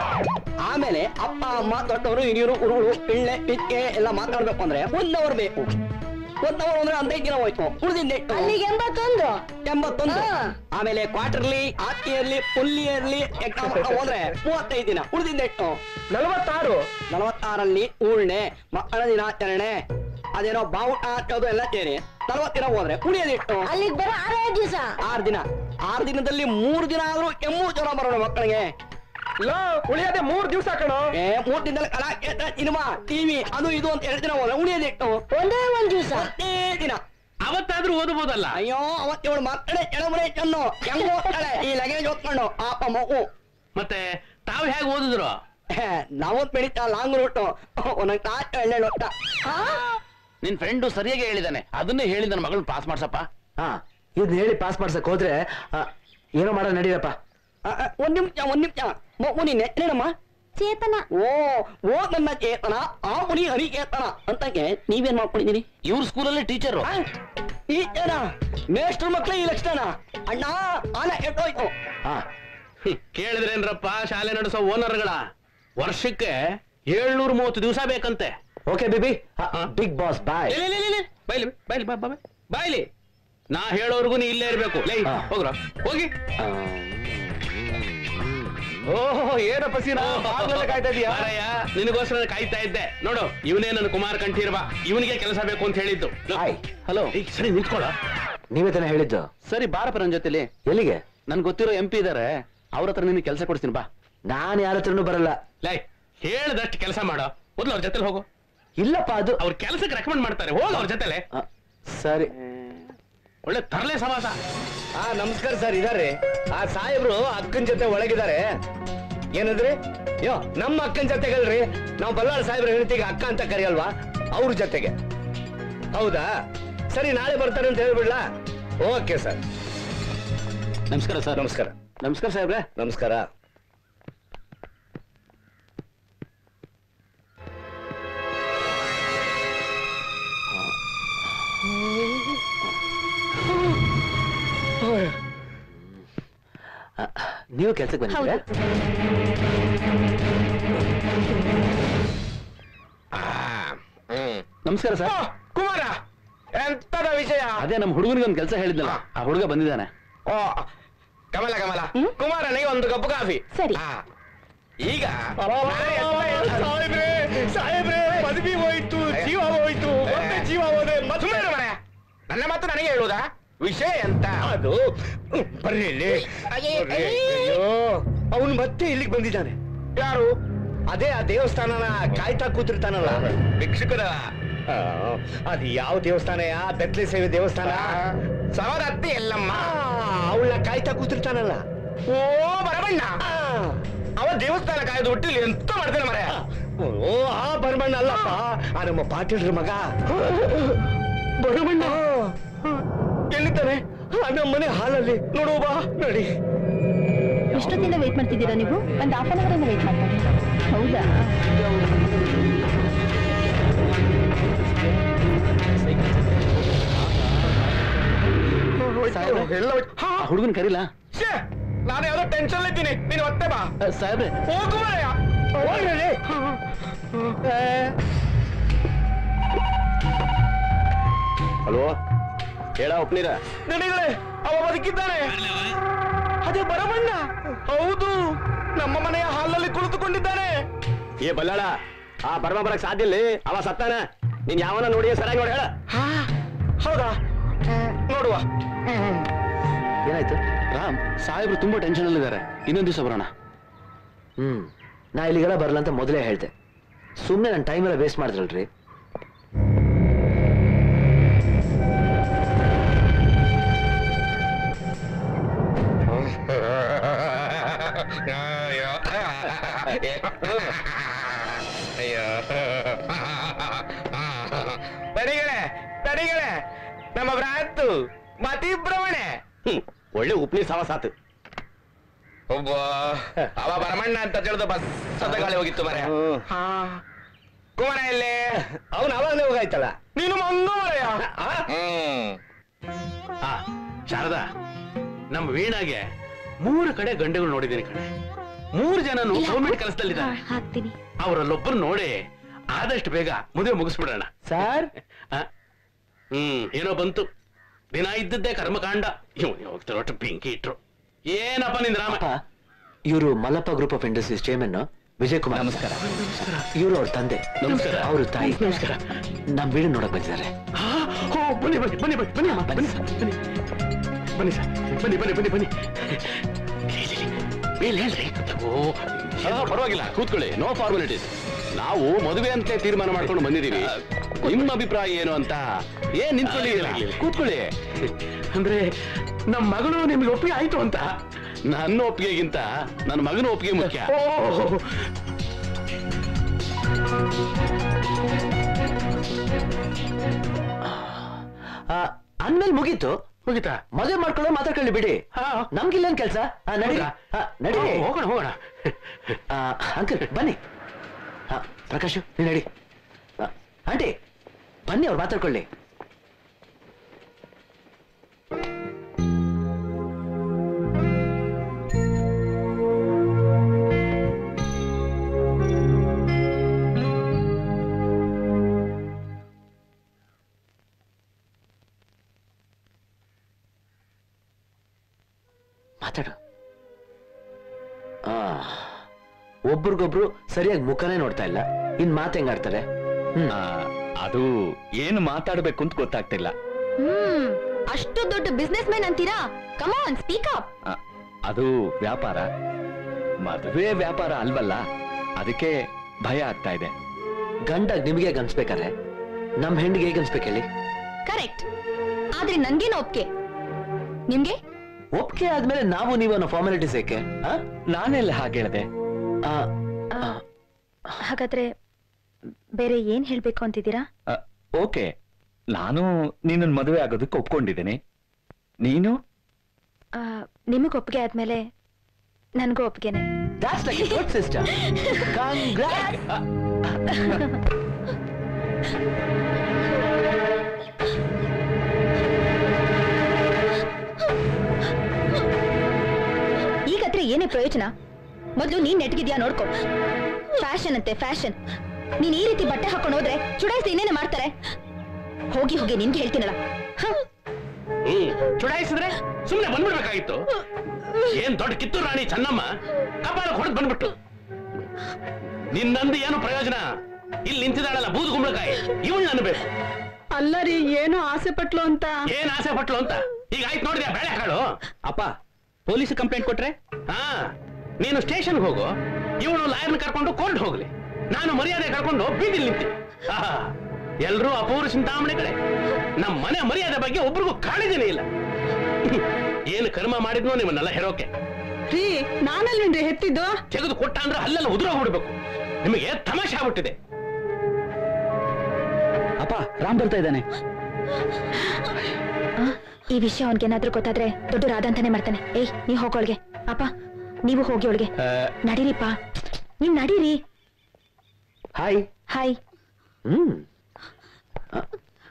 ಆಮೇಲೆ ಅಪ್ಪ ಅಮ್ಮ ದೊಡ್ಡವರು ಹಿರಿಯರು ಉರುಳು ಪಿಳ್ಳೆ ಪಿಕ್ಕೆ ಎಲ್ಲ ಮಾತಾಡ್ಬೇಕು ಅಂದ್ರೆ ಒಂದ್ ಅವರ್ ಬೇಕು ಒಂದ್ ಅವರ್ ಅಂದ್ರೆ ಹದಿನೈದು ದಿನ ಹೋಯ್ತು ಉಳಿದಿದ್ದೆಟ್ಟು ಅಲ್ಲಿಗೆ ಎಂಬತ್ತೊಂದು ಎಂಬತ್ತೊಂದು ಹಾ. ಆಮೇಲೆ quarterly half yearly full yearly exam ಹೋದ್ರೆ ಮೂವತ್ತೈದು ದಿನ ಉಳಿದಿದ್ದೆಟ್ಟು ನಲವತ್ತಾರು ನಲವತ್ತಾರಲ್ಲಿ ಊಳ್ನೆ ಮಕ್ಕಳ ದಿನಾಚರಣೆ ಅದೇನೋ ಬಾವುಟ ಹಾಕೋದು ಎಲ್ಲ ಸೇರಿ ನಲವತ್ತು ದಿನ ಹೋದ್ರೆ ಉಳಿಯೋದಿಟ್ಟು ಅಲ್ಲಿಗೆ ಬರೋ ಆರೇ ದಿವಸ ಆರು ದಿನ ಆರು ದಿನದಲ್ಲಿ ಮೂರು ದಿನ ಆದ್ರೂ ಕೆಮ್ಮು ಜ್ವರ ಬರೋಣ ಮಕ್ಕಳಿಗೆ ಲೋ ಉಳಿಯದೆ ಮೂರ್ ದಿವಸ ಕಣೋ ಏ ಮೂರ್ ದಿನದಲ್ಲಿ ಕಲಾಕ್ಷೇತ್ರ ಸಿನಿಮಾ ಟಿವಿ ಅದು ಇದು ಅಂತ ಎರಡು ದಿನ ಹೋದ್ರೆ ಉಳಿಯೋದಿಟ್ಟು ಒಂದೇ ಒಂದ್ ದಿವಸ ಒಂದೇ ದಿನ ಅವತ್ತಾದ್ರೂ ಓದಬಹುದಲ್ಲ ಅಯ್ಯೋ ಅವತ್ತೇಳು ಮಕ್ಕಳೇ ಕೆಳಮನೆ ಚೆನ್ನು ಹೆಂಗ್ ಹೋಗ್ತಾಳೆ ಈ ಲಗೇಜ್ ಹೊತ್ಕೊಂಡು ಆಪ ಮಗು ಮತ್ತೆ ತಾವ್ ಹೇಗೆ ಓದಿದ್ರು ನಾವು ಬೆಳಿತಾ ಲಾಂಗ್ ರೂಟು ಒಂದೊಂದು ತಾಟ ಎಣ್ಣೆ ಒಟ್ಟ ನಿನ್ ಫ್ರೆಂಡು ಸರಿಯಾಗಿ ಹೇಳಿದಾನೆ ಅದನ್ನೇ ಹೇಳಿ ನನ್ನ ಮಗಳನ್ನ ಪಾಸ್ ಮಾಡ್ಸಪ್ಪ ಹಾ ಇದನ್ನ ಹೇಳಿ ಪಾಸ್ ಮಾಡ್ಸಕ್ ಹೋದ್ರೆ ಆ, ಏನೋ ಮಾಡೋ ನಡೀರಪ್ಪ ಆ, ಆ, ಒಂದ್ ನಿಮಿಷ ಒಂದ್ ನಿಮಿಷ ಮಗು ನೀನ್ ಹೆಸರೇನಮ್ಮ ಚೇತನ ಓ ಓ ನನ್ನ ಚೇತನ ಆ ಮುನಿ ಹರಿ ಚೇತನ ಅಂತಂಗೆ ನೀವೇನ್ ಮಾಡ್ಕೊಂಡಿದ್ದೀರಿ ಇವ್ರ ಸ್ಕೂಲಲ್ಲಿ ಟೀಚರು ಆ? ಈ ಜನ ಮೇಷ್ಟ್ರ ಮಕ್ಳು ಈ ಲಕ್ಷಣ ಅಣ್ಣ ಆನ ಎಟ್ಟೋಯ್ತು ಹಾ ಹ್ಮ್. ಕೇಳಿದ್ರೇನ್ರಪ್ಪ ಶಾಲೆ ನಡೆಸೋ ಓನರ್ಗಳ ವರ್ಷಕ್ಕೆ ಏಳ್ನೂರ ಮೂವತ್ತು ದಿವಸ ಬೇಕಂತೆ ಓಕೆ ಬೇಬಿ ಹಾ. ಬಿಗ್ ಬಾಸ್ ಬಾಯ್ ಲೇ, ಲೇ, ಲೇ, ಲೇ, ಲೇ. ಬಾಯ್ಲಿ ಬಾಯ್ಲಿ ಬಾ, ಬಾ, ಬಾ. ಬಾಯ್ಲಿ ನಾ ಹೇಳೋರ್ಗು ನೀ ಇಲ್ಲೇ ಇರ್ಬೇಕು ಲೈ ಹಾ. ಹೋಗ್ರ ಹೋಗಿ ಓಹೋ ಏನಪ್ಪ ಸೀನಾ ಆಗ್ಲೇ ಕಾಯ್ತಾ ಇದೀಯಾ ಮಾರಯ್ಯ ನಿನಗೋಸ್ಕರ ಕಾಯ್ತಾ ಇದ್ದೆ ನೋಡು ಇವನೇ ನನ್ನ ಕುಮಾರ್ ಕಂಠೀರ್ವ ಇವನಿಗೆ ಕೆಲಸ ಬೇಕು ಅಂತ ಹೇಳಿದ್ದು ಹಾಯ್ ಹಲೋ ಏಯ್, ಸರಿ ನಿಂತ್ಕೊಳ್ಳ ನೀವೇ ತಾನೇ ಹೇಳಿದ್ದು ಸರಿ ಬಾರಪ್ಪ ನನ್ನ ಜೊತೆಲಿ ಎಲ್ಲಿಗೆ ನನ್ ಗೊತ್ತಿರೋ ಎಂ ಪಿ ಇದಾರೆ ಅವ್ರ ಹತ್ರ ನಿನ್ನ ಕೆಲಸ ಕೊಡ್ತೀನಿ ಬಾ ನಾನ್ ಯಾರ ಹತ್ರನೂ ಬರಲ್ಲ ಲೈ ಹೇಳ್ದಷ್ಟು ಕೆಲಸ ಮಾಡೋ ಮೊದ್ಲು ಅವ್ರ ಜೊತೆಲಿ ಹೋಗು ಇಲ್ಲಪ್ಪ ಅದು ಅವ್ರ ಕೆಲಸಕ್ಕೆ ರೆಕಮೆಂಡ್ ಮಾಡ್ತಾರೆ ಹೋಗ ಅವ್ರ ಜೊತೆಲೆ ಆ, ಸರಿ ಒಳ್ಳೆ ತರಲೆ ಸಮಾಸ ಆ ನಮಸ್ಕಾರ ಸರ್ ಇದಾರೆ ಆ ಸಾಹೇಬ್ರು ಅಕ್ಕನ ಜೊತೆ ಒಳಗಿದ್ದಾರೆ ಏನಂದ್ರಿ ಯೋ ನಮ್ಮ ಅಕ್ಕನ ಜೊತೆಗಲ್ರಿ ನಾವು ಬಲ್ಲಾಳ ಸಾಹೇಬ್ರ ಹೆಂಡತಿಗೆ ಅಕ್ಕ ಅಂತ ಕರೆಯಲ್ವಾ ಅವ್ರ ಜೊತೆಗೆ ಹೌದಾ ಸರಿ ನಾಳೆ ಬರ್ತಾರೆ ಅಂತ ಹೇಳ್ಬಿಡ್ಲಾ ಓಕೆ ಸರ್ ನಮಸ್ಕಾರ ಸರ್ ನಮಸ್ಕಾರ ನಮಸ್ಕಾರ ಸಾಹೇಬ್ರೆ ನಮಸ್ಕಾರ ಆ, ನೀವು ಕೆಲ್ಸಕ್ಕೆ ಬಂದಿದ್ರೆ ನಮಸ್ಕಾರ ಸರ್ ಕುಮಾರ ಎಂತದ ವಿಷಯ ಅದೇ ನಮ್ಮ ಹುಡುಗನಿಗೆ ಒಂದು ಕೆಲಸ ಹೇಳಿದ್ನಲ್ಲ ಆ ಹುಡುಗ ಬಂದಿದ್ದಾನೆ ಓ ಕಮಲ ಕಮಲ ಕುಮಾರನಿಗೆ ಒಂದು ಕಪ್ ಕಾಫಿ ಸರಿ. ಆ, ಈಗ ಸಾಹೇಬ್ರೆ ಸಾಹೇಬ್ರೆ ಪದವಿ ಹೋಯ್ತು ಜೀವ ಹೋಯ್ತು ಮತ್ತೆ ಜೀವ ಹೋದೆ ಸುಮ್ಮನೆ ಮರ ನನ್ನ ಮಾತು ನನಗೆ ಹೇಳುವುದಾ ವಿಷಯ ಎಂತ ಅದು ಬರ್ರಿ ಇಲ್ಲಿ ಬರ್ರಿ. ಅಯ್ಯೋ ಅವನು ಮತ್ತೆ ಇಲ್ಲಿಗೆ ಬಂದಿದ್ದಾನೆ ಯಾರು ಅದೇ ಆ ದೇವಸ್ಥಾನನ ಕಾಯ್ತಾ ಕೂತಿರ್ತಾನಲ್ಲ ಭಿಕ್ಷುಕರ ಅದು ಯಾವ ದೇವಸ್ಥಾನಯ ಬೆತ್ಲೆ ಸೇವೆ ದೇವಸ್ಥಾನ ಸವದತ್ತಿ ಎಲ್ಲಮ್ಮ ಅವಳ ಕಾಯ್ತಾ ಕೂತಿರ್ತಾನಲ್ಲ ಓ ಬರಬಣ್ಣ ಅವ ದೇವಸ್ಥಾನ ಕಾಯ್ದು ಹುಟ್ಟಿಲಿ ಎಂತ ಮಾಡ್ತಾನೆ ಮರ ಓ ಆ ಬರಬಣ್ಣ ಅಲ್ಲಪ್ಪ ಆ ನಮ್ಮ ಪಾಟೀಲ್ರ ಮಗ ಬರಬಣ್ಣ ಎಲ್ಲಿದ್ದಾನೆ ಆ ನಮ್ಮ ಮನೆ ಹಾಲಲ್ಲಿ ನೋಡು ಬಾ ನಡಿ ಎಷ್ಟೊತ್ತಿಂದ ವೇಟ್ ಮಾಡ್ತಿದ್ದೀರಾ ನೀವು ಒಂದು ಹಾಫ್ ಅನ್ ಅವರ್ ವೇಟ್ ಮಾಡ್ತಾರೆ ಹೌದಾ ಎಲ್ಲ ಹೋಯ್ತು. ಹಾ, ಆ ಹುಡುಗನ್ ಕರೀಲಾ ಶ್ಯೇ, ನಾನು ಯಾವ್ದೋ ಟೆನ್ಷನ್ ಇದ್ದೀನಿ ನೀನು ಮತ್ತೆ ಬಾ ಆ, ಸಾಹೇಬ್ರೆ ಹೋಗು ಮಾರಾಯ. ಹೋಗ್ರಿ. ಹಲೋ ಹೇಳ ಒಪ್ನೀರ ನಡಿಗಳೇ ಅವ ಬದುಕಿದ್ದಾನೆ ಅದೇ ಬರಬಣ್ಣ ಹೌದು ನಮ್ಮ ಮನೆಯ ಹಾಲಲ್ಲಿ ಕುಳಿತುಕೊಂಡಿದ್ದಾನೆ ಏ ಬಲ್ಲಾಳ ಆ ಬರ್ಮ ಬರಕ್ ಸಾಧ್ಯ ಇಲ್ಲಿ ಅವ ಸತ್ತಾನ ನೀನ್ ಯಾವನ ನೋಡಿ ಸರಿಯಾಗಿ ನೋಡಿ ಹೇಳ ಹಾ, ಹೌದಾ ಹ್ಮ್, ನೋಡುವ ಏನಾಯ್ತು ರಾಮ್ ಸಾಹೇಬ್ರು ತುಂಬಾ ಟೆನ್ಷನ್ ಅಲ್ಲಿ ಇದಾರೆ ಇನ್ನೊಂದ್ ದಿವಸ ಬರೋಣ ಹ್ಮ್ ನಾ ಇಲ್ಲಿಗೆಲ್ಲ ಬರಲ್ಲ ಅಂತ ಮೊದಲೇ ಹೇಳ್ದೆ ಸುಮ್ಮನೆ ನನ್ನ ಟೈಮ್ ಎಲ್ಲ ವೇಸ್ಟ್ ಮಾಡಿದ್ರಲ್ರಿ ತಡಿಗಳೇ ತಡಿಗಳೇ ನಮ್ಮ ಭ್ರಾಂತು ಮತಿ ಭ್ರಮಣೆ ಹ್ಮ್ ಒಳ್ಳೆ ಉಪ್ನಿ ಸಾತು ಒಬ್ಬ ಅವ ಬರಮಣ್ಣ ಅಂತ ತಿಳಿದು ಬಸ್ ಗಾಳಿ ಹೋಗಿತ್ತು ಮರೆ ಕುಮಾರ ಎಲ್ಲೇ ಅವನು ಅವಾಗಲೇ ಹೋಗಾಯ್ತಲ್ಲ ನೀನು ಮಂಗ ಮರೆಯ ಆ ಶಾರದಾ ನಮ್ಮ ವೀಣಾಗೆ ಮೂರು ಕಡೆ ಗಂಡುಗಳು ನೋಡಿದ್ದೀನಿ ಕಣೆ ಮೂರು ಜನನು ಗೌರ್ಮೆಂಟ್ ಕೆಲಸದಲ್ಲಿದ್ದಾರೆ ಹಾಕ್ತೀನಿ ಅವರಲ್ಲೊಬ್ಬರು ನೋಡಿ ಆದಷ್ಟು ಬೇಗ ಮದುವೆ ಮುಗಿಸ್ಬಿಡೋಣ ಸರ್ ಆ? ಹ್ಮ್ ಏನೋ ಬಂತು ದಿನ ಇದ್ದದ್ದೇ ಕರ್ಮಕಾಂಡ ಇವನು ಹೋಗ್ತಾರ ಒಟ್ಟು ಬೆಂಕಿ ಇಟ್ರು ಏನಪ್ಪ ನಿಂದ ರಾಮ ಇವರು Mallappa group of industries chairman Vijay Kumar ನಮಸ್ಕಾರ ಇವರು ಅವ್ರ ತಂದೆ ನಮಸ್ಕಾರ. ಅವರು ತಾಯಿ ನಮಸ್ಕಾರ. ನಮ್ ವೀಡು ನೋಡಕ್ ಬಂದಿದ್ದಾರೆ ಆ, ಓ, ಬನ್ನಿ ಬನ್ನಿ ಬನ್ನಿ ಬನ್ನಿ ಬನ್ನಿ ಅಮ್ಮ ಬನ್ನಿ ಸರ್ ಬನ್ನಿ ಬನ್ನಿ ಸರ್ ಬನ್ನಿ ಬನ್ನಿ ಬನ್ನಿ ಬನ್ನಿ ಇಲ್ಲಿ, ಇಲ್ಲಿ, ಮೇಲೆ ಹೇಳ್ರಿ ಓ ಪರವಾಗಿಲ್ಲ ಕೂತ್ಕೊಳ್ಳಿ ನೋ ಫಾರ್ಮಾಲಿಟೀಸ್ ನಾವು ಮದುವೆ ಅಂತ ತೀರ್ಮಾನ ಮಾಡ್ಕೊಂಡು ಬಂದಿದೀವಿ ನಿಮ್ಮ ಅಭಿಪ್ರಾಯ ಏನು ಅಂತ ಏನ್ ನಿಂತ್ಕೊಳ್ಳಿ ಕೂತ್ಕೊಳ್ಳಿ ಅಂದ್ರೆ ನಮ್ಮ ಮಗಳು ನಿಮ್ಗೆ ಒಪ್ಪಿಗೆ ಆಯ್ತು ಅಂತ ನನ್ನ ಒಪ್ಪಿಗೆಗಿಂತ ನನ್ನ ಮಗನ ಒಪ್ಪಿಗೆ ಮುಖ್ಯ ಓ ಅಂದ್ಮೇಲೆ ಮುಗೀತು ಮುಗಿತಾ ಮದುವೆ ಮಾಡ್ಕೊಳ್ಳೋ ಮಾತಾಡ್ಕೊಳ್ಳಿ ಬಿಡಿ ಹಾ. ನಮ್ಗಿಲ್ಲೇನ್ ಕೆಲ್ಸ ಆ, ನಡೀರಿ ಹೌದಾ? ಆ, ನಡೀರಿ ಹಾ, ಹೋಗೋಣ ಹೋಗೋಣ ಆ, ಅಂಕಲ್ ಬನ್ನಿ ಆ, ಪ್ರಕಾಶ್ ನೀನ್ ನಡಿ ಆ, ಆಂಟಿ ಬನ್ನಿ ಅವ್ರು ಮಾತಾಡ್ಕೊಳ್ಳಿ ಮಾತಾಡು ಆ ಒಬ್ರಿಗೊಬ್ರು ಸರಿಯಾಗಿ ಮುಖನೇ ನೋಡ್ತಾ ಇಲ್ಲ ಇನ್ ಮಾತ್ ಹೆಂಗಾಡ್ತಾರೆ ಹ್ಮ್ ಆ, ಅದು ಏನು ಮಾತಾಡ್ಬೇಕು ಅಂತ ಗೊತ್ತಾಗ್ತಿಲ್ಲ ಹ್ಮ್ ಅಷ್ಟು ದೊಡ್ಡ ಬಿಸ್ನೆಸ್ ಮ್ಯಾನ್ ಅಂತೀರಾ ಕಮಾನ್ ಸ್ಪೀಕ್ ಅಪ್ ಆ, ಅದು ವ್ಯಾಪಾರ ಮದುವೆ ವ್ಯಾಪಾರ ಅಲ್ವಲ್ಲ ಅದಕ್ಕೆ ಭಯ ಆಗ್ತಾ ಇದೆ ಗಂಡಾಗ್ ನಿಮಗೆ ಅನ್ಸ್ಬೇಕಾರೆ ನಮ್ ಹೆಂಡಿಗೆ ಹೇಗೆ ಅನ್ಸ್ಬೇಕು ಹೇಳಿ ಕರೆಕ್ಟ್ ಆದ್ರೆ ನನ್ಗೇನು ಒಪ್ಕೆ ನಿಮ್ಗೆ ಒಪ್ಪಿಗೆ ಆದ್ಮೇಲೆ ನಾವು ನೀವು ಅನ್ನೋ ಫಾರ್ಮಾಲಿಟೀಸ್ ಏಕೆ ಆ? ನಾನೆಲ್ಲ ಹಾಗೆ ಹೇಳ್ದೆ ಆ, ಆ, ಹಾಗಾದ್ರೆ ಬೇರೆ ಏನ್ ಹೇಳ್ಬೇಕು ಅಂತಿದ್ದೀರಾ ಅ, ಓಕೆ ನಾನು ನಿನ್ನ ಮದುವೆ ಆಗೋದಕ್ಕೆ ಒಪ್ಕೊಂಡಿದ್ದೀನಿ ನೀನು ಆ, ನಿಮಗ್ ಒಪ್ಪಿಗೆ ಆದ್ಮೇಲೆ ನನ್ಗೂ ಒಪ್ಪಿಗೆನೆ That's like a good sister. Congrats. ಈಗಾದ್ರೆ ಏನೇ ಪ್ರಯೋಜನ ಮೊದ್ಲು ನೀನ್ ನೆಟ್ಗಿದ್ಯಾ ನೋಡ್ಕೊ ಫ್ಯಾಷನ್ ಅಂತೆ ಫ್ಯಾಷನ್ ನೀನ್ ಈ ರೀತಿ ಬಟ್ಟೆ ಹಾಕೊಂಡು ಹೋದ್ರೆ ಚುಡಾಯಿಸಿ ಇನ್ನೇನೆ ಮಾಡ್ತಾರೆ ಹೋಗಿ ಹೋಗಿ ನಿನ್ಗೆ ಹೇಳ್ತೀನಲ್ಲ ಹ, ಹ್ಮ್ ಚುಡಾಯಿಸಿದ್ರೆ ಸುಮ್ನೆ ಬಂದ್ಬಿಡ್ಬೇಕಾಗಿತ್ತು ಏನ್ ದೊಡ್ಡ ಕಿತ್ತೂರು ರಾಣಿ ಚೆನ್ನಮ್ಮ ಕಪಾಳ ಹೊಡೆದ್ ಬಂದ್ಬಿಟ್ಟು ನಿನ್ನಂದು ಏನು ಪ್ರಯೋಜನ ಇಲ್ಲಿ ನಿಂತಿದ್ದಾಳಲ್ಲ ಬೂದು ಗುಂಬಳಕಾಯಿ ಇವಳು ಅನ್ಬೇಕು ಅಲ್ಲ ರೀ ಏನು ಆಸೆ ಪಟ್ಲು ಅಂತ ಏನ್ ಆಸೆ ಪಟ್ಲು ಅಂತ ಈಗ ಆಯ್ತು ನೋಡಿದ್ಯಾ ಬೆಳೆ ಹಾಳು ಅಪ್ಪ ಪೊಲೀಸ್ ಕಂಪ್ಲೇಂಟ್ ಕೊಟ್ರೆ ಹಾ ನೀನು ಸ್ಟೇಷನ್ಗೆ ಹೋಗು ಇವನು ಲಾಯರ್ನ ಕರ್ಕೊಂಡು ಕೋರ್ಟ್ ಹೋಗ್ಲಿ ನಾನು ಮರ್ಯಾದೆ ಕರ್ಕೊಂಡು ಬೀದಿಲ್ ನಿಂತಿ ಎಲ್ರೂ ಅಪೂರ್ವ ಚಿಂತಾಮಣಿ ಕಡೆ ನಮ್ಮ ಮನೆ ಮರ್ಯಾದೆ ಬಗ್ಗೆ ಒಬ್ರಿಗೂ ಕಾಳಜಿನೇ ಇಲ್ಲ ಏನು ಕರ್ಮ ಮಾಡಿದ್ನೋ ನಿಮ್ಮನ್ನೆಲ್ಲ ಹೆರೋಕೆ ರೀ ನಾನಲ್ವೇನ್ರಿ ಹೆತ್ತಿದ್ದು ತೆಗೆದು ಕೊಟ್ಟ ಅಂದ್ರೆ ಅಲ್ಲೆಲ್ಲ ಉದುರೋಗ್ಬಿಡ್ಬೇಕು ನಿಮಗೆ ತಮಾಷೆ ಆಗ್ಬಿಟ್ಟಿದೆ ಅಪ್ಪ ರಾಮ್ ಬರ್ತಾ ಇದ್ದಾನೆ ಆ, ಈ ವಿಷಯ ಅವನ್ಗೇನಾದ್ರೂ ಗೊತ್ತಾದ್ರೆ ದೊಡ್ಡ ರಾಧ ಅಂತಾನೆ ಮಾಡ್ತಾನೆ ಏಯ್ ನೀ ಹೋಗೋಳ್ಗೆ ಅಪ್ಪ ನೀವು ಹೋಗಿ ಒಳಗೆ ನಡೀರಿಪ್ಪ ನೀವ್ ನಡೀರಿ ಹಾಯ್ ಹಾಯ್ ಹ್ಮ್ ಆ.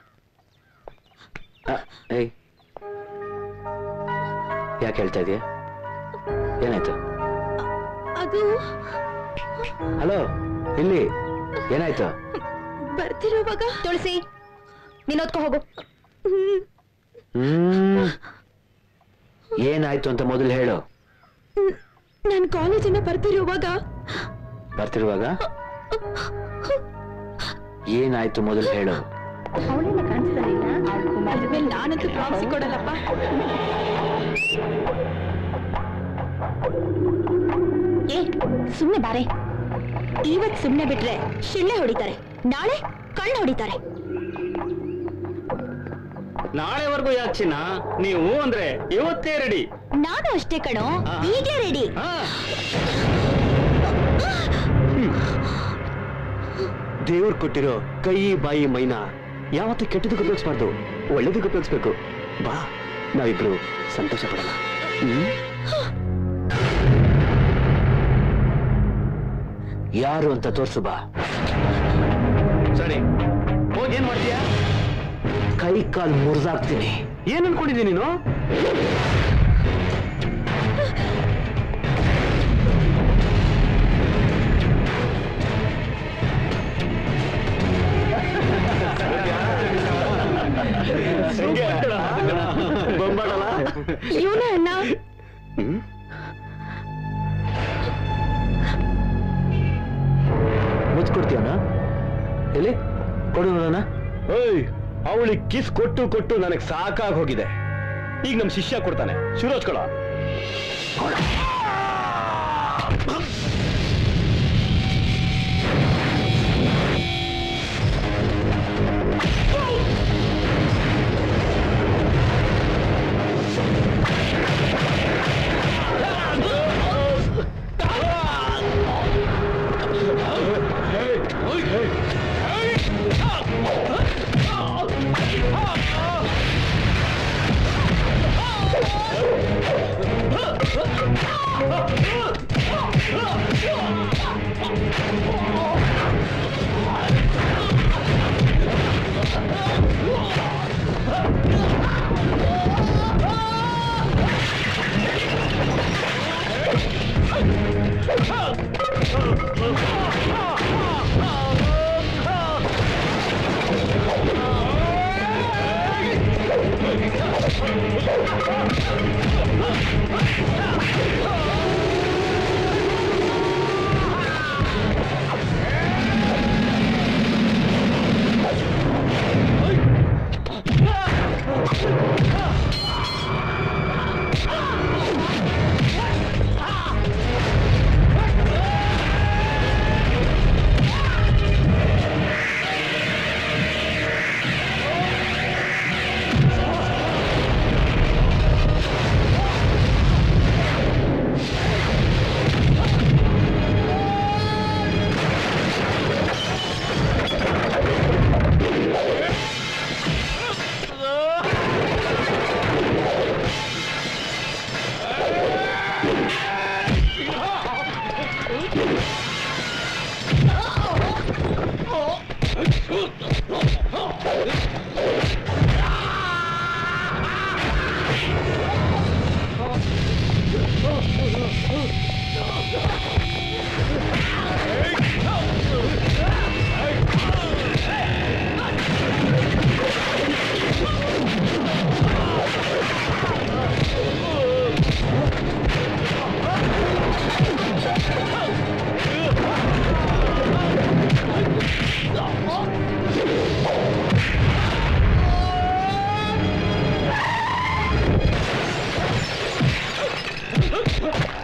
ಆ, ಏಯ್ ಯಾಕೆ ಹೇಳ್ತಾ ಇದೀಯ ಏನಾಯ್ತು ಅದು ಹಲೋ ಇಲ್ಲಿ ಏನಾಯ್ತು ಬರ್ತಿರೋವಾಗ ತುಳಸಿ ನೀನ್ ಓದ್ಕೊ ಹೋಗು ಹ್ಮ್ ಏನಾಯ್ತು ಅಂತ ಮೊದಲು ಹೇಳು ನಾನು ಕಾಲೇಜಿಂದ ಬರ್ತಿರುವಾಗ ಬರ್ತಿರುವಾಗ ಏನಾಯ್ತು ಮೊದಲು ಹೇಳು ಅವಳೆಲ್ಲ ಕಾಣಿಸ್ತಾನೆ ಮದ್ವೆ ನಾನಂತೂ ಪ್ರಾಮಿಸಿ ಕೊಡಲ್ಲಪ್ಪ ಏ ಸುಮ್ನೆ ಬಾರೆ ಇವತ್ ಸುಮ್ನೆ ಬಿಟ್ರೆ ಶಿಳ್ಳೆ ಹೊಡಿತಾರೆ ನಾಳೆ ಕಳ್ಳ ಹೊಡಿತಾರೆ ನಾಳೆವರೆಗೂ ಯಾಕೆ ಚಿನ್ನ ನೀವು ಅಂದ್ರೆ ಇವತ್ತೇ ರೆಡಿ ನಾನು ಅಷ್ಟೇ ಕಣೋ ಈಗಲೇ ರೆಡಿ ದೇವ್ರು ಕೊಟ್ಟಿರೋ ಕೈ ಬಾಯಿ ಮೈನ ಯಾವತ್ತೂ ಕೆಟ್ಟದಕ್ಕೆ ಉಪಯೋಗಿಸ್ಬಾರ್ದು ಒಳ್ಳೇದಕ್ಕೆ ಉಪಯೋಗಿಸ್ಬೇಕು ಬಾ ನಾವಿಬ್ರು ಸಂತೋಷ ಪಡೋಣ ಹ್ಮ್ ಯಾರು ಅಂತ ತೋರ್ಸು ಬಾ ಸರಿ ಹೋಗಿ ಏನ್ ಮಾಡ್ತೀಯಾ ಕೈ ಕಾಲ್ ಮುರಿದಾಕ್ತೀನಿ ಏನ್ ಅನ್ಕೊಂಡಿದ್ದೀನಿ ನೀನು ಬೊಂಬಾಡಲ್ಲ ಇವನೇ ಅಣ್ಣ ಮುಚ್ಕೊಡ್ತೀವನ ಎಲ್ಲಿ ಕೊಡು ನೋಡೋಣ ಓಯ್ ಅವಳಿಗೆ ಕಿಸ್ ಕೊಟ್ಟು ಕೊಟ್ಟು ನನಗೆ ಸಾಕಾಗಿ ಹೋಗಿದೆ ಈಗ ನಮ್ ಶಿಷ್ಯ ಕೊಡ್ತಾನೆ ಶಿರೋಜ್ಕೊಳ ಆ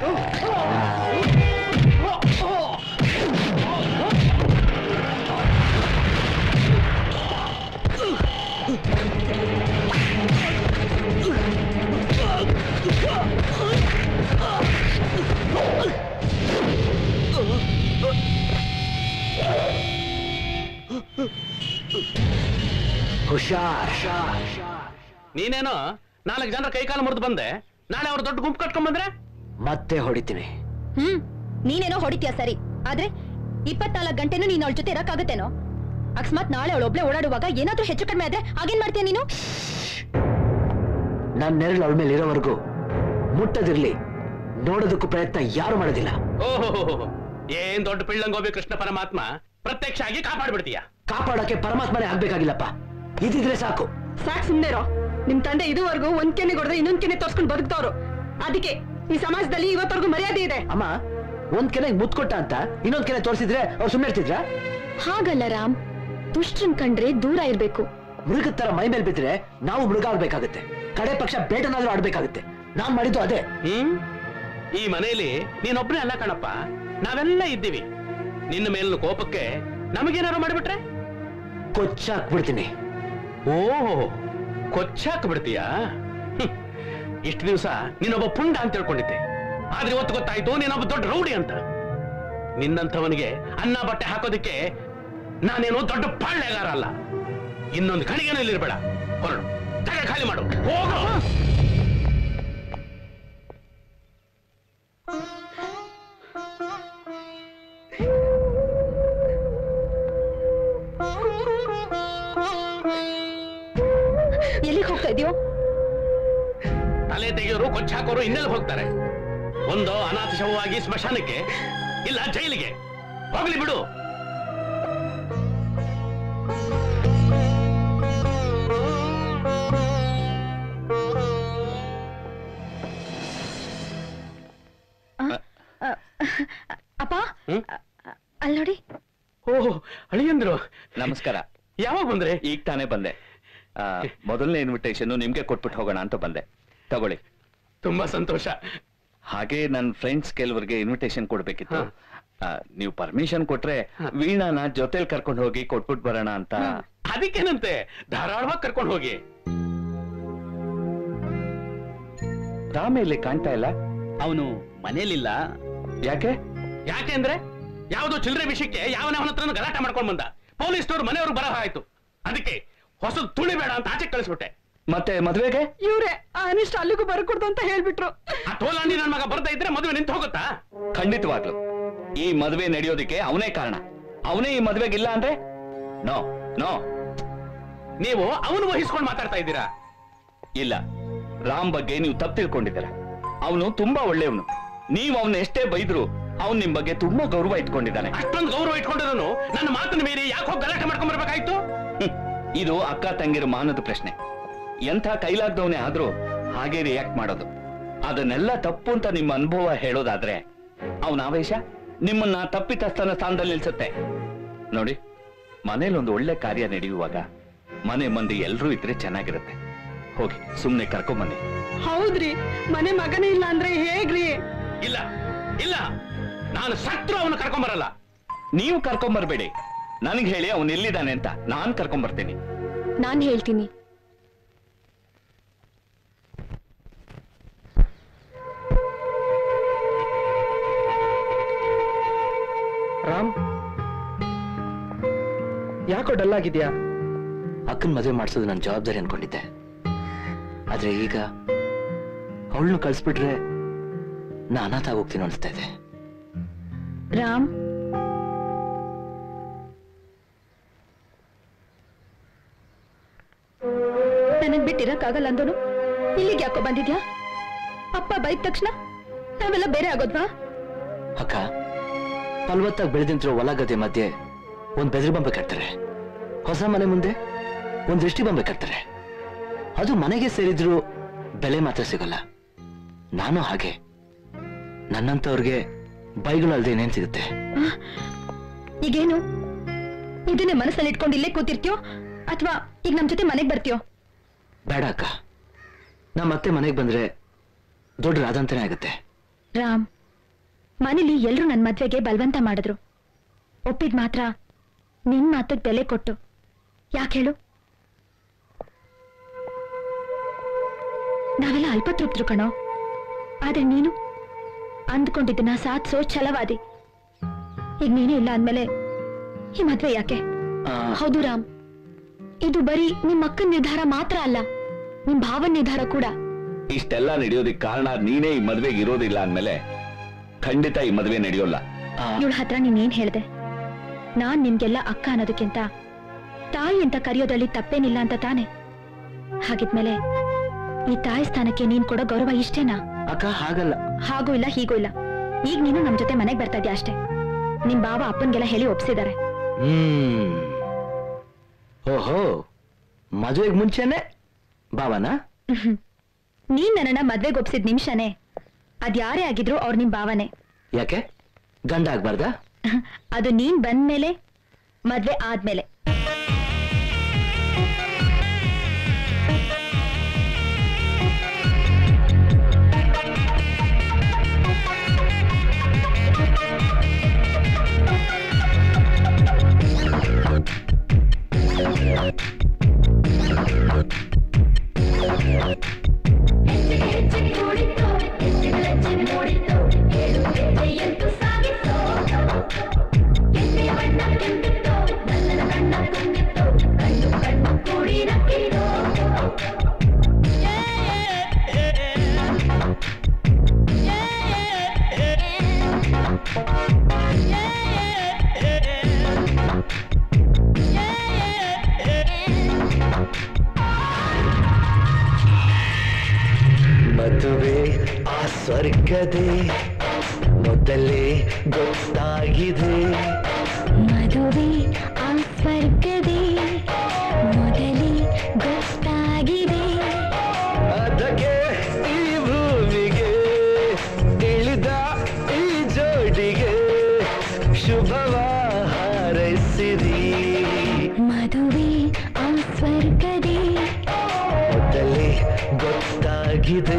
ಹುಷಾರ್ ನೀನೇನೋ ನಾಲ್ಕು ಜನರ ಕೈಕಾಲು ಮುರಿದು ಬಂದೆ ನಾಳೆ ಅವ್ರ ದೊಡ್ಡ ಗುಂಪು ಕಟ್ಕೊಂಡ್ ಬಂದ್ರೆ ಮತ್ತೆ ಹೊಡಿತೀನಿ ಹ್ಮ್ ನೀನೇನೋ ಹೊಡಿತೀಯ ಸರಿ ಆದ್ರೆ ಇಪ್ಪತ್ನಾಲ್ಕು ಗಂಟೆನೂ ನೀನ್ ಅವಳ ಜೊತೆ ಇರಕ್ಕಾಗತ್ತೇನೋ ಅಕಸ್ಮಾತ್ ನಾಳೆ ಅವಳು ಒಬ್ಳೆ ಓಡಾಡುವಾಗ ಏನಾದ್ರೂ ಹೆಚ್ಚು ಕಡಿಮೆ ಆದ್ರೆ ಆಗೇನ್ ಮಾಡ್ತೀಯ ನೀನು ನನ್ ನೆರಳು ಅವಳ ಮೇಲೆ ಇರೋವರೆಗೂ ಮುಟ್ಟದಿರ್ಲಿ ನೋಡೋದಕ್ಕೂ ಪ್ರಯತ್ನ ಯಾರು ಮಾಡೋದಿಲ್ಲ ಓಹೋ ಏನ್ ದೊಡ್ಡ ಪಿಳ್ಳಂಗೋಬಿ ಕೃಷ್ಣ ಪರಮಾತ್ಮ ಪ್ರತ್ಯಕ್ಷ ಆಗಿ ಕಾಪಾಡ್ಬಿಡ್ತೀಯ ಕಾಪಾಡಕ್ಕೆ ಪರಮಾತ್ಮನೇ ಆಗ್ಬೇಕಾಗಿಲ್ಲಪ್ಪ ಇದಿದ್ರೆ ಸಾಕು ಸಾಕ್ ಸುಮ್ನೆ ಇರೋ ನಿಮ್ ತಂದೆ ಇದುವರೆಗೂ ಒಂದ್ ಕೆನೆ ಹೊಡೆದ್ರೆ ಇನ್ನೊಂದ್ ಕೆನೆ ತೋರ್ಸ್ಕೊಂಡು ಬದುಕ್ತವ್ರು ಅದಕ್ಕೆ ಈ ಸಮಾಜದಲ್ಲಿ ಇವತ್ತವರೆಗೂ ಮರ್ಯಾದೆ ಇದೆ ಅಮ್ಮ ಒಂದ್ ಕೆನೆಗೆ ಮುತ್ಕೊಟ್ಟ ಅಂತ ಇನ್ನೊಂದ್ ಕೆನೆ ತೋರಿಸಿದ್ರೆ ಅವ್ರು ಸುಮ್ಮನೆ ಇರ್ತಿದ್ರ ಹಾಗಲ್ಲ ರಾಮ್ ದುಷ್ಟ್ರನ್ ಕಂಡ್ರೆ ದೂರ ಇರ್ಬೇಕು ಮೃಗದ ತರ ಮೈ ಮೇಲೆ ಬಿದ್ರೆ ನಾವು ಮೃಗ ಆಗ್ಬೇಕಾಗತ್ತೆ ಕಡೆ ಪಕ್ಷ ಬೇಟನಾದ್ರೂ ಆಡ್ಬೇಕಾಗತ್ತೆ ನಾನ್ ಮಾಡಿದ್ದು ಅದೇ ಹ್ಮ್ ಈ ಮನೆಯಲ್ಲಿ ನೀನೊಬ್ನೇ ಅಲ್ಲ ಕಣಪ್ಪ ನಾವೆಲ್ಲ ಇದ್ದೀವಿ ನಿನ್ನ ಮೇಲಿನ ಕೋಪಕ್ಕೆ ನಮಗೇನಾರು ಮಾಡಿಬಿಟ್ರೆ ಕೊಚ್ಚಾಕ್ಬಿಡ್ತೀನಿ ಓಹೋ ಕೊಚ್ಚಾಕ್ ಬಿಡ್ತೀಯಾ ಇಷ್ಟು ದಿವಸ ನೀನೊಬ್ಬ ಪುಂಡ ಅಂತ ತಿಳ್ಕೊಂಡಿದ್ದೆ ಆದ್ರೆ ಇವತ್ತು ಗೊತ್ತಾಯ್ತು ನೀನೊಬ್ಬ ದೊಡ್ಡ ರೌಡಿ ಅಂತ ನಿನ್ನಂಥವನಿಗೆ ಅನ್ನ ಬಟ್ಟೆ ಹಾಕೋದಿಕ್ಕೆ ನಾನೇನೋ ದೊಡ್ಡ ಪಾಳ್ಯಗಾರ ಅಲ್ಲ ಇನ್ನೊಂದು ಕಣಿಗೆನೂ ಇಲ್ಲಿರ್ಬೇಡ ಹೊರಡು ಜಾಗ ಖಾಲಿ ಮಾಡು ಹೋಗು ಎಲ್ಲಿಗೆ ಹೋಗ್ತಾ ಇದೆಯೋ ತಲೆ ತೆಗೆಯೋರು ಕೊಚ್ಚಾಕೋರು ಇನ್ನೆಲ್ಲ ಹೋಗ್ತಾರೆ ಒಂದು ಅನಾಥ ಶವವಾಗಿ ಸ್ಮಶಾನಕ್ಕೆ ಇಲ್ಲ ಜೈಲಿಗೆ ಹೋಗ್ಲಿ ಬಿಡು ಅಪ್ಪ ಹ್ಮ್? ಅಲ್ಲಿ ನೋಡಿ ಓಹ್ ಅಳಿಯಂದ್ರು ನಮಸ್ಕಾರ ಯಾವಾಗ ಬಂದ್ರೆ ಈಗ ತಾನೇ ಬಂದೆ ಆ, ಮೊದಲನೇ ಇನ್ವಿಟೇಷನ್ ನಿಮ್ಗೆ ಕೊಟ್ಬಿಟ್ಟು ಹೋಗೋಣ ಅಂತ ಬಂದೆ ತಗೊಳ್ಳಿ ತುಂಬಾ ಸಂತೋಷ ಹಾಗೆ ನನ್ನ ಫ್ರೆಂಡ್ಸ್ ಕೆಲವರಿಗೆ ಇನ್ವಿಟೇಷನ್ ಕೊಡ್ಬೇಕಿತ್ತು ಹಾ. ಆ, ನೀವು ಪರ್ಮಿಷನ್ ಕೊಟ್ರೆ ವೀಣಾನ ಜೊತೆಲಿ ಕರ್ಕೊಂಡು ಹೋಗಿ ಕೊಟ್ಬಿಟ್ಟು ಬರೋಣ ಅಂತ ಅದಕ್ಕೇನಂತೆ ಧಾರಾಳವಾಗಿ ಕರ್ಕೊಂಡು ಹೋಗಿ ರಾಮ ಇಲ್ಲಿ ಕಾಣ್ತಾ ಇಲ್ಲ ಅವನು ಮನೇಲಿಲ್ಲ ಯಾಕೆ ಯಾಕೆಂದ್ರೆ ಯಾವ್ದೋ ಚಿಲ್ಲರೆ ವಿಷಯಕ್ಕೆ ಯಾವನವನ ಹತ್ರ ಗಲಾಟೆ ಮಾಡ್ಕೊಂಡ್ ಬಂದ ಪೊಲೀಸ್ನವ್ರು ಮನೆಯವ್ರು ಬರಹ ಆಯ್ತು ಅದಕ್ಕೆ ಹೊಸದು ತುಳಿಬೇಡ ಅಂತ ಆಚೆ ಕಳಿಸ್ಬಿಟ್ಟೆ ಮತ್ತೆ ಮದ್ವೆಗೆ ಇವ್ರೆ ಆ ಅನಿಷ್ಟ ಅಲ್ಲಿಗೂ ಬರ್ಕೊಡ್ದು ಅಂತ ಹೇಳ್ಬಿಟ್ರು ಆ ತೋಲಾಂಡಿ ನನ್ ಮಗ ಬರ್ತಾ ಇದ್ರೆ ಮದುವೆ ನಿಂತು ಹೋಗುತ್ತಾ ಖಂಡಿತವಾಗ್ಲು ಈ ಮದ್ವೆ ನಡೆಯೋದಕ್ಕೆ ಅವನೇ ಕಾರಣ ಅವನೇ ಈ ಮದ್ವೆಗಿಲ್ಲ ಅಂದ್ರೆ ನೋ ನೋ ನೀವು ಅವನು ವಹಿಸ್ಕೊಂಡು ಮಾತಾಡ್ತಾ ಇದ್ದೀರಾ ಇಲ್ಲ ರಾಮ್ ಬಗ್ಗೆ ನೀವು ತಪ್ಪು ತಿಳ್ಕೊಂಡಿದ್ದೀರ ಅವನು ತುಂಬಾ ಒಳ್ಳೆಯವನು ನೀವು ಅವನ ಎಷ್ಟೇ ಬೈದ್ರು ಅವನ್ ನಿಮ್ ಬಗ್ಗೆ ತುಂಬಾ ಗೌರವ ಇಟ್ಕೊಂಡಿದ್ದಾನೆ ಅಷ್ಟೊಂದು ಗೌರವ ಇಟ್ಕೊಂಡಿರೋನು ನನ್ನ ಮಾತನ್ನ ಮೀರಿ ಯಾಕೆ ಹೋಗಿ ಗಲಾಟೆ ಮಾಡ್ಕೊಂಡ್ ಬರ್ಬೇಕಾಯ್ತು ಹ್ಮ್. ಇದು ಅಕ್ಕ ತಂಗಿರ ಮಾನದ ಪ್ರಶ್ನೆ ಎಂಥ ಕೈಲಾಗ್ದವನೇ ಆದ್ರೂ ಹಾಗೆ ರಿಯಾಕ್ಟ್ ಮಾಡೋದು ಅದನ್ನೆಲ್ಲ ತಪ್ಪು ಅಂತ ನಿಮ್ಮ ಅನುಭವ ಹೇಳೋದಾದ್ರೆ ಅವನ ಆವೇಶ ನಿಮ್ಮನ್ನ ತಪ್ಪಿತಸ್ಥನ ಸ್ಥಾನದಲ್ಲಿ ನಿಲ್ಸುತ್ತೆ ನೋಡಿ ಮನೇಲಿ ಒಂದು ಒಳ್ಳೆ ಕಾರ್ಯ ನಡೆಯುವಾಗ ಮನೆ ಮಂದಿ ಎಲ್ರೂ ಇದ್ರೆ ಚೆನ್ನಾಗಿರುತ್ತೆ ಹೋಗಿ ಸುಮ್ನೆ ಕರ್ಕೊಂಬನ್ನಿ ಹೌದ್ರಿ ಮನೆ ಮಗನೇ ಇಲ್ಲ ಅಂದ್ರೆ ಹೇಗ್ರಿ ಇಲ್ಲ ಇಲ್ಲ ನಾನು ಸತ್ರು ಅವನು ಕರ್ಕೊಂಡ್ ಬರಲ್ಲ ನೀವು ಕರ್ಕೊಂಬರ್ಬೇಡಿ ನನಗೆ ಹೇಳಿ ಅವನು ಎಲ್ಲಿದ್ದಾನೆ ಅಂತ ನಾನ್ ಕರ್ಕೊಂಬರ್ತೀನಿ ನಾನ್ ಹೇಳ್ತೀನಿ ರಾಮ್ ಯಾಕೋ ಡಲ್ ಆಗಿದ್ಯಾ ಅಕ್ಕನ ಮದುವೆ ಮಾಡಿಸೋದು ನನ್ನ ಜವಾಬ್ದಾರಿ ಅನ್ಕೊಂಡಿದ್ದೆ ಆದ್ರೆ ಈಗ ಅವಳನ್ನು ಕಳ್ಸ್ಬಿಟ್ರೆ ನಾ ಅನಾಥ ಆಗೋಗ್ತೀನಿ ಅನಿಸ್ತಾ ಇದೆ ರಾಮ್ ನನಗ್ ಬಿಟ್ಟಿರಕ್ಕಾಗಲ್ಲ ಅಂದೋನು ಇಲ್ಲಿಗೆ ಯಾಕೋ ಬಂದಿದ್ಯಾ ಅಪ್ಪ ಬೈದ ತಕ್ಷಣ ನಾವೆಲ್ಲ ಬೇರೆ ಆಗೋದ್ವಾ ಅಕ್ಕ ಫಲವತ್ತಾಗಿ ಬೆಳೆದಿಂತಿರೋ ಹೊಲ ಗದ್ದೆ ಮಧ್ಯೆ ಒಂದ್ ಬೆದರಿ ಬೊಂಬೆ ಕಟ್ತಾರೆ ಹೊಸ ಮನೆ ಮುಂದೆ ಒಂದ್ ದೃಷ್ಟಿ ಬೊಂಬೆ ಕಟ್ತಾರೆ ಅದು ಮನೆಗೆ ಸೇರಿದ್ರು ಬೆಲೆ ಮಾತ್ರ ಸಿಗಲ್ಲ ನಾನು ಹಾಗೆ ನನ್ನಂತವ್ರಿಗೆ ಬೈಗಳಲ್ದೆ ಏನೇನ್ ಸಿಗುತ್ತೆ ಈಗೇನು ಇದನ್ನೇ ಮನಸ್ಸಲ್ಲಿ ಇಟ್ಕೊಂಡು ಇಲ್ಲೇ ಕೂತಿರ್ತೀಯೋ ಅಥವಾ ಈಗ ನಮ್ ಜೊತೆ ಮನೆಗ್ ಬರ್ತೀಯೋ ಬೇಡ ಅಕ್ಕ ನಮ್ಮ ಅತ್ತೆ ಮನೆಗೆ ಬಂದ್ರೆ ದೊಡ್ಡ ರಾದಂತನೇ ಆಗುತ್ತೆ ರಾಮ್ ಮನೇಲಿ ಎಲ್ರೂ ನನ್ನ ಮದ್ವೆಗೆ ಬಲವಂತ ಮಾಡಿದ್ರು ಒಪ್ಪಿದ್ ಮಾತ್ರ ನಿನ್ ಮಾತಕ್ ಬೆಲೆ ಕೊಟ್ಟು ಯಾಕೆ ಹೇಳು ನಾವೆಲ್ಲ ಅಲ್ಪತೃಪ್ತರು ಕಣೋ ಆದ್ರೆ ನೀನು ಅಂದ್ಕೊಂಡಿದ್ದನ್ನ ಸಾಧಿಸೋ ಛಲವಾದಿ ಈಗ ನೀನೇ ಇಲ್ಲ ಅಂದ್ಮೇಲೆ ಈ ಮದ್ವೆ ಯಾಕೆ ಹೌದು ರಾಮ್ ಇದು ಬರೀ ನಿಮ್ ಅಕ್ಕನ ನಿರ್ಧಾರ ಮಾತ್ರ ಅಲ್ಲ ನಿಮ್ ಭಾವನ್ ನಿರ್ಧಾರ ಕೂಡ ಇಷ್ಟೆಲ್ಲ ನಡೆಯೋದಕ್ಕೆ ಕಾರಣ ನೀನೇ ಈ ಮದ್ವೆಗೆ ಇರೋದಿಲ್ಲ ಅಂದ್ಮೇಲೆ ಖಂಡಿತ ಈ ಮದ್ವೆ ನಡೆಯೋಲ್ಲ ಇವಳ ಹತ್ರ ನೀನೇನ್ ಹೇಳ್ದೆ ನಾನ್ ನಿಮ್ಗೆಲ್ಲ ಅಕ್ಕ ಅನ್ನೋದಕ್ಕಿಂತ ತಾಯಿ ಅಂತ ಕರೆಯೋದ್ರಲ್ಲಿ ತಪ್ಪೇನಿಲ್ಲ ಅಂತ ತಾನೆ ಹಾಗಿದ್ಮೇಲೆ ಈ ತಾಯಿ ಸ್ಥಾನಕ್ಕೆ ನೀನ್ ಕೊಡೋ ಗೌರವ ಇಷ್ಟೇನಾ ಅಕ್ಕ ಹಾಗಲ್ಲ ಹಾಗೂ ಇಲ್ಲ ಹೀಗೂ ಇಲ್ಲ ಈಗ ನೀನು ನಮ್ ಜೊತೆ ಮನೆಗ್ ಬರ್ತಾ ಇದ್ಯಾ ಅಷ್ಟೇ ನಿಮ್ ಬಾವ ಅಪ್ಪನ್ಗೆಲ್ಲ ಹೇಳಿ ಒಪ್ಸಿದಾರೆ ಹ್ಮ್ ಓಹೋ ಮದುವೆಗೆ ಮುಂಚೆನೆ ಭಾವನಾ ನೀನ್ ನನ್ನನ್ನ ಮದ್ವೆಗೆ ಒಪ್ಸಿದ್ ನಿಮಿಷನೇ ಅದ್ಯಾರೇ ಆಗಿದ್ರು ಅವ್ರು ನಿಮ್ ಭಾವನೆ ಯಾಕೆ ಗಂಡ ಆಗ್ಬಾರ್ದಾ ಅದು ನೀನ್ ಬಂದ್ಮೇಲೆ ಮದ್ವೆ ಆದ್ಮೇಲೆ ಮದುವೆ ಆ ಸ್ವರ್ಗದೇ ಮೊದಲೇ ಗೊತ್ತಾಗಿದೆ ಮದುವೆ ಆ ಸ್ವರ್ಗದೇ ಮೊದಲೇ ಗೊತ್ತಾಗಿದೆ ಅದಕ್ಕೆ ಈ ಭೂಮಿಗೆ ಇಳಿದ ಈ ಜೋಡಿಗೆ ಶುಭವ ಹಾರೈಸಿರಿ ಮದುವೆ ಆ ಸ್ವರ್ಗದೇ ಮೊದಲೇ ಗೊತ್ತಾಗಿದೆ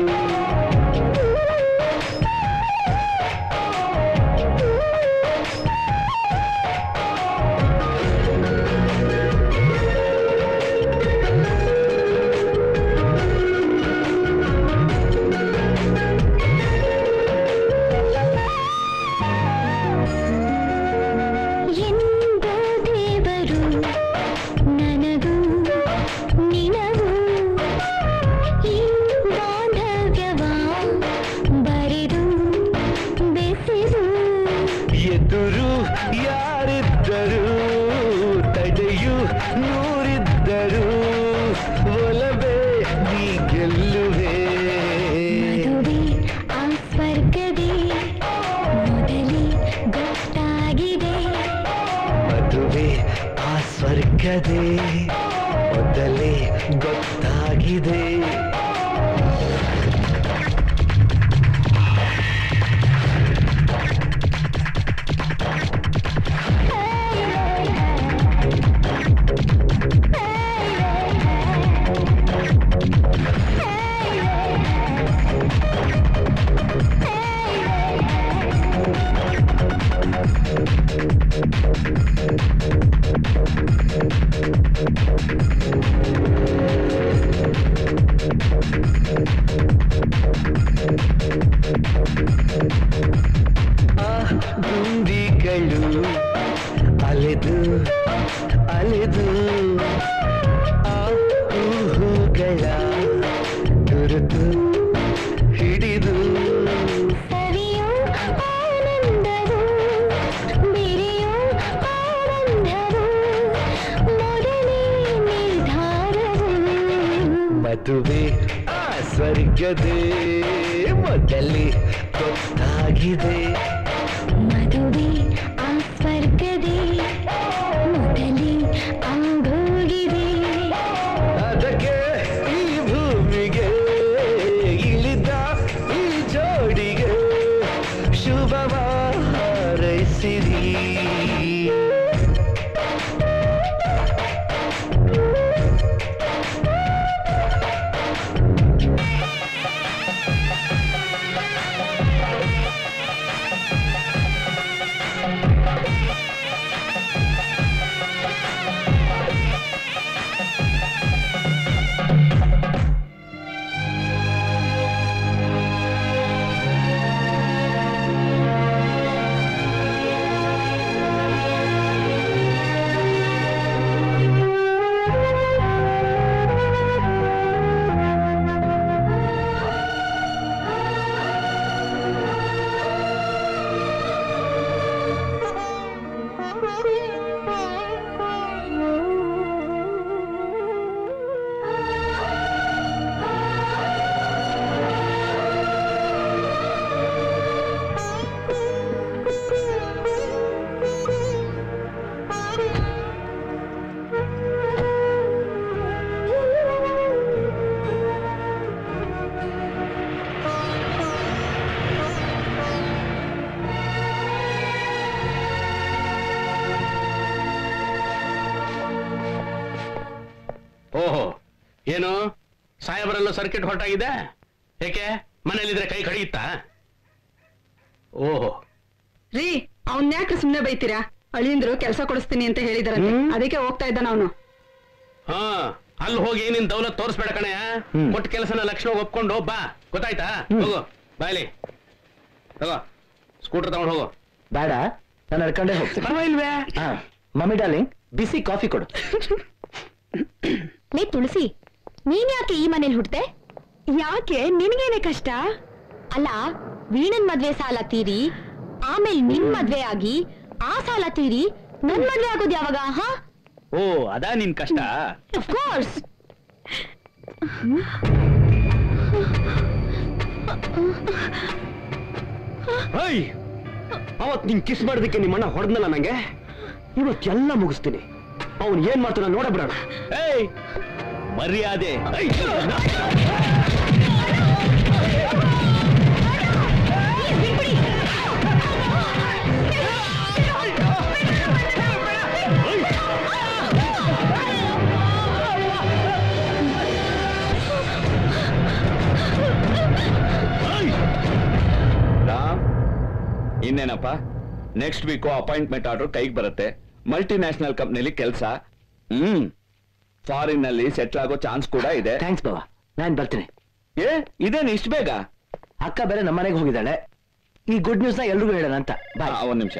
ಎಂದ ದೇವರು ನನಗೂ ನಿನಗೂ ಈ ಬಾಂಧವ್ಯವ ಬರೆದು ಬೆಸೆದು ಎದುರು ಯಾರಿದ್ದರು ತಡೆಯು ನೂರಿದ್ದರು ಒಲವೇ ನೀ ಗೆಲ್ಲುವೆ ಮದುವೆ ಆ ಸ್ವರ್ಗದೇ ಮೊದಲೇ ಗೊತ್ತಾಗಿದೆ ಮದುವೆ ಆ ಸ್ವರ್ಗದೇ ಮೊದಲೇ ಗೊತ್ತಾಗಿದೆ ಆ ಗುಂಡಿಗಳು ಅಲೆದು ಅಲೆದು ಆ ಹೂಗಳ ತುರುತು ಹಿಡಿದು ಸವಿಯೋ ಆನಂದವು ಬಿರಿಯೋ ಆನಂದವು ಮೊದಲೇ ನಿರ್ಧಾರವು ಮದುವೆ ಆ ಸ್ವರ್ಗದೇ ಮೊದಲೇ ಗೊತ್ತಾಗಿದೆ ಮದುವೆ ಆ ಸ್ವರ್ಗದೇ ಮೊದಲೇ ಆಗೋಗಿದೆ ಅದಕ್ಕೆ ಈ ಭೂಮಿಗೆ ಇಳಿದ ಈ ಜೋಡಿಗೆ ಶುಭವ ಹಾರೈಸಿರಿ ಆ ಏನು ಸಾಹೇಬರೆಲ್ಲ ಸರ್ಕಿಟ್ ಹೊರಟಾಗಿದೆ ಏಕೆ ಮನೇಲಿದ್ರೆ ಕೈ ಕಡಿಯುತ್ತಾ ಓಹೋ ರೀ ಅವ್ನ್ ಯಾಕೆ ಸುಮ್ನೆ ಬೈತೀರಾ ಅಳಿಯಂದ್ರು ಕೆಲಸ ಕೊಡಿಸ್ತೀನಿ ಅಂತ ಹೇಳಿದಾರಂತೆ ಅದಕ್ಕೆ ಹೋಗ್ತಾ ಇದ್ದಾನ ಅವನು ಹಾ ಅಲ್ಲಿ ಹೋಗಿ ನಿನ್ ದೌಲತ್ ತೋರಿಸ್ಬೇಡ ಕಣಯ್ಯ ಕೊಟ್ಟ ಕೆಲಸನ ಲಕ್ಷ್ಮ ಒಪ್ಕೊಂಡು ಬಾ ಗೊತ್ತಾಯ್ತಾ ಹೋಗು ಬಾಯ್ಲಿ ತಗೋ ಸ್ಕೂಟರ್ ತಗೊಂಡು ಹೋಗು ಬೇಡ ನಾನು ನಡ್ಕೊಂಡೇ ಹೋಗ್ತೀನಿ ಪರವಾಗಿಲ್ವೇ ಹಾ ಮಮ್ಮಿ ಡಾರ್ಲಿಂಗ್ ಬಿಸಿ ಕಾಫಿ ಕೊಡು ಲೇ ತುಳಸಿ ನೀನ್ ಯಾಕೆ ಈ ಮನೇಲಿ ಹುಡ್ತೆ ಯಾಕೆ ನಿನ್ಗೇನೆ ಕಷ್ಟ ಅಲ್ಲ ವೀಣನ್ ಮದ್ವೆ ಸಾಲ ತೀರಿ ಆಮೇಲೆ ನಿನ್ ಮದ್ವೆ ಆಗಿ ಆ ಸಾಲ ತೀರಿ ನನ್ ಮದ್ವೆ ಆಗೋದು ಯಾವಾಗ ಹಾ ಓ ಅದಾ ನಿನ್ ಕಷ್ಟ ಆಫ್ ಕೋರ್ಸ್ ಹೇಯ್ ಅವತ್ ನಿಂಗ್ ಕಿಸ್ ಮಾಡೋದಕ್ಕೆ ನಿಮ್ಮಣ್ಣ ಹೊಡೆದ್ನಲ್ಲ ನಂಗೆ ಇವತ್ತೆಲ್ಲ ಮುಗಿಸ್ತೀನಿ ಅವನ್ ಏನ್ ಮಾಡ್ತಾನ ನೋಡಬಿಡೋಣ ಏಯ್ ಮರ್ಯಾದೆ ರಾಮ್ ಇನ್ನೇನಪ್ಪ ನೆಕ್ಸ್ಟ್ ವೀಕು ಅಪಾಯಿಂಟ್ಮೆಂಟ್ ಆರ್ಡರ್ ಕೈಗೆ ಬರುತ್ತೆ ಮಲ್ಟಿನ್ಯಾಷನಲ್ ಕಂಪ್ನಿಲಿ ಕೆಲಸ ಹ್ಮ್ ಫಾರಿನ್ ನಲ್ಲಿ ಸೆಟ್ಲ್ ಆಗೋ ಚಾನ್ಸ್ ಕೂಡ ಇದೆ ಥ್ಯಾಂಕ್ಸ್ ಬಾವ ನಾನ್ ಬರ್ತೀನಿ ಏ ಇದೇನು ಇಷ್ಟು ಬೇಗ ಅಕ್ಕ ಬೇರೆ ನಮ್ಮ ಮನೆಗೆ ಹೋಗಿದ್ದಾಳೆ ಈ ಗುಡ್ ನ್ಯೂಸ್ ನ ಎಲ್ರಿಗೂ ಹೇಳೋಣ ಅಂತ ಬಾಯ್ ಆ, ಒಂದ್ ನಿಮಿಷ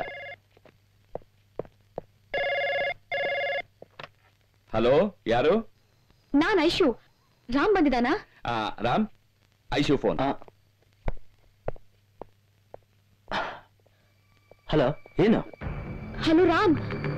ಹಲೋ ಯಾರು ನಾನ್ ಐಶು ರಾಮ್ ಬಂದಿದಾನಾ ಆ, ರಾಮ್ ಐಶು ಫೋನ್ ಹಲೋ ಏನು ಹಲೋ ರಾಮ್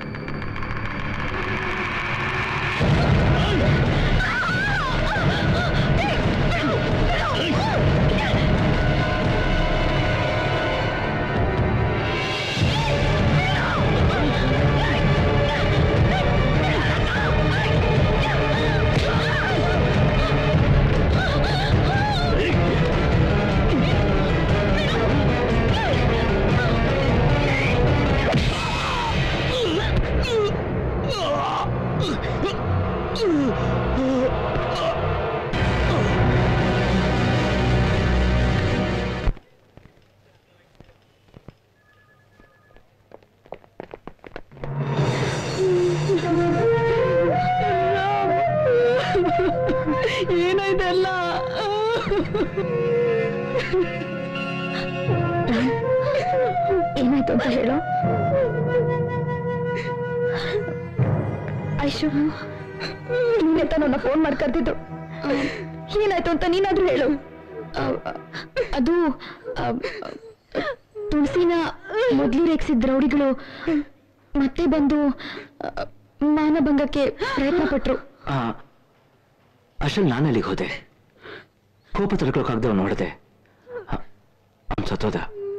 ಏನಾಯ್ತಲ್ಲ ಏನಾಯ್ತು ಅಂತ ಹೇಳು ಐಶು ನೀನೆ ನನ್ನ ಫೋನ್ ಮಾಡಿ ಕರೆದಿದ್ದು ಏನಾಯ್ತು ಅಂತ ನೀನಾದ್ರೂ ಹೇಳು ಅ- ಅದು ಅ, ತುಳಸಿನ ಮೊದ್ಲು ರೇಗಿಸಿದ ರೌಡಿಗಳು ಮತ್ತೆ ಬಂದು ಅ, ಮಾನಭಂಗಕ್ಕೆ ಪ್ರಯತ್ನ ಪಟ್ರು ಆ, ಅಷ್ಟರಲ್ಲಿ ನಾನು ಅಲ್ಲಿಗೆ ಹೋದೆ ಕೋಪ ತಡ್ಕೊಳಕ್ಕಾಗ್ದೆ ಅವ್ನು ನೋಡಿದೆ ಅವ್ನು ಸತ್ತೋದ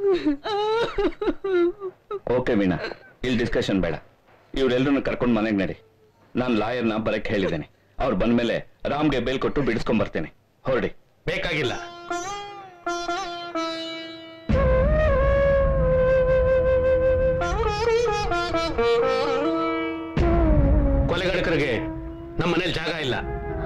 ಓಕೆ ಮೀನಾ ಇಲ್ಲಿ ಡಿಸ್ಕಷನ್ ಬೇಡ ಇವ್ರೆಲ್ರನ್ನ ಕರ್ಕೊಂಡು ಮನೆಗೆ ನಡಿ ನಾನು ಲಾಯರ್ನ ಬರಕ್ ಹೇಳಿದ್ದೇನೆ ಅವ್ರು ಬಂದ್ಮೇಲೆ ರಾಮ್ಗೆ ಬೇಲ್ ಕೊಟ್ಟು ಬಿಡಿಸ್ಕೊಂಡ್ ಬರ್ತೇನೆ ಹೊರಡಿ ಬೇಕಾಗಿಲ್ಲ ಕೊಲೆಗಡಕರಿಗೆ ನಮ್ಮ ಮನೇಲಿ ಜಾಗ ಇಲ್ಲ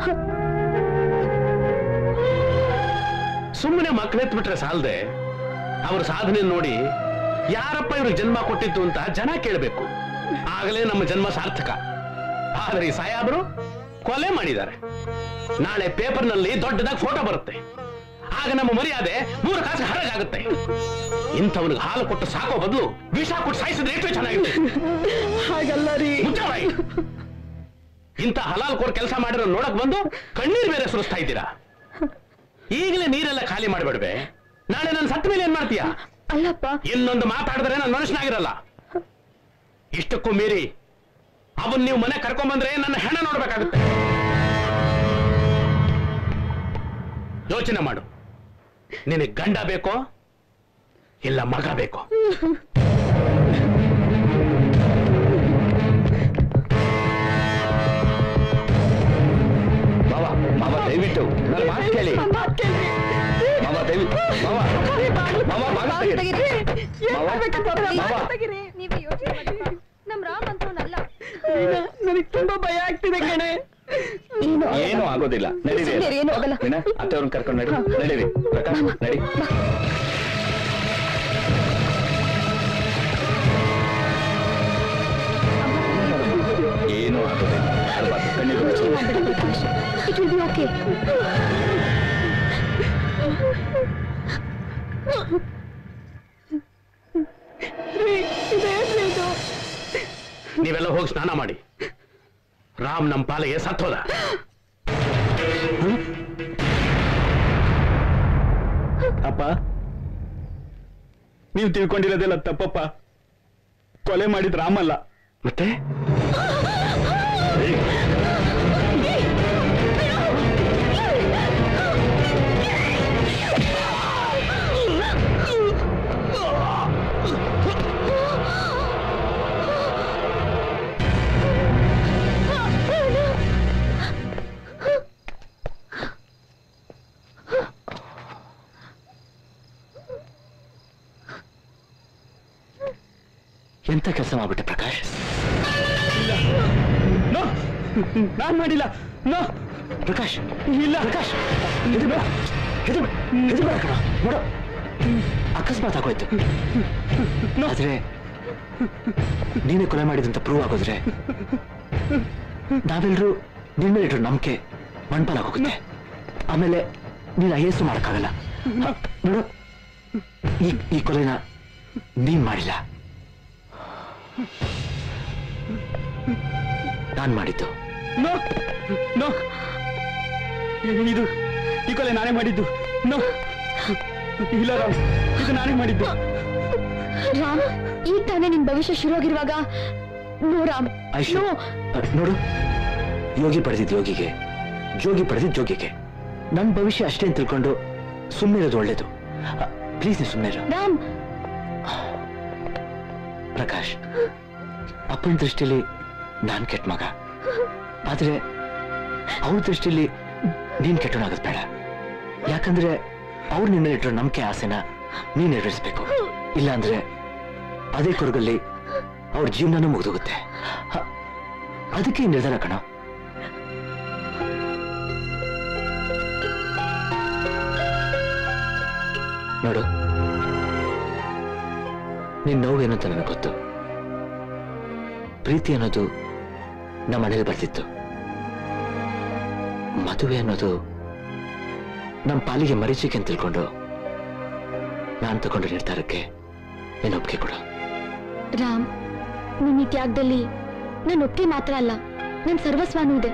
ಸುಮ್ಮನೆ ಮಕ್ಕಳೆತ್ಬಿಟ್ರೆ ಸಾಲದೆ ಅವ್ರ ಸಾಧನೆ ನೋಡಿ ಯಾರಪ್ಪ ಇವ್ರಿಗೆ ಜನ್ಮ ಕೊಟ್ಟಿತ್ತು ಅಂತ ಜನ ಕೇಳಬೇಕು ಆಗಲೇ ನಮ್ಮ ಜನ್ಮ ಸಾರ್ಥಕ ಆದ್ರೆ ಈ ಸಾಯಾಬರು ಕೊಲೆ ಮಾಡಿದ್ದಾರೆ ನಾಳೆ ಪೇಪರ್ನಲ್ಲಿ ದೊಡ್ಡದಾಗಿ ಫೋಟೋ ಬರುತ್ತೆ ಆಗ ನಮ್ಮ ಮರ್ಯಾದೆ ಮೂರು ಕಾಸು ಹರಗಾಗುತ್ತೆ ಇಂಥವನಿಗೆ ಹಾಲು ಕೊಟ್ಟು ಸಾಕೋ ಬದಲು ವಿಷ ಕೊಟ್ಟು ಸಾಯಿಸಿದ್ರೆ ಎಷ್ಟು ಚೆನ್ನಾಗಿದೆ ಹಾಗಲ್ಲ ರೀ ಮುಚ್ಚ ಬಾಯಿ. ಇಂಥ ಹಲಾಲ್ ಕೋರ್ ಕೆಲಸ ಮಾಡಿರೋ ನೋಡಕ್ ಬಂದು ಕಣ್ಣೀರ್ ಬೇರೆ ಸುರಿಸ್ತಾ ಇದ್ದೀರಾ ಈಗಲೇ ನೀರೆಲ್ಲ ಖಾಲಿ ಮಾಡ್ಬೇಡ್ವೆ ನಾಳೆ ನಾನು ಸತ್ತ ಮೇಲೆ ಏನ್ ಮಾಡ್ತೀಯಾ ಅಲ್ಲಪ್ಪ ಇನ್ನೊಂದು ಮಾತಾಡಿದ್ರೆ ನಾನು ಮನುಷ್ಯನಾಗಿರಲ್ಲ ಇಷ್ಟಕ್ಕೂ ಮೀರಿ ಅವನ್ ನೀವು ಮನೆ ಕರ್ಕೊಂಬಂದ್ರೆ ನನ್ನ ಹೆಣ ನೋಡ್ಬೇಕಾಗುತ್ತೆ ಯೋಚನೆ ಮಾಡು ನಿನಗೆ ಗಂಡ ಬೇಕೋ ಇಲ್ಲ ಮಗ ಬೇಕೋ ಮಾವ ಮಾವ ದಯವಿಟ್ಟು ನನ್ನ ಮಾತು ಕೇಳಿ ಮಾವ ದಯವಿಟ್ಟು ಮಾವ ಮಾವ ಮಾವ ತೆಗೀರಿ. ಮಾವ ಮಾವ ನಮ್ ರಾಮ್ ಅಂತವನಲ್ಲ ನನಗೆ ತುಂಬಾ ಭಯ ಆಗ್ತಿದೆ ಕಣೆ ಏನು ಏನು ಆಗೋದಿಲ್ಲ ನಡೀರಿ ಸುಮ್ನಿರಿ, ಏನೂ ಆಗಲ್ಲ. ವೀಣಾ ಅತ್ತೆಯವ್ರನ್ನ ಕರ್ಕೊಂಡು ನಡಿ ನಡೀರಿ ಪ್ರಕಾಶ್ ನಡಿ ಏನು ಆಗೋದಿಲ್ಲ ಅಲ್ವಾ? ಕಣ್ಣೀರು ಮುಚ್ಚು. ಇಟ್ ವಿಲ್ ಬಿ ಓಕೆ ನೀವೆಲ್ಲ ಹೋಗಿ ಸ್ನಾನ ಮಾಡಿ ರಾಮ್ ನಮ್ಮ ಪಾಲಿಗೆ ಸತ್ತೋದ ಅಪ್ಪ ನೀವು ತಿಳ್ಕೊಂಡಿರೋದೆಲ್ಲ ತಪ್ಪಪ್ಪ ಕೊಲೆ ಮಾಡಿದ್ ರಾಮಲ್ಲ ಮತ್ತೆ ಎಂತ ಕೆಲಸ ಮಾಡ್ಬಿಟ್ಟೆ ಪ್ರಕಾಶ್ ನೋ ನಾನ್ ಮಾಡಿಲ್ಲ ನೋ ಪ್ರಕಾಶ್ ಇಲ್ಲ ಪ್ರಕಾಶ್ ಹೆದರ್ಬೇಡ ಹೆದರ್ಬೇಡ ಹೆದರ್ಬೇಡ ಕಣ ನೋಡು ಅಕಸ್ಮಾತ್ ಆಗೋಯ್ತು ಆದ್ರೆ ನೀನೇ ಕೊಲೆ ಮಾಡಿದಂತ ಪ್ರೂವ್ ಆಗೋದ್ರೆ ನಾವೆಲ್ಲರೂ ನಿನ್ನ ಮೇಲೆ ಇಟ್ರು ನಂಬಿಕೆ ಮಣ್ಪಾಲಾಗೋಗುತ್ತೆ ಆಮೇಲೆ ನೀನು ಐ ಎಸ್ ಮಾಡಕ್ಕಾಗಲ್ಲ ಹ, ನೋಡು ಈ ಈ ಕೊಲೆನ ನೀನ್ ಮಾಡಿಲ್ಲ ನಾನ್ ಮಾಡಿದ್ದು ನೋ ನೋ ಇದು ಈ ಕೊಲೆ ನಾನೇ ಮಾಡಿದ್ದು ನೋ ಇಲ್ಲ ರಾಮ್ ಇದು ನಾನೇ ಮಾಡಿದ್ದು ರಾಮ್ ಈಗ ತಾನೇ ನಿನ್ ಭವಿಷ್ಯ ಶುರುವಾಗಿರುವಾಗ ನೋ ರಾಮ್ ಐಶು ನೋ ಅ, ನೋಡು ಯೋಗಿ ಪಡೆದಿದ್ ಯೋಗಿಗೆ ಜೋಗಿ ಪಡೆದಿದ್ ಜೋಗಿಗೆ ನನ್ ಭವಿಷ್ಯ ಅಷ್ಟೇ ಅಂತ ತಿಳ್ಕೊಂಡು ಸುಮ್ಮನೆ ಇರೋದು ಒಳ್ಳೇದು ಪ್ಲೀಸ್ ನೀವು ಸುಮ್ಮನೆ ಇರು ರಾಮ್ ಪ್ರಕಾಶ್ ಅಪ್ಪನ ದೃಷ್ಟಿಲಿ ನಾನ್ ಕೆಟ್ಟ ಮಗ ಆದ್ರೆ ಅವ್ರ ದೃಷ್ಟಿಲಿ ನೀನ್ ಕೆಟ್ಟವನಾಗದ್ ಬೇಡ ಯಾಕಂದ್ರೆ ಅವ್ರು ನಿನ್ನ ಇಟ್ಟಿರೋ ನಂಬಿಕೆ ಆಸೆನ ನೀನ್ ನೆರವೇರಿಸ್ಬೇಕು ಇಲ್ಲಾಂದ್ರೆ ಅದೇ ಕೊರಗಲ್ಲಿ ಅವ್ರ ಜೀವನನೂ ಮುಗಿದೋಗುತ್ತೆ ಹ, ಅದಕ್ಕೆ ಈ ನಿರ್ಧಾರ ಕಣ ನೋಡು ನಿನ್ ನೋವೇನು ಅಂತ ನನಗೆ ಗೊತ್ತು ಪ್ರೀತಿ ಅನ್ನೋದು ನಮ್ಮ ಮನೇಲಿ ಬರ್ತಿತ್ತು ಮದುವೆ ಅನ್ನೋದು ನಮ್ಮ ಪಾಲಿಗೆ ಮರೀಚಿಕೆ ಅಂತ ತಿಳ್ಕೊಂಡು ನಾನು ತಗೊಂಡು ನಿರ್ಧಾರಕ್ಕೆ ನೀನು ಒಪ್ಪಿಗೆ ಕೊಡು ರಾಮ್ ನಿನ್ನ ಈ ತ್ಯಾಗದಲ್ಲಿ ನನ್ನ ಒಪ್ಪಿಗೆ ಮಾತ್ರ ಅಲ್ಲ ನನ್ನ ಸರ್ವಸ್ವಾನೂ ಇದೆ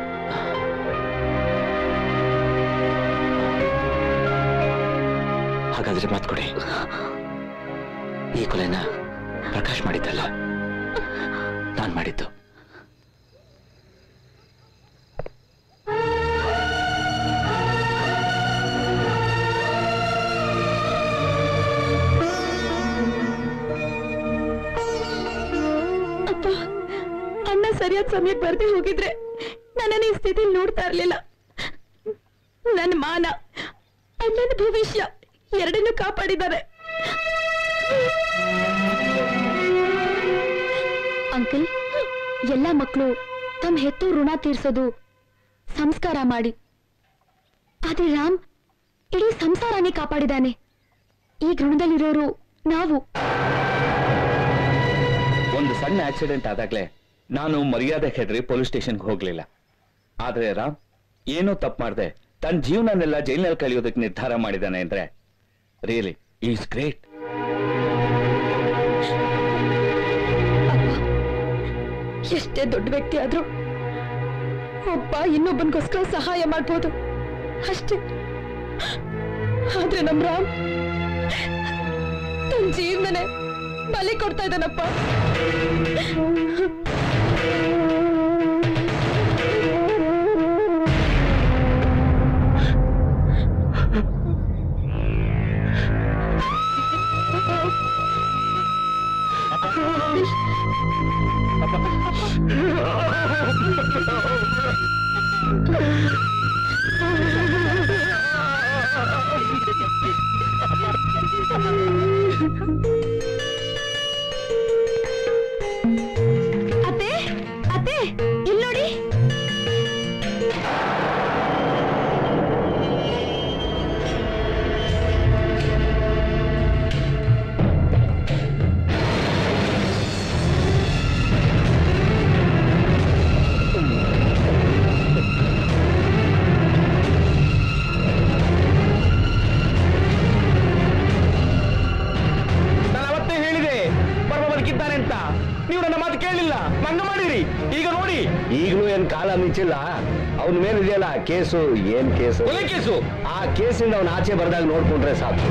ಹಾಗಾದ್ರೆ ಮಾತು ಕೊಡಿ ಈ ಕೊಲೆನ ಪ್ರಕಾಶ್ ಮಾಡಿದ್ದಲ್ಲ ನಾನ್ ಮಾಡಿದ್ದು ಅಪ್ಪ ಅಣ್ಣ ಸರಿಯಾದ ಸಮಯಕ್ಕೆ ಬರ್ದೇ ಹೋಗಿದ್ರೆ ನನ್ನನ್ನು ಈ ಸ್ಥಿತಿಲಿ ನೋಡ್ತಾ ಇರ್ಲಿಲ್ಲ ನನ್ನ ಮಾನ ಅಣ್ಣನ ಭವಿಷ್ಯ ಎರಡನ್ನೂ ಕಾಪಾಡಿದ್ದಾರೆ ಅಂಕಲ್ ಎಲ್ಲ ಮಕ್ಕಳು ತಮ್ಮ ಹೆತ್ತು ಋಣ ತೀರ್ಸೋದು ಸಂಸ್ಕಾರ ಮಾಡಿ ಆದ್ರೆ ರಾಮ್ ಇಡೀ ಸಂಸಾರನೇ ಕಾಪಾಡಿದಾನೆ ಈ ಋಣದಲ್ಲಿರೋರು ನಾವು ಒಂದು ಸಣ್ಣ ಆಕ್ಸಿಡೆಂಟ್ ಆದಾಗ್ಲೇ ನಾನು ಮರ್ಯಾದೆ ಹೆದರಿ ಪೊಲೀಸ್ ಸ್ಟೇಷನ್ಗೆ ಹೋಗ್ಲಿಲ್ಲ ಆದ್ರೆ ರಾಮ್ ಏನೂ ತಪ್ಪು ಮಾಡ್ದೆ ತನ್ನ ಜೀವನನೆಲ್ಲ ಜೈಲಿನಲ್ಲಿ ಕಳೆಯೋದಕ್ಕೆ ನಿರ್ಧಾರ ಮಾಡಿದಾನೆ ಅಂದ್ರೆ ರಿಯಲಿ ಈಸ್ ಗ್ರೇಟ್ ಎಷ್ಟೇ ದೊಡ್ಡ ವ್ಯಕ್ತಿ ಆದ್ರೂ ಒಬ್ಬ ಇನ್ನೊಬ್ಬನಿಗೋಸ್ಕರ ಸಹಾಯ ಮಾಡ್ಬೋದು ಅಷ್ಟೇ ಆದ್ರೆ ನಮ್ ರಾಮ್ ತನ್ನ ಜೀವನನೇ ಬಲಿ ಕೊಡ್ತಾ ಇದ್ದಾನಪ್ಪ ಅತ್ತೆ ಅತ್ತೆ ಇಲ್ಲಿ ನೋಡಿ ನೀವು ನನ್ನ ಮಾತು ಕೇಳಲಿಲ್ಲ ಮಂಗ ಮಾಡಿರಿ ಈಗ ನೋಡಿ ಈಗಲೂ ಏನ್ ಕಾಲ ಮಿಂಚಿಲ್ಲ ಅವನ ಮೇಲೆ ಇದೆಯಲ್ಲ ಕೇಸು ಏನ್ ಕೇಸು ಕೊಲೆ ಕೇಸು ಆ ಕೇಸಿಂದ ಅವನ ಆಚೆ ಬರ್ದಾಗ ನೋಡ್ಕೊಂಡ್ರೆ ಸಾಕು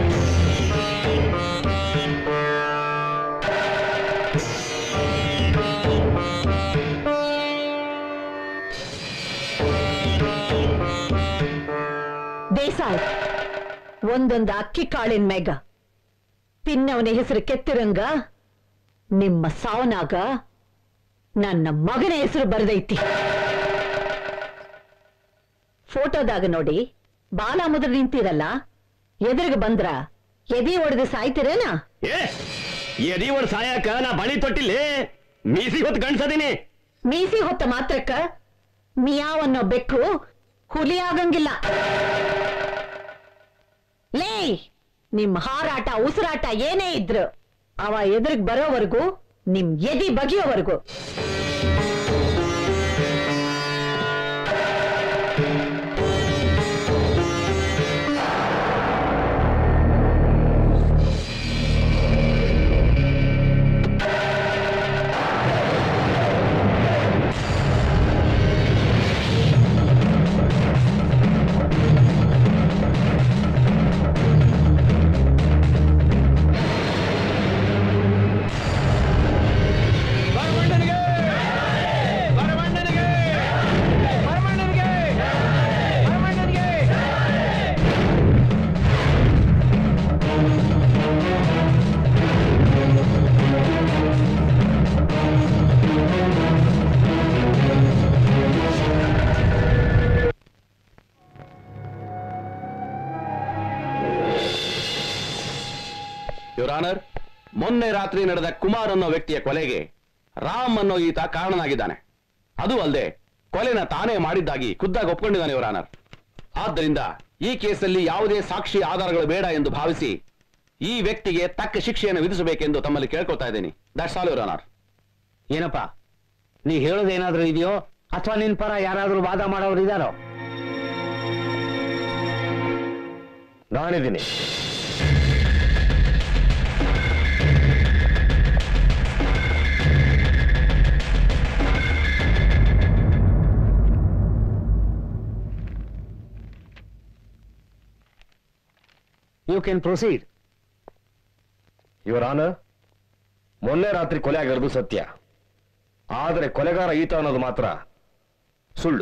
ದೇಸಾಯ್ ಒಂದೊಂದು ಅಕ್ಕಿ ಕಾಳಿನ ಮೇಗ ತಿನ್ನವನ ಹೆಸರು ಕೆತ್ತಿರಂಗ ನಿಮ್ಮ ಸಾವನಾಗ ನನ್ನ ಮಗನ ಹೆಸರು ಬರೆದೈತಿ ಫೋಟೋದಾಗ ನೋಡಿ ಬಾಲ ಮುದ್ರ ನಿಂತಿರಲ್ಲ ಎದುರಿಗೆ ಬಂದ್ರ ಎದೆ ಹೊಡೆದು ಸಾಯ್ತಿರೇನ ಏ ಎದಿ ಒಂದ್ ಸಾಯಕ ನಾ ಬಳಿ ತೊಟ್ಟಿಲ್ಲ ಮೀಸಿ ಹೊತ್ತು ಗಂಡ್ಸದೀನಿ ಮೀಸಿ ಹೊತ್ತ ಮಾತ್ರಕ್ಕ ಮಿಯಾವ್ ಅನ್ನೋ ಬೆಕ್ಕು ಹುಲಿ ಆಗಂಗಿಲ್ಲ ಲೇ ನಿಮ್ ಹಾರಾಟ ಉಸಿರಾಟ ಏನೇ ಇದ್ರು ಅವ ಎದುರಿಗೆ ಬರೋವರೆಗೂ ನಿಮ್ ಎದಿ ಬಗೆಯೋವರೆಗೂ ಯುವರ್ ಆನರ್ ಮೊನ್ನೆ ರಾತ್ರಿ ನಡೆದ ಕುಮಾರ್ ಅನ್ನೋ ವ್ಯಕ್ತಿಯ ಕೊಲೆಗೆ ರಾಮ್ ಅನ್ನೋ ಈತ ಕಾರಣನಾಗಿದ್ದಾನೆ ಅದು ಅಲ್ಲದೆ ಕೊಲೆನ ತಾನೇ ಮಾಡಿದ್ದಾಗಿ ಖುದ್ದಾಗಿ ಒಪ್ಕೊಂಡಿದ್ದಾನೆ ಯುವರ್ ಆನರ್ ಆದ್ದರಿಂದ ಈ ಕೇಸಲ್ಲಿ ಯಾವುದೇ ಸಾಕ್ಷಿ ಆಧಾರಗಳು ಬೇಡ ಎಂದು ಭಾವಿಸಿ ಈ ವ್ಯಕ್ತಿಗೆ ತಕ್ಕ ಶಿಕ್ಷೆಯನ್ನು ವಿಧಿಸಬೇಕೆಂದು ತಮ್ಮಲ್ಲಿ ಕೇಳ್ಕೊಳ್ತಾ ಇದ್ದೀನಿ ದಟ್ಸ್ ಆಲ್ ಯುವರ್ ಆನರ್ ಏನಪ್ಪ ನೀ ಹೇಳೋದೇನಾದ್ರೂ ಇದೆಯೋ ಅಥವಾ ನಿನ್ ಪರ ಯಾರಾದ್ರೂ ವಾದ ಮಾಡೋರು ಇದಾರೋ ನಾನಿದ್ದೀನಿ ಯು ಕ್ಯಾನ್ ಪ್ರೊಸೀಡ್ ಇವರ ಆನರ್ ಮೊನ್ನೆ ರಾತ್ರಿ ಕೊಲೆ ಆಗಿರೋದು ಸತ್ಯ ಆದರೆ ಕೊಲೆಗಾರ ಈತ ಅನ್ನೋದು ಮಾತ್ರ ಸುಳ್ಳು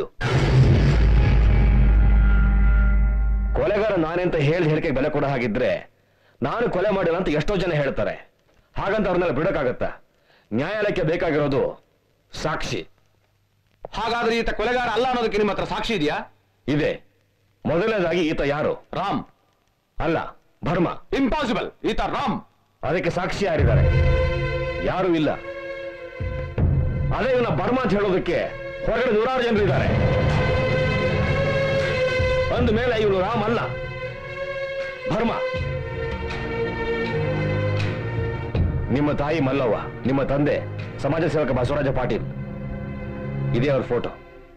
ಕೊಲೆಗಾರ ನಾನೆಂತ ಹೇಳಿ ಹೇಳಿಕೆ ಬೆಲೆ ಕೊಡೋ ಹಾಗಿದ್ರೆ ನಾನು ಕೊಲೆ ಮಾಡಿಲ್ಲ ಅಂತ ಎಷ್ಟೋ ಜನ ಹೇಳ್ತಾರೆ ಹಾಗಂತ ಅವ್ರನ್ನೆಲ್ಲ ಬಿಡಕ್ಕಾಗತ್ತಾ ನ್ಯಾಯಾಲಯಕ್ಕೆ ಬೇಕಾಗಿರೋದು ಸಾಕ್ಷಿ ಹಾಗಾದ್ರೆ ಈತ ಕೊಲೆಗಾರ ಅಲ್ಲ ಅನ್ನೋದಕ್ಕೆ ನಿಮ್ಮ ಹತ್ರ ಸಾಕ್ಷಿ ಇದೆಯಾ ಇದೆ ಮೊದಲನೇದಾಗಿ ಈತ ಯಾರು ರಾಮ್ ಅಲ್ಲ ಭರ್ಮ ಇಂಪಾಸಿಬಲ್ ಈತ ರಾಮ್ ಅದಕ್ಕೆ ಸಾಕ್ಷಿ ಯಾರಿದ್ದಾರೆ ಯಾರೂ ಇಲ್ಲ ಅದೇ ಇವನ ಬರ್ಮ ಅಂತ ಹೇಳೋದಕ್ಕೆ ಹೊರಗಡೆ ನೂರಾರು ಜನರು ಇದ್ದಾರೆ ಅಂದ ಮೇಲೆ ಇವನು ರಾಮ್ ಅಲ್ಲ ಭರ್ಮ ನಿಮ್ಮ ತಾಯಿ ಮಲ್ಲವ್ವ ನಿಮ್ಮ ತಂದೆ ಸಮಾಜ ಸೇವಕ ಬಸವರಾಜ ಪಾಟೀಲ್ ಇದೇ ಅವ್ರ ಫೋಟೋ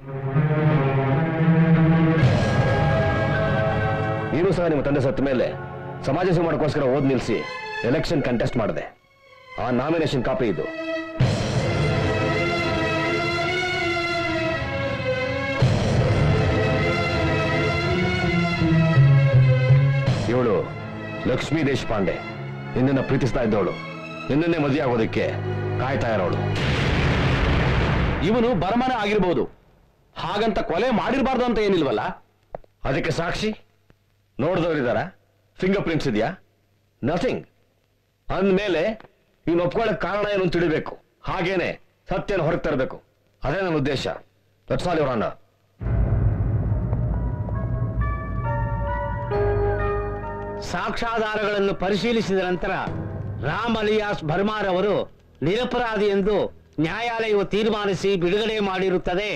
ನೀನು ಸಹ ನಿಮ್ಮ ತಂದೆ ಸತ್ತ ಮೇಲೆ ಸಮಾಜ ಸೇವೆ ಮಾಡೋಕ್ಕೋಸ್ಕರ ಓದ್ ನಿಲ್ಲಿಸಿ ಎಲೆಕ್ಷನ್ ಕಂಟೆಸ್ಟ್ ಮಾಡಿದೆ ಆ ನಾಮಿನೇಷನ್ ಕಾಪಿ ಇದು ಇವಳು ಲಕ್ಷ್ಮೀ ದೇಶಪಾಂಡೆ ನಿನ್ನನ್ನು ಪ್ರೀತಿಸ್ತಾ ಇದ್ದವಳು ನಿನ್ನನ್ನೇ ಮದುವೆ ಆಗೋದಕ್ಕೆ ಕಾಯ್ತಾ ಇರೋಳು ಇವನು ಬರ್ಮನ ಆಗಿರ್ಬೋದು ಹಾಗಂತ ಕೊಲೆ ಮಾಡಿರಬಾರ್ದು ಅಂತ ಏನಿಲ್ವಲ್ಲ ಅದಕ್ಕೆ ಸಾಕ್ಷಿ ನೋಡಿದವರಿದಾರ ಫಿಂಗರ್ ಪ್ರಿಂಟ್ಸ್ ಇದೆಯಾ ನಥಿಂಗ್ ಅಂದ್ಮೇಲೆ ಇವನು ಒಪ್ಕೊಳ್ಳೋಕೆ ಕಾರಣ ಏನು ಅಂತ ತಿಳಿಬೇಕು ಹಾಗೇನೆ ಸತ್ಯನ ಹೊರಗೆ ತರಬೇಕು ಅದೇ ನನ್ನ ಉದ್ದೇಶ ದಟ್ಸ್ ಆಲ್ ಯುವರ್ ಆನರ್ ಸಾಕ್ಷ್ಯಾಧಾರಗಳನ್ನು ಪರಿಶೀಲಿಸಿದ ನಂತರ ರಾಮ್ ಅಲಿಯಾಸ್ ಭರ್ಮಾರ್ ಅವರು ನಿರಪರಾಧಿ ಎಂದು ನ್ಯಾಯಾಲಯವು ತೀರ್ಮಾನಿಸಿ ಬಿಡುಗಡೆ ಮಾಡಿರುತ್ತದೆ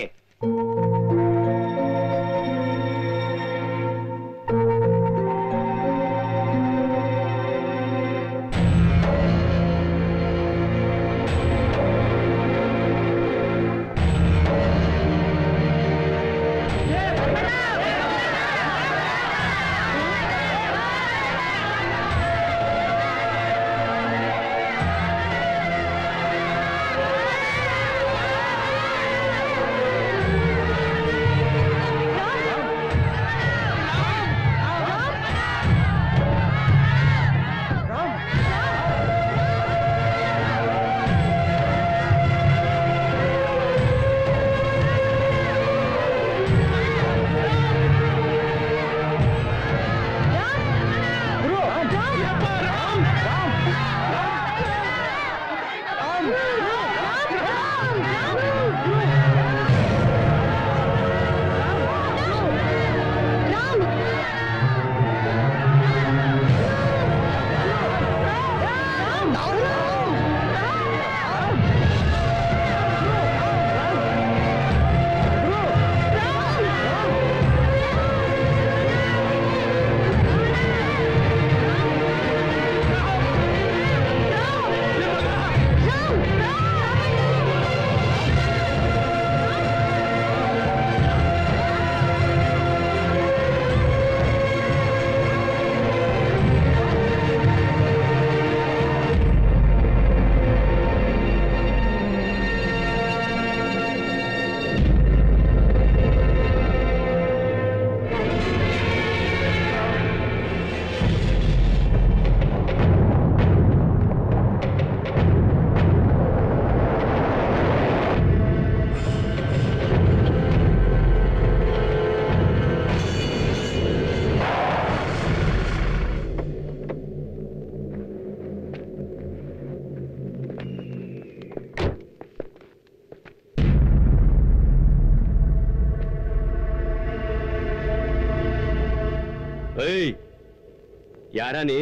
ಏಯ್ ಯಾರ ನೀ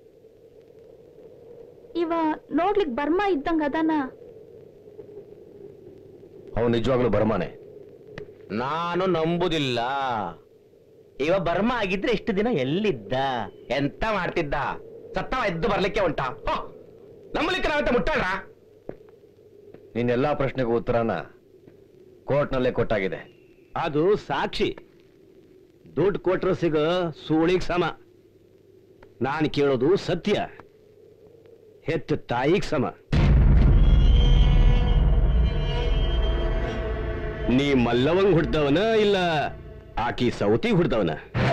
ಇವ ನೋಡ್ಲಿಕ್ ಬರ್ಮಾ ಇದ್ದಂಗ ಅದಾನ ಅವನು ನಿಜವಾಗ್ಲೂ ಬರ್ಮಾನೆ ನಾನು ನಂಬುದಿಲ್ಲ ಇವ ಬರ್ಮ ಆಗಿದ್ರೆ ಇಷ್ಟು ದಿನ ಎಲ್ಲಿದ್ದ ಎಂತ ಮಾಡ್ತಿದ್ದ ಸತ್ತವ ಎದ್ದು ಬರ್ಲಿಕ್ಕೆ ಉಂಟಾ ಹೋ, ನಂಬಲಿಕ್ಕೆ ನಾವಂತ ಮುಟ್ಟಾಳ್ರ ನಿನ್ನ ಎಲ್ಲಾ ಪ್ರಶ್ನೆಗೂ ಉತ್ತರನ ಕೋರ್ಟ್ನಲ್ಲೇ ಕೊಟ್ಟಾಗಿದೆ ಅದು ಸಾಕ್ಷಿ ದುಡ್ಡು ಕೊಟ್ರ ಸಿಗ ಸೂಳಿಗ್ ಸಮ ನಾನು ಕೇಳೋದು ಸತ್ಯ ಹೆತ್ತ ತಾಯಿಗ್ ಸಮ ನೀ ಮಲ್ಲವಂಗ್ ಹುಡ್ದವನ ಇಲ್ಲ ಆಕಿ ಸೌತಿಗ್ ಹುಡ್ದವನ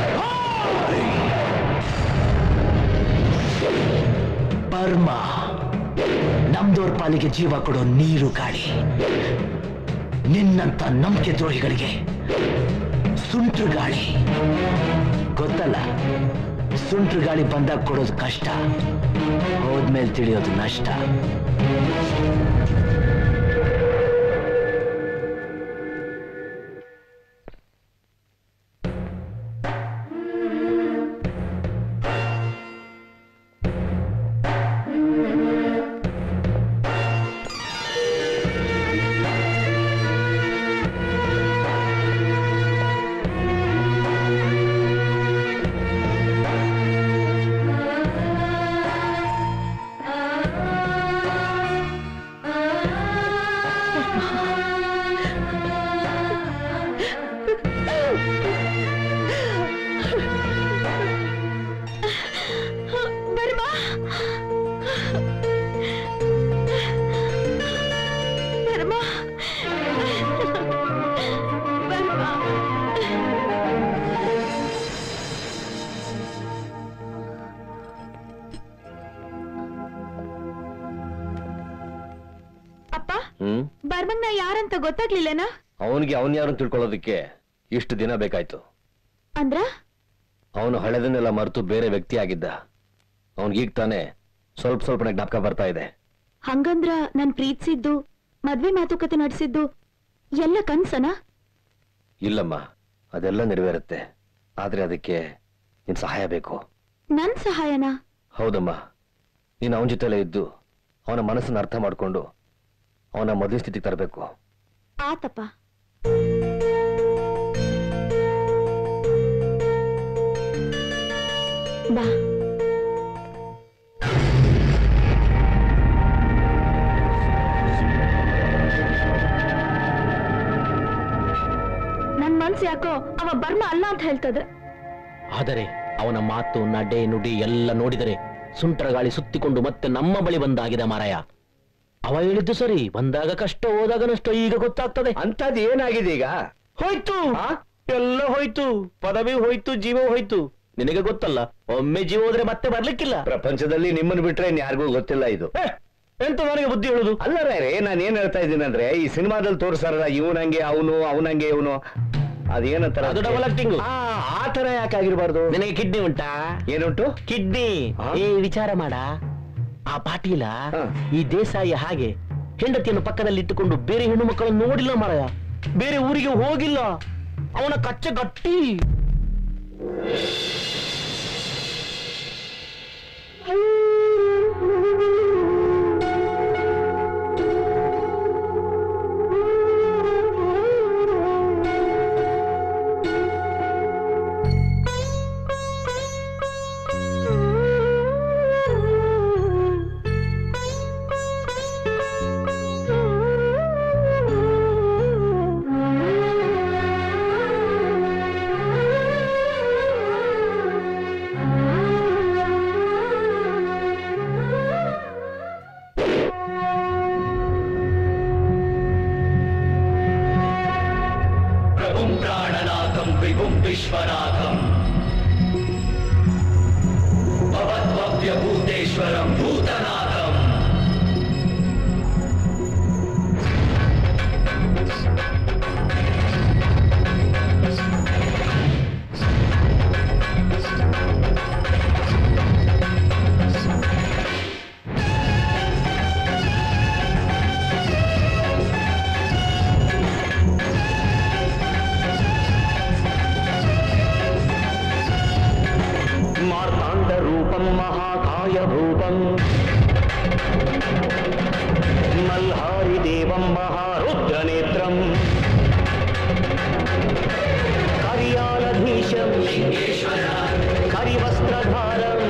ಬರ್ಮ ನಮ್ದೋರ್ ಪಾಲಿಗೆ ಜೀವ ಕೊಡೋ ನೀರು ಗಾಳಿ ನಿನ್ನಂತ ನಂಬಿಕೆ ದ್ರೋಹಿಗಳಿಗೆ ಸುಂಟ್ರು ಗಾಳಿ ಗೊತ್ತಲ್ಲ ಸುಂಟ್ರು ಗಾಳಿ ಬಂದಾಗ ಕೊಡೋದು ಕಷ್ಟ ಹೋದ್ಮೇಲೆ ತಿಳಿಯೋದು ನಷ್ಟ ಬರ್ಮಾ ಬರ್ಮಾ ಬರ್ಮಾ ಅಪ್ಪ ಹ್ಮ್ ಬರ್ಮಂಗ್ ನಾ ಯಾರಂತ ಗೊತ್ತಾಗ್ಲಿಲ್ಲನಾ ಅವನಿಗೆ ಅವನ್ ಯಾರನ್ನು ತಿಳ್ಕೊಳ್ಳೋದಕ್ಕೆ ಇಷ್ಟು ದಿನ ಬೇಕಾಯ್ತು ಅಂದ್ರ ಅವನು ಹಳೆದನ್ನೆಲ್ಲ ಮರೆತು ಬೇರೆ ವ್ಯಕ್ತಿ ಆಗಿದ್ದ ಅವನಿಗೀಗ ತಾನೇ ಸ್ವಲ್ಪ ಸ್ವಲ್ಪನೇ ಜ್ಞಾಪಕ ಬರ್ತಾ ಇದೆ ಹಂಗಂದ್ರ ನಾನ್ ಪ್ರೀತಿಸಿದ್ದು ಮದ್ವೆ ಮಾತುಕತೆ ನಡೆಸಿದ್ದು ಎಲ್ಲ ಕನ್ಸನ ಇಲ್ಲಮ್ಮ ಅದೆಲ್ಲ ನೆರವೇರುತ್ತೆ ಆದ್ರೆ ಅದಕ್ಕೆ ನಿನ್ ಸಹಾಯ ಬೇಕು ನನ್ ಸಹಾಯನ ಹೌದಮ್ಮ ನೀನು ಅವನ ಜೊತೆಲೇ ಇದ್ದು ಅವನ ಮನಸ್ಸನ್ನ ಅರ್ಥ ಮಾಡ್ಕೊಂಡು ಅವನ ಮೊದಲ ಸ್ಥಿತಿಗೆ ತರಬೇಕು ಆತಪ್ಪ ಬಾ ನನ್ ಮನ್ಸ್ ಯಾಕೋ ಅವ ಬರ್ಮ ಅಲ್ಲ ಅಂತ ಹೇಳ್ತದೆ ಆದರೆ ಅವನ ಮಾತು ನಡೆ ನುಡಿ ಎಲ್ಲ ನೋಡಿದರೆ ಸುಂಟರ ಗಾಳಿ ಸುತ್ತಿಕೊಂಡು ಮತ್ತೆ ನಮ್ಮ ಬಳಿ ಬಂದಾಗಿದೆ ಮಾರಾಯ ಅವ ಹೇಳಿದ್ದು ಸರಿ ಬಂದಾಗ ಕಷ್ಟ ಹೋದಾಗ ನಷ್ಟ ಈಗ ಗೊತ್ತಾಗ್ತದೆ ಅಂತದ್ ಏನಾಗಿದೆ ಈಗ ಹೋಯ್ತು ಎಲ್ಲ ಹೋಯ್ತು ಪದವಿ ಹೋಯ್ತು ಜೀವ ಹೋಯ್ತು ನಿನಗೆ ಗೊತ್ತಲ್ಲ ಒಮ್ಮೆ ಜೀವ ಹೋದ್ರೆ ಮತ್ತೆ ಬರ್ಲಿಕ್ಕಿಲ್ಲ ಪ್ರಪಂಚದಲ್ಲಿ ನಿಮ್ಮನ್ನು ಬಿಟ್ರೆ ಯಾರಿಗೂ ಗೊತ್ತಿಲ್ಲ ಇದು ಏ, ಎಂತ ನನಗೆ ಬುದ್ಧಿ ಹೇಳುದು ಅಲ್ಲ ರೇ ನಾನು ಏನ್ ಹೇಳ್ತಾ ಇದ್ದೀನಂದ್ರೆ ಈ ಸಿನಿಮಾದಲ್ಲಿ ತೋರಿಸಾರಲ್ಲ ಇವನಂಗೆ ಅವನು ಅವನಂಗೆ ಇವನು ಅದೇನಂತಾರ ಅದು double acting. ಆ ಆ ತರ ಯಾಕಾಗಿರ್ಬಾರ್ದು ನಿನಗೆ ಕಿಡ್ನಿ ಉಂಟಾ ಏನುಂಟು ಕಿಡ್ನಿ ಆ? ಏ ವಿಚಾರ ಮಾಡ ಆ ಪಾಟೀಲ ಹ. ಈ ದೇಸಾಯಿ ಹಾಗೆ ಹೆಂಡತಿಯನ್ನು ಪಕ್ಕದಲ್ಲಿ ಇಟ್ಟುಕೊಂಡು ಬೇರೆ ಹೆಣ್ಣು ಮಕ್ಕಳನ್ನು ನೋಡಿಲ್ಲ ಮಾರಾಯ ಬೇರೆ ಊರಿಗೆ ಹೋಗಿಲ್ಲ ಅವನ ಕಚ್ಚೆ ಗಟ್ಟಿ विश्वनाथम् भवद्भव्यभूतेश्वरम् भूतनाथम् मार्ताण्डरूपम् महाकायभूतम् मल्हारिदेवम् महारुद्रनेत्रम् करियालधीशम् करिवस्त्रधारम्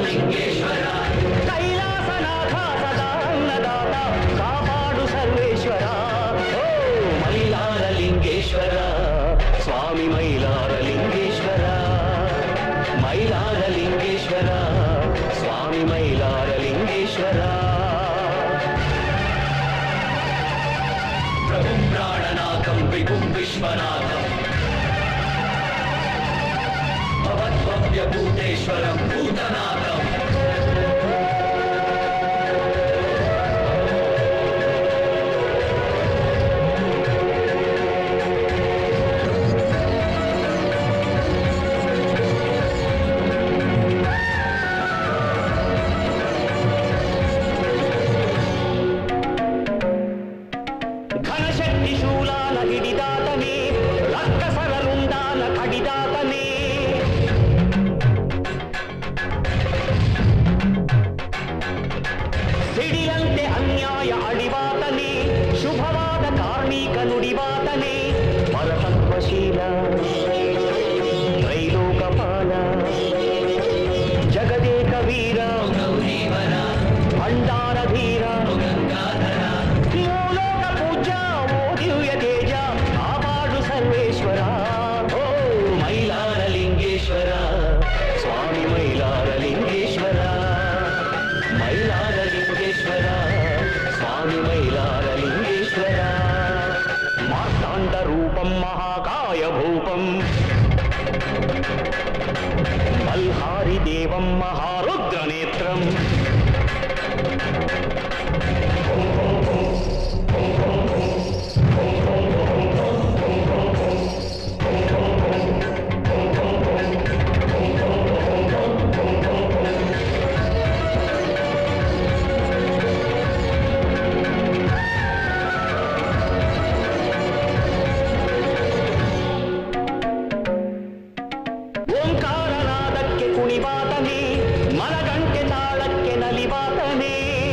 कैलासनाथा सदा अन्नदाता कापाडु सर्वेश्वरा ओ मैलारलिङ्गेश्वर स्वामि मैलारलिङ्गेश्वर ಮೈಲಾರಲಿಂಗೇಶ್ವರ ಸ್ವಾಮಿ ಮೈಲಾರಲಿಂಗೇಶ್ವರ प्रभुं प्राणनाथं विभुं विश्वनाथम् भवद्भव्यभूतेश्वरं भूतनाथम् ಘನಶಕ್ತಿ ಶೂಲಾನ ಹಿಡಿದಾತನೇ ರಕ್ಕಸರ ರುಂಡಾನ ಕಡಿದಾತನೇ ಸಿಡಿಲಂತೆ ಅನ್ಯಾಯ ಅಡಿವಾತನೇ ಶುಭವಾದ ಕಾರ್ಮಿಕ ನುಡಿವಾತನೇ ಪರತತ್ವಶೀಲ ತ್ರೈಲೋಕಪಾಲ ಜಗದೇಕ ವೀರ ಭಂಡಾರ ಧೀರ ಮೂಲೋಕ ಪೂಜ ಓ ದಿವ್ಯ ತೇಜ ಕಾಪಾಡು ಸರ್ವೇಶ್ವರ ಓ ಮೈಲಾರಲಿಂಗೇಶ್ವರ ಸ್ವಾಮಿ ಮೈಲಾರಲಿಂಗೇಶ್ವರ ಮೈಲಾರಲಿಂಗೇಶ್ವರ ಸ್ವಾಮಿ ಮೈಲಾರಲಿಂಗೇಶ್ವರ ಮಾರ್ತಾಂಡ ರೂಪಂ ಮಹಾಕಾಯ ಭೂಪಂ ಮಲ್ಹಾರಿ ದೇವಂ ಮಹಾರುದ್ರ ನೇತ್ರಂ ಓಂಕಾರನಾದಕ್ಕೆ ಕುಣಿವಾತನೇ ಮನಗಂಟೆ ತಾಳಕ್ಕೆ ನಲಿವಾತನೇ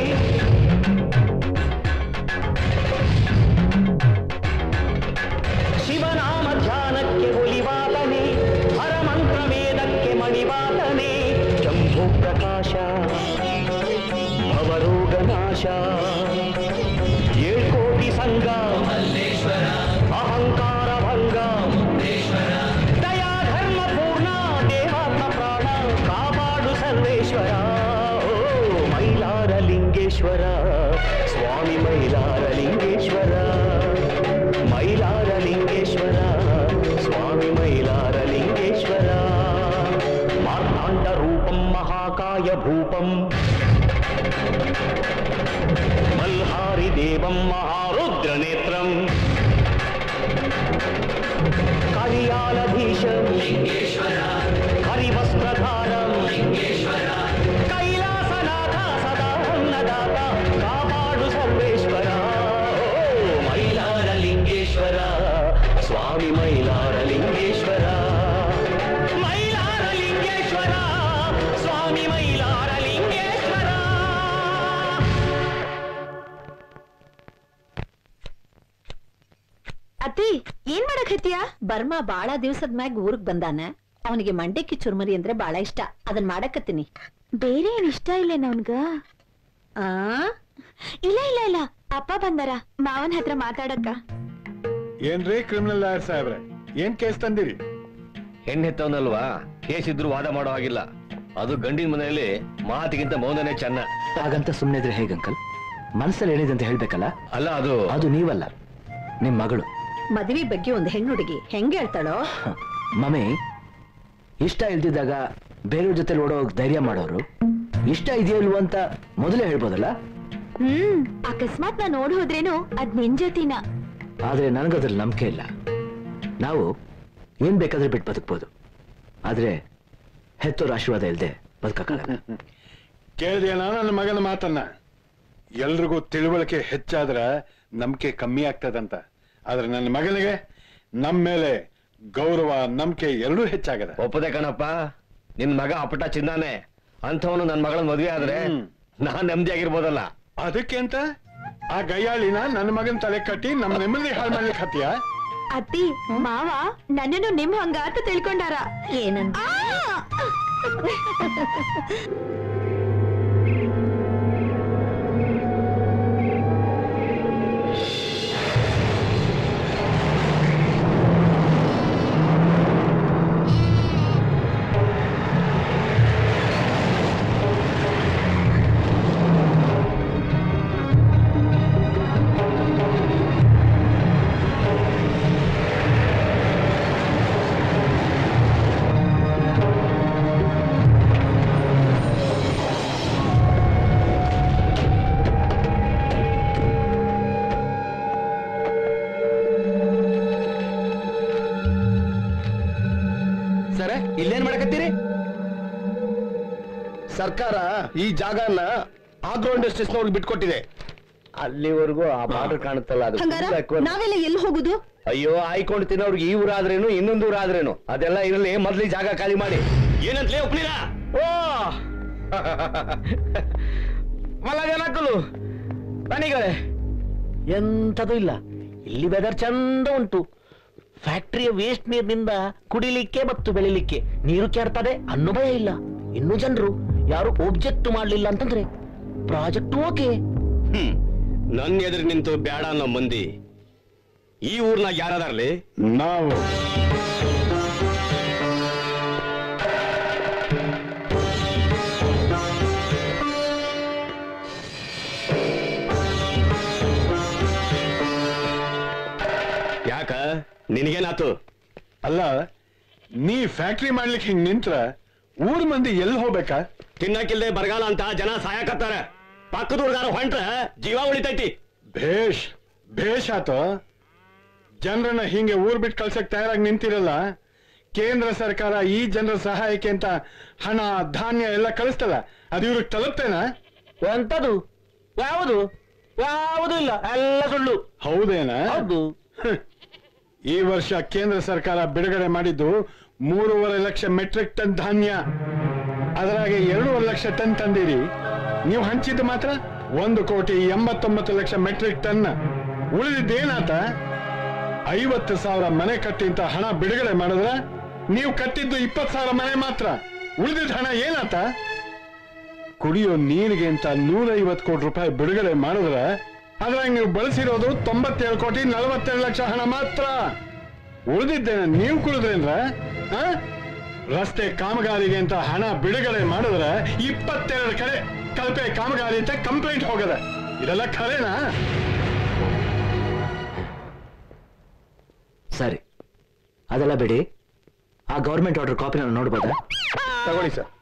ಶಿವನಾಮ ಧ್ಯಾನಕ್ಕೆ ಒಲಿವಾತನೇ ಹರಮಂತ್ರ ವೇದಕ್ಕೆ ಮಣಿವಾತನೇ ಶಂಭು ಪ್ರಕಾಶ ಭವರೋಗ ನಾಶ ಏಳ್ಕೋಟಿ ಸಂಘ ಅಹಂಕಾರ ಭಂಗ ದಯಾ ಧರ್ಮ ಪೂರ್ಣ ದೇವಾತ್ಮ ಪ್ರಾಣ ಕಾಪಾಡು ಸರ್ವೇಶ್ವರ ಓ ಮೈಲಾರಲಿಂಗೇಶ್ವರ ಸ್ವಾಮಿ ಮೈಲಾರಲಿಂಗೇಶ್ವರ ಮೈಲಾರಲಿಂಗೇಶ್ವರ ಸ್ವಾಮಿ ಮೈಲಾರಲಿಂಗೇಶ್ವರ ಮಾರ್ತಾಂಡ ರೂಪಂ ಮಹಾಕಾಯ ಭೂಪಂ ಮಲ್ಹಾರಿ ದೇವಂ ಮಹಾರುದ್ರ ನೇತ್ರಂ ಕರಿಯಾಲಧೀಶಂ ಹರಿವಸ್ತ್ರಧಾರಂ ಕೈಲಾಸನಾಥ ಸದಾ ಅನ್ನದಾತ ಕಾಪಾಡು ಸರ್ವೇಶ್ವರ ಓ ಮೈಲಾರಲಿಂಗೇಶ್ವರ ಸ್ವಾಮಿ ಮೈಲಾರಲಿಂಗೇಶ್ವರ ಮೈಲಾರಲಿಂಗೇಶ್ವರ ಸ್ವಾಮಿ ಮೈಲಾರಲಿಂಗೇಶ್ವರ ಅತ್ತಿ ಏನ್ ಮಾಡಕ್ ಹತ್ತೀಯ ಬರ್ಮಾ ಬಾಳ ದಿವ್ಸದ ಮ್ಯಾಗ ಊರ್ಗ್ ಬಂದಾನ ಅವನಿಗೆ ಮಂಡಕ್ಕಿ ಚುರ್ಮುರಿ ಅಂದ್ರೆ ಬಾಳ ಇಷ್ಟ ಅದನ್ ಮಾಡಕತ್ತೀನಿ ಬೇರೆ ಏನ್ ಇಷ್ಟ ಇಲ್ಲ ನವನ್ಗ ಆ ಇಲ್ಲ ಇಲ್ಲ ಇಲ್ಲ ಅಪ್ಪ ಬಂದಾರ ಮಾವನ್ ಹತ್ರ ಮಾತಾಡಕ್ಕ ಏನ್ರಿ ಕ್ರಿಮಿನಲ್ ಲಾಯರ್ ಸಾಹೇಬ್ರೆ ಏನ್ ಕೇಸ್ ತಂದಿರಿ ಹೆಣ್ಣು ಹೆತ್ತವನಲ್ವಾ ಕೇಸ್ ಇದ್ರು ವಾದ ಮಾಡೋ ಹಾಗಿಲ್ಲ ಅದು ಗಂಡಿನ ಮನೆಯಲ್ಲಿ ಮಾತಿಗಿಂತ ಮೌನನೇ ಚೆನ್ನ ಹಾಗಂತ ಸುಮ್ಮನೆ ಇದ್ರೆ ಹೇಗೆ ಅಂಕಲ್ ಮನಸ್ಸಲ್ಲಿ ಏನಿದೆ ಅಂತ ಹೇಳ್ಬೇಕಲ್ಲ ಅಲ್ಲ ಅದು ಅದು ನೀವಲ್ಲ ನಿಮ್ ಮಗಳು ಮದುವೆ ಬಗ್ಗೆ ಒಂದು ಹೆಣ್ಣುಡುಗಿ ಹೆಂಗ್ ಹೇಳ್ತಾಳೋ ಮಮ್ಮಿ ಇಷ್ಟ ಇಲ್ದಿದ್ದಾಗ ಬೇರೆಯವ್ರ ಜೊತೆ ಓಡೋಗ್ ಧೈರ್ಯ ಮಾಡೋರು ಇಷ್ಟ ಇದೆಯೋ ಇಲ್ವೋ ಅಂತ ಮೊದಲೇ ಹೇಳ್ಬೋದಲ್ಲ ಹ್ಮ್ ಅಕಸ್ಮಾತ್ ನಾನ್ ಓಡ್ ಹೋದ್ರೇನು ಅದ್ ನಿನ್ ಜೊತಿನ ಆದ್ರೆ ನನಗದ್ರಲ್ಲಿ ನಂಬಿಕೆ ಇಲ್ಲ ನಾವು ಏನ್ ಬೇಕಾದ್ರೆ ಬಿಟ್ಟು ಬದುಕ್ಬೋದು ಆದ್ರೆ ಹೆತ್ತೋರ ಆಶೀರ್ವಾದ ಇಲ್ಲದೆ ಬದುಕಕ್ಕಾಗಲ್ಲ ಕೇಳಿದೆಯಲ್ಲ ನನ್ನ ಮಗನ ಮಾತನ್ನ ಎಲ್ರಿಗೂ ತಿಳುವಳಿಕೆ ಹೆಚ್ಚಾದ್ರ ನಂಬಿಕೆ ಕಮ್ಮಿ ಆಗ್ತದಂತ ಆದ್ರೆ ನನ್ನ ಮಗನಿಗೆ ನಮ್ಮ ಮೇಲೆ ಗೌರವ ನಂಬಿಕೆ ಎರಡೂ ಹೆಚ್ಚಾಗದ ಒಪ್ಪದೆ ಕಣಪ್ಪ ನಿನ್ ಮಗ ಅಪಟ ಚಿಂದಾನೆ ಅಂಥವನು ನನ್ ಮಗಳ ಮದ್ವೆ ಆದ್ರೆ ಹ್ಮ್. ನಾನ್ ನೆಮ್ಮದಿಯಾಗಿರ್ಬೋದಲ್ಲ ಅದಕ್ಕೆ ಅಂತ ಆ ಗಯ್ಯಾಳಿನ ನನ್ನ ಮಗನ ತಲೆ ಕಟ್ಟಿ ನಮ್ಮ ನೆಮ್ಮದಿ ಹಾಳು ಮಾಡ್ಲಿಕ್ಕೆ ಹತ್ತೀಯ ಅತ್ತಿ ಮಾವ ನನ್ನನ್ನು ನಿಮ್ ಹಂಗ ಅಂತ ತಿಳ್ಕೊಂಡಾರ ಏನಂತ ಸರ ಇಲ್ಲೇನ್ ಮಾಡಕತ್ತೀರಿ ಸರ್ಕಾರ ಈ ಜಾಗನ ಆಗ್ರೋ ಇಂಡಸ್ಟ್ರೀಸ್ ನವ್ರಿಗೆ ಬಿಟ್ಕೊಟ್ಟಿದೆ ಅಲ್ಲಿವರೆಗೂ ಆ ಬಾರ್ಡರ್ ಕಾಣುತ್ತಲ್ಲ ಅದು ಹಂಗಾರ full aqua- ನಾವೆಲ್ಲ ಎಲ್ಲಿ ಹೋಗುದು ಅಯ್ಯೋ ಆಯ್ಕೊಂಡು ತಿನ್ನೋರ್ಗೆ ಈ ಊರಾದ್ರೇನು ಇನ್ನೊಂದು ಊರಾದ್ರೇನು ಅದೆಲ್ಲ ಇರಲಿ ಮೊದ್ಲು ಈ ಜಾಗ ಖಾಲಿ ಮಾಡಿ ಏನಂತಲೇ ಒಪ್ಲಿಲ್ಲ ಓ ಮಲ್ಲ ಜನಕ್ಕಲು ಬನ್ನಿಗಳೇ ಎಂಥದೂ ಇಲ್ಲ ಇಲ್ಲಿ ವೆದರ್ ಚಂದ ಉಂಟು ಫ್ಯಾಕ್ಟರಿಯ ವೇಸ್ಟ್ ನೀರಿನಿಂದ ಕುಡಿಲಿಕ್ಕೆ ಮತ್ತು ಬೆಳಿಲಿಕ್ಕೆ ನೀರು ಕೆಡ್ತದೆ ಅನ್ನೋ ಭಯ ಇಲ್ಲ ಇನ್ನು ಜನರು ಯಾರು ಒಬ್ಜೆಕ್ಟ್ ಮಾಡ್ಲಿಲ್ಲ ಅಂತಂದ್ರೆ ಪ್ರಾಜೆಕ್ಟ್ ಓಕೆ ಹ್ಮ್ ನನ್ನ ಎದುರು ನಿಂತು ಬೇಡ ಅನ್ನೋ ಮಂದಿ ಈ ಊರ್ನಾಗ ಯಾರದಾರ್ಲಿ ನಾವು ಯಾಕ ನಿನಗೇನಾತು ಅಲ್ಲ ನೀ ಫ್ಯಾಕ್ಟ್ರಿ ಮಾಡ್ಲಿಕ್ಕೆ ಹಿಂಗ್ ನಿಂತ್ರ ಊರ್ ಮಂದಿ ಎಲ್ಲಿ ಹೋಗ್ಬೇಕಾ ತಿನ್ನಕ್ಕಿಲ್ದೆ ಬರಗಾಲ ಅಂತ ಜನ ಸಾಯಕತ್ತಾರ ಪಕ್ಕದ ಹುಡುಗಾರ ಹೊಂಟ್ರ ಜೀವ ಉಳಿತೈತಿ ಭೇಷ್ ಭೇಷ್ ಆತು ಜನರನ್ನ ಹಿಂಗೆ ಊರ್ ಬಿಟ್ಟು ಕಳ್ಸಕ್ ತಯಾರಾಗಿ ನಿಂತಿರಲ್ಲ ಕೇಂದ್ರ ಸರ್ಕಾರ ಈ ಜನರ ಸಹಾಯಕ್ಕೆ ಅಂತ ಹಣ ಧಾನ್ಯ ಎಲ್ಲ ಕಳಿಸ್ತಲ್ಲ ಅದು ಇವ್ರಿಗೆ ತಲುಪ್ತೇನಾ ಎಂತದು ಯಾವುದು ಯಾವುದೂ ಇಲ್ಲ ಎಲ್ಲ ಸುಳ್ಳು ಹೌದೇನಾ ಹೌದು ಹ್ಮ್. ಈ ವರ್ಷ ಕೇಂದ್ರ ಸರ್ಕಾರ ಬಿಡುಗಡೆ ಮಾಡಿದ್ದು ಮೂರುವರೆ ಲಕ್ಷ ಮೆಟ್ರಿಕ್ ಟನ್ ಧಾನ್ಯ ಅದರಾಗೆ ಎರಡೂವರೆ ಲಕ್ಷ ಟನ್ ತಂದಿರಿ ನೀವು ಹಂಚಿದ್ದು ಮಾತ್ರ ಒಂದು ಕೋಟಿ ಎಂಬತ್ತೊಂಬತ್ತು ಲಕ್ಷ ಮೆಟ್ರಿಕ್ ಟನ್ ಉಳಿದಿದ್ದೇನಾತ ಐವತ್ತು ಸಾವಿರ ಮನೆ ಕಟ್ಟಿ ಅಂತ ಹಣ ಬಿಡುಗಡೆ ಮಾಡಿದ್ರ ನೀವು ಕಟ್ಟಿದ್ದು ಇಪ್ಪತ್ತು ಸಾವಿರ ಮನೆ ಮಾತ್ರ ಉಳಿದಿದ್ದ ಹಣ ಏನಾತ ಕುಡಿಯೋ ನೀರಿಗೆ ಅಂತ ನೂರ ಐವತ್ತು ಕೋಟಿ ರೂಪಾಯಿ ಬಿಡುಗಡೆ ಮಾಡಿದ್ರ ಅದ್ರಾಗ ನೀವು ಬಳಸಿರೋದು ತೊಂಬತ್ತೇಳು ಕೋಟಿ ನಲವತ್ತೆರಡು ಲಕ್ಷ ಹಣ ಮಾತ್ರ ಉಳಿದಿದ್ದೇನೆ ನೀವು ಕುಡಿದ್ರೇನ್ರ ಆ? ರಸ್ತೆ ಕಾಮಗಾರಿಗೆ ಅಂತ ಹಣ ಬಿಡುಗಡೆ ಮಾಡಿದ್ರೆ ಇಪ್ಪತ್ತೆರಡು ಕಡೆ ಕಲ್ಪೆ ಕಾಮಗಾರಿ ಅಂತ ಕಂಪ್ಲೇಂಟ್ ಹೋಗದ ಇದೆಲ್ಲ ಖರೇನಾ ಸರಿ ಅದೆಲ್ಲ ಬಿಡಿ ಆ ಗೌರ್ಮೆಂಟ್ ಆರ್ಡರ್ ಕಾಪಿ ನಾನು ನೋಡ್ಬೋದಾ ತಗೊಳ್ಳಿ ಸರ್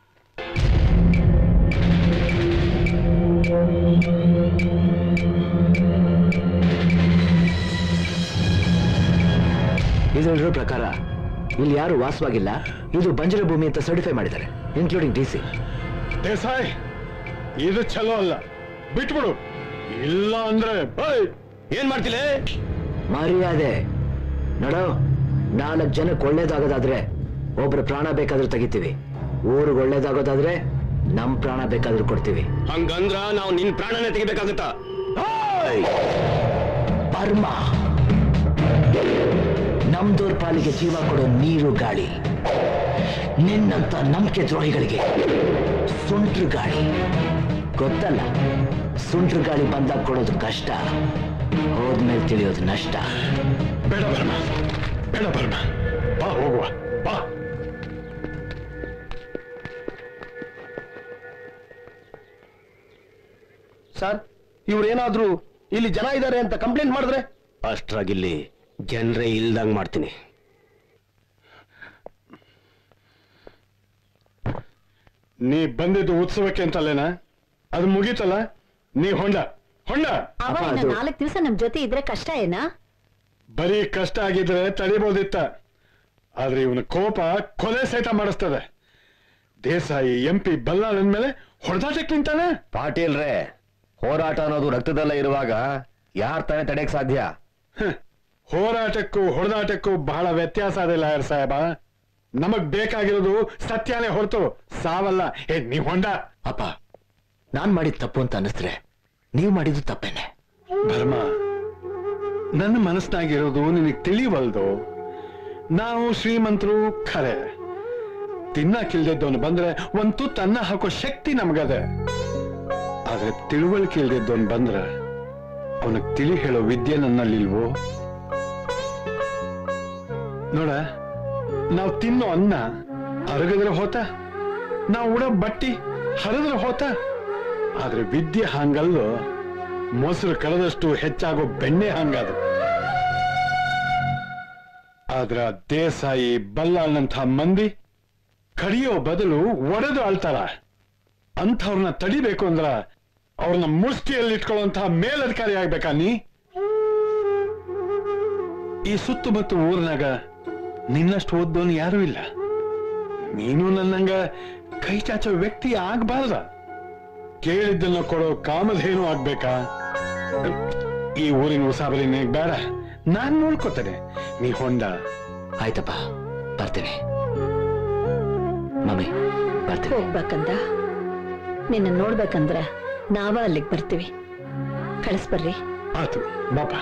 ಇದರಲ್ಲಿರೋ ಪ್ರಕಾರ ಇಲ್ಲಿ ಯಾರು ವಾಸವಾಗಿಲ್ಲ ಇದು ಬಂಜರ ಭೂಮಿ ಅಂತ ಸರ್ಟಿಫೈ ಮಾಡಿದ್ದಾರೆ ಇನ್ಕ್ಲೂಡಿಂಗ್ ಡಿ ಸಿ ದೇಸಾಯ್ ಇದು ಚಲೋ ಅಲ್ಲ ಬಿಟ್ಬಿಡು ಇಲ್ಲ ಅಂದ್ರೆ ಬೈ ಏನ್ ಮಾಡ್ತಿಲೆ ಮರ್ಯಾದೆ ನೋಡೋ ನಾಲ್ಕು ಜನಕ್ಕೆ ಒಳ್ಳೇದಾಗೋದಾದ್ರೆ ಒಬ್ರು ಪ್ರಾಣ ಬೇಕಾದ್ರೂ ತೆಗಿತೀವಿ ಊರಿಗೆ ಒಳ್ಳೇದಾಗೋದಾದ್ರೆ ನಮ್ ಪ್ರಾಣ ಬೇಕಾದ್ರೂ ಕೊಡ್ತೀವಿ ಹಂಗಂದ್ರ ನಾವು ನಿನ್ ಪ್ರಾಣನೇ ತೆಗಿಬೇಕಾಗುತ್ತಾ ಬರ್ಮ ನಮ್ದೋರ್ ಪಾಲಿಗೆ ಜೀವ ಕೊಡೋ ನೀರು ಗಾಳಿ ನಿನ್ನಂತ ನಂಬಿಕೆ ದ್ರೋಹಿಗಳಿಗೆ ಸುಂಟ್ರು ಗಾಳಿ ಗೊತ್ತಲ್ಲ ಸುಂಟ್ರು ಗಾಳಿ ಬಂದಾಗ ಕೊಡೋದು ಕಷ್ಟ ಹೋದ್ಮೇಲೆ ತಿಳಿಯೋದು ನಷ್ಟ ಬೇಡ ಬರ್ಮ ಬೇಡ ಬರ್ಮ ಬಾ ಹೋಗುವ ಬಾ ಸರ್ ಇವ್ರೇನಾದ್ರೂ ಇಲ್ಲಿ ಜನ ಇದ್ದಾರೆ ಅಂತ ಕಂಪ್ಲೇಂಟ್ ಮಾಡಿದ್ರೆ ಅಷ್ಟ್ರಾಗಿಲ್ಲಿ ಜನರೇ ಇಲ್ದಂಗ್ ಮಾಡ್ತೀನಿ ನೀ ಬಂದಿದ್ದು ಉತ್ಸವಕ್ಕೆ ಅಂತಲ್ಲೇನ ಅದು ಮುಗೀತಲ್ಲ ನೀ ಹೊಂಡ ಹೊಂಡ ಅವ ಇನ್ನು ನಾಲ್ಕು ದಿವಸ ನಮ್ ಜೊತೆ ಇದ್ರೆ ಕಷ್ಟ ಏನಾ ಬರೀ ಕಷ್ಟ ಆಗಿದ್ರೆ ತಡಿಬೋದಿತ್ತ ಆದ್ರೆ ಇವನ ಕೋಪ ಕೊಲೆ ಸಹಿತ ಮಾಡಿಸ್ತದೆ ದೇಸಾಯಿ ಎಂ ಪಿ ಬಲ್ಲಾಳನ್ ಮೇಲೆ ಹೊಡೆದಾಟಕ್ಕೆ ನಿಂತಾನೆ ಪಾಟೀಲ್ರೇ ಹೋರಾಟ ಅನ್ನೋದು ರಕ್ತದಲ್ಲೇ ಇರುವಾಗ ಯಾರ್ ತಾನೇ ತಡೆಯಕ್ ಸಾಧ್ಯ ಹ್, ಹೋರಾಟಕ್ಕೂ ಹೊಡೆದಾಟಕ್ಕೂ ಬಹಳ ವ್ಯತ್ಯಾಸ ಅದಿಲ್ಲ ಯಾರ ಸಾಹೇಬ ನಮಗ್ ಬೇಕಾಗಿರೋದು ಸತ್ಯನೇ ಹೊರತು ಸಾವಲ್ಲ ಏ ನೀವ್ ಹೊಂಡ ಅಪ್ಪ ನಾನ್ ಮಾಡಿದ ತಪ್ಪು ಅಂತ ಅನ್ನಿಸ್ರೆ ನೀವು ಮಾಡಿದ್ದು ತಪ್ಪೇನೆ ಧರ್ಮ ನನ್ನ ಮನಸ್ಸಿನಾಗಿರೋದು ನಿನಗ್ ತಿಳಿವಲ್ದು ನಾವು ಶ್ರೀಮಂತರು ಖರೆ ತಿನ್ನಕ್ಕಿಲ್ದಿದ್ದವನು ಬಂದ್ರೆ ಒಂದ್ ತುತ್ತು ಅನ್ನ ಹಾಕೋ ಶಕ್ತಿ ನಮಗದೆ ಆದ್ರೆ ತಿಳುವಳಿಕೆ ಇಲ್ದಿದ್ದವನ್ ಬಂದ್ರೆ ಅವನಿಗೆ ತಿಳಿ ಹೇಳೋ ವಿದ್ಯೆ ನನ್ನಲ್ಲಿಲ್ವೋ ನೋಡ ನಾವು ತಿನ್ನೋ ಅನ್ನ ಅರಗಿದ್ರೆ ಹೋತ ನಾವು ಉಡೋ ಬಟ್ಟಿ ಹರಿದ್ರೆ ಹೋತ ಆದ್ರೆ ವಿದ್ಯೆ ಹಂಗಲ್ಲೋ ಮೊಸರು ಕಳೆದಷ್ಟು ಹೆಚ್ಚಾಗೋ ಬೆಣ್ಣೆ ಹಂಗದು ಆದ್ರ ದೇಸಾಯಿ ಬಲ್ಲಾಳ್ನಂಥ ಮಂದಿ ಕಡಿಯೋ ಬದಲು ಒಡೆದು ಆಳ್ತಾರ ಅಂಥವ್ರನ್ನ ತಡಿಬೇಕು ಅಂದ್ರ ಅವ್ರನ್ನ ಮುಷ್ಟಿಯಲ್ಲಿ ಇಟ್ಕೊಳ್ಳುವಂತಹ ಮೇಲಧಿಕಾರಿ ಆಗ್ಬೇಕಾ ನೀ ಈ ಸುತ್ತಮುತ್ತ ಊರಿನಾಗ ನಿನ್ನಷ್ಟು ಓದ್ದೋನು ಯಾರೂ ಇಲ್ಲ ನೀನು ನನ್ನಂಗ ಕೈ ಚಾಚೋ ವ್ಯಕ್ತಿ ಆಗ್ಬಾರ್ದ ಕೇಳಿದ್ದನ್ನ ಕೊಡೋ ಕಾಮಧೇನು ಆಗ್ಬೇಕಾ ಈ ಊರಿನ ಉಸಾಬರಿ ನಿನಗ್ ಬೇಡ ನಾನ್ ನೋಡ್ಕೋತೇನೆ ನೀ ಹೊಂಡ ಆಯ್ತಪ್ಪ ಬರ್ತೀನಿ ಮಮ್ಮಿ ಬರ್ತೀನಿ ಹೋಗ್ಬೇಕಂದ ನಿನ್ನ ನೋಡ್ಬೇಕಂದ್ರ ನಾವ ಅಲ್ಲಿಗೆ ಬರ್ತೀವಿ ಕಳಿಸ್ಬರ್ರಿ ಆತು ಬಾಪ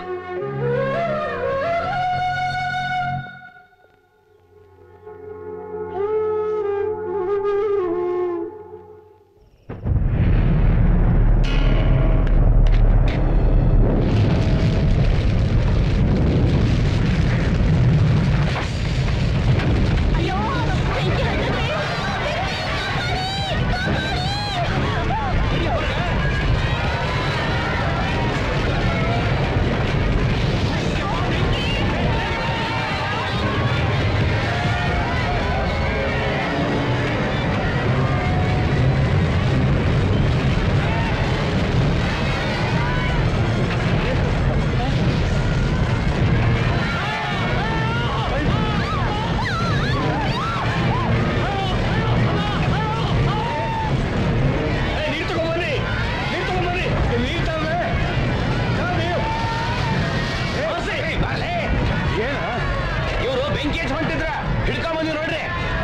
ನೀರ್ ತಗೊಂಬನ್ನಿ ನೀರ್ ತಗೊಂಬನ್ನಿ ನೀರ್ ತಂದ್ರೆ ಇವರು ಬೆಂಕಿ ಹಚ್ಚಿ ಹೊಂಟಿದ್ರ ಹಿಡ್ಕೊಂಬಂದಿ ನೋಡ್ರಿ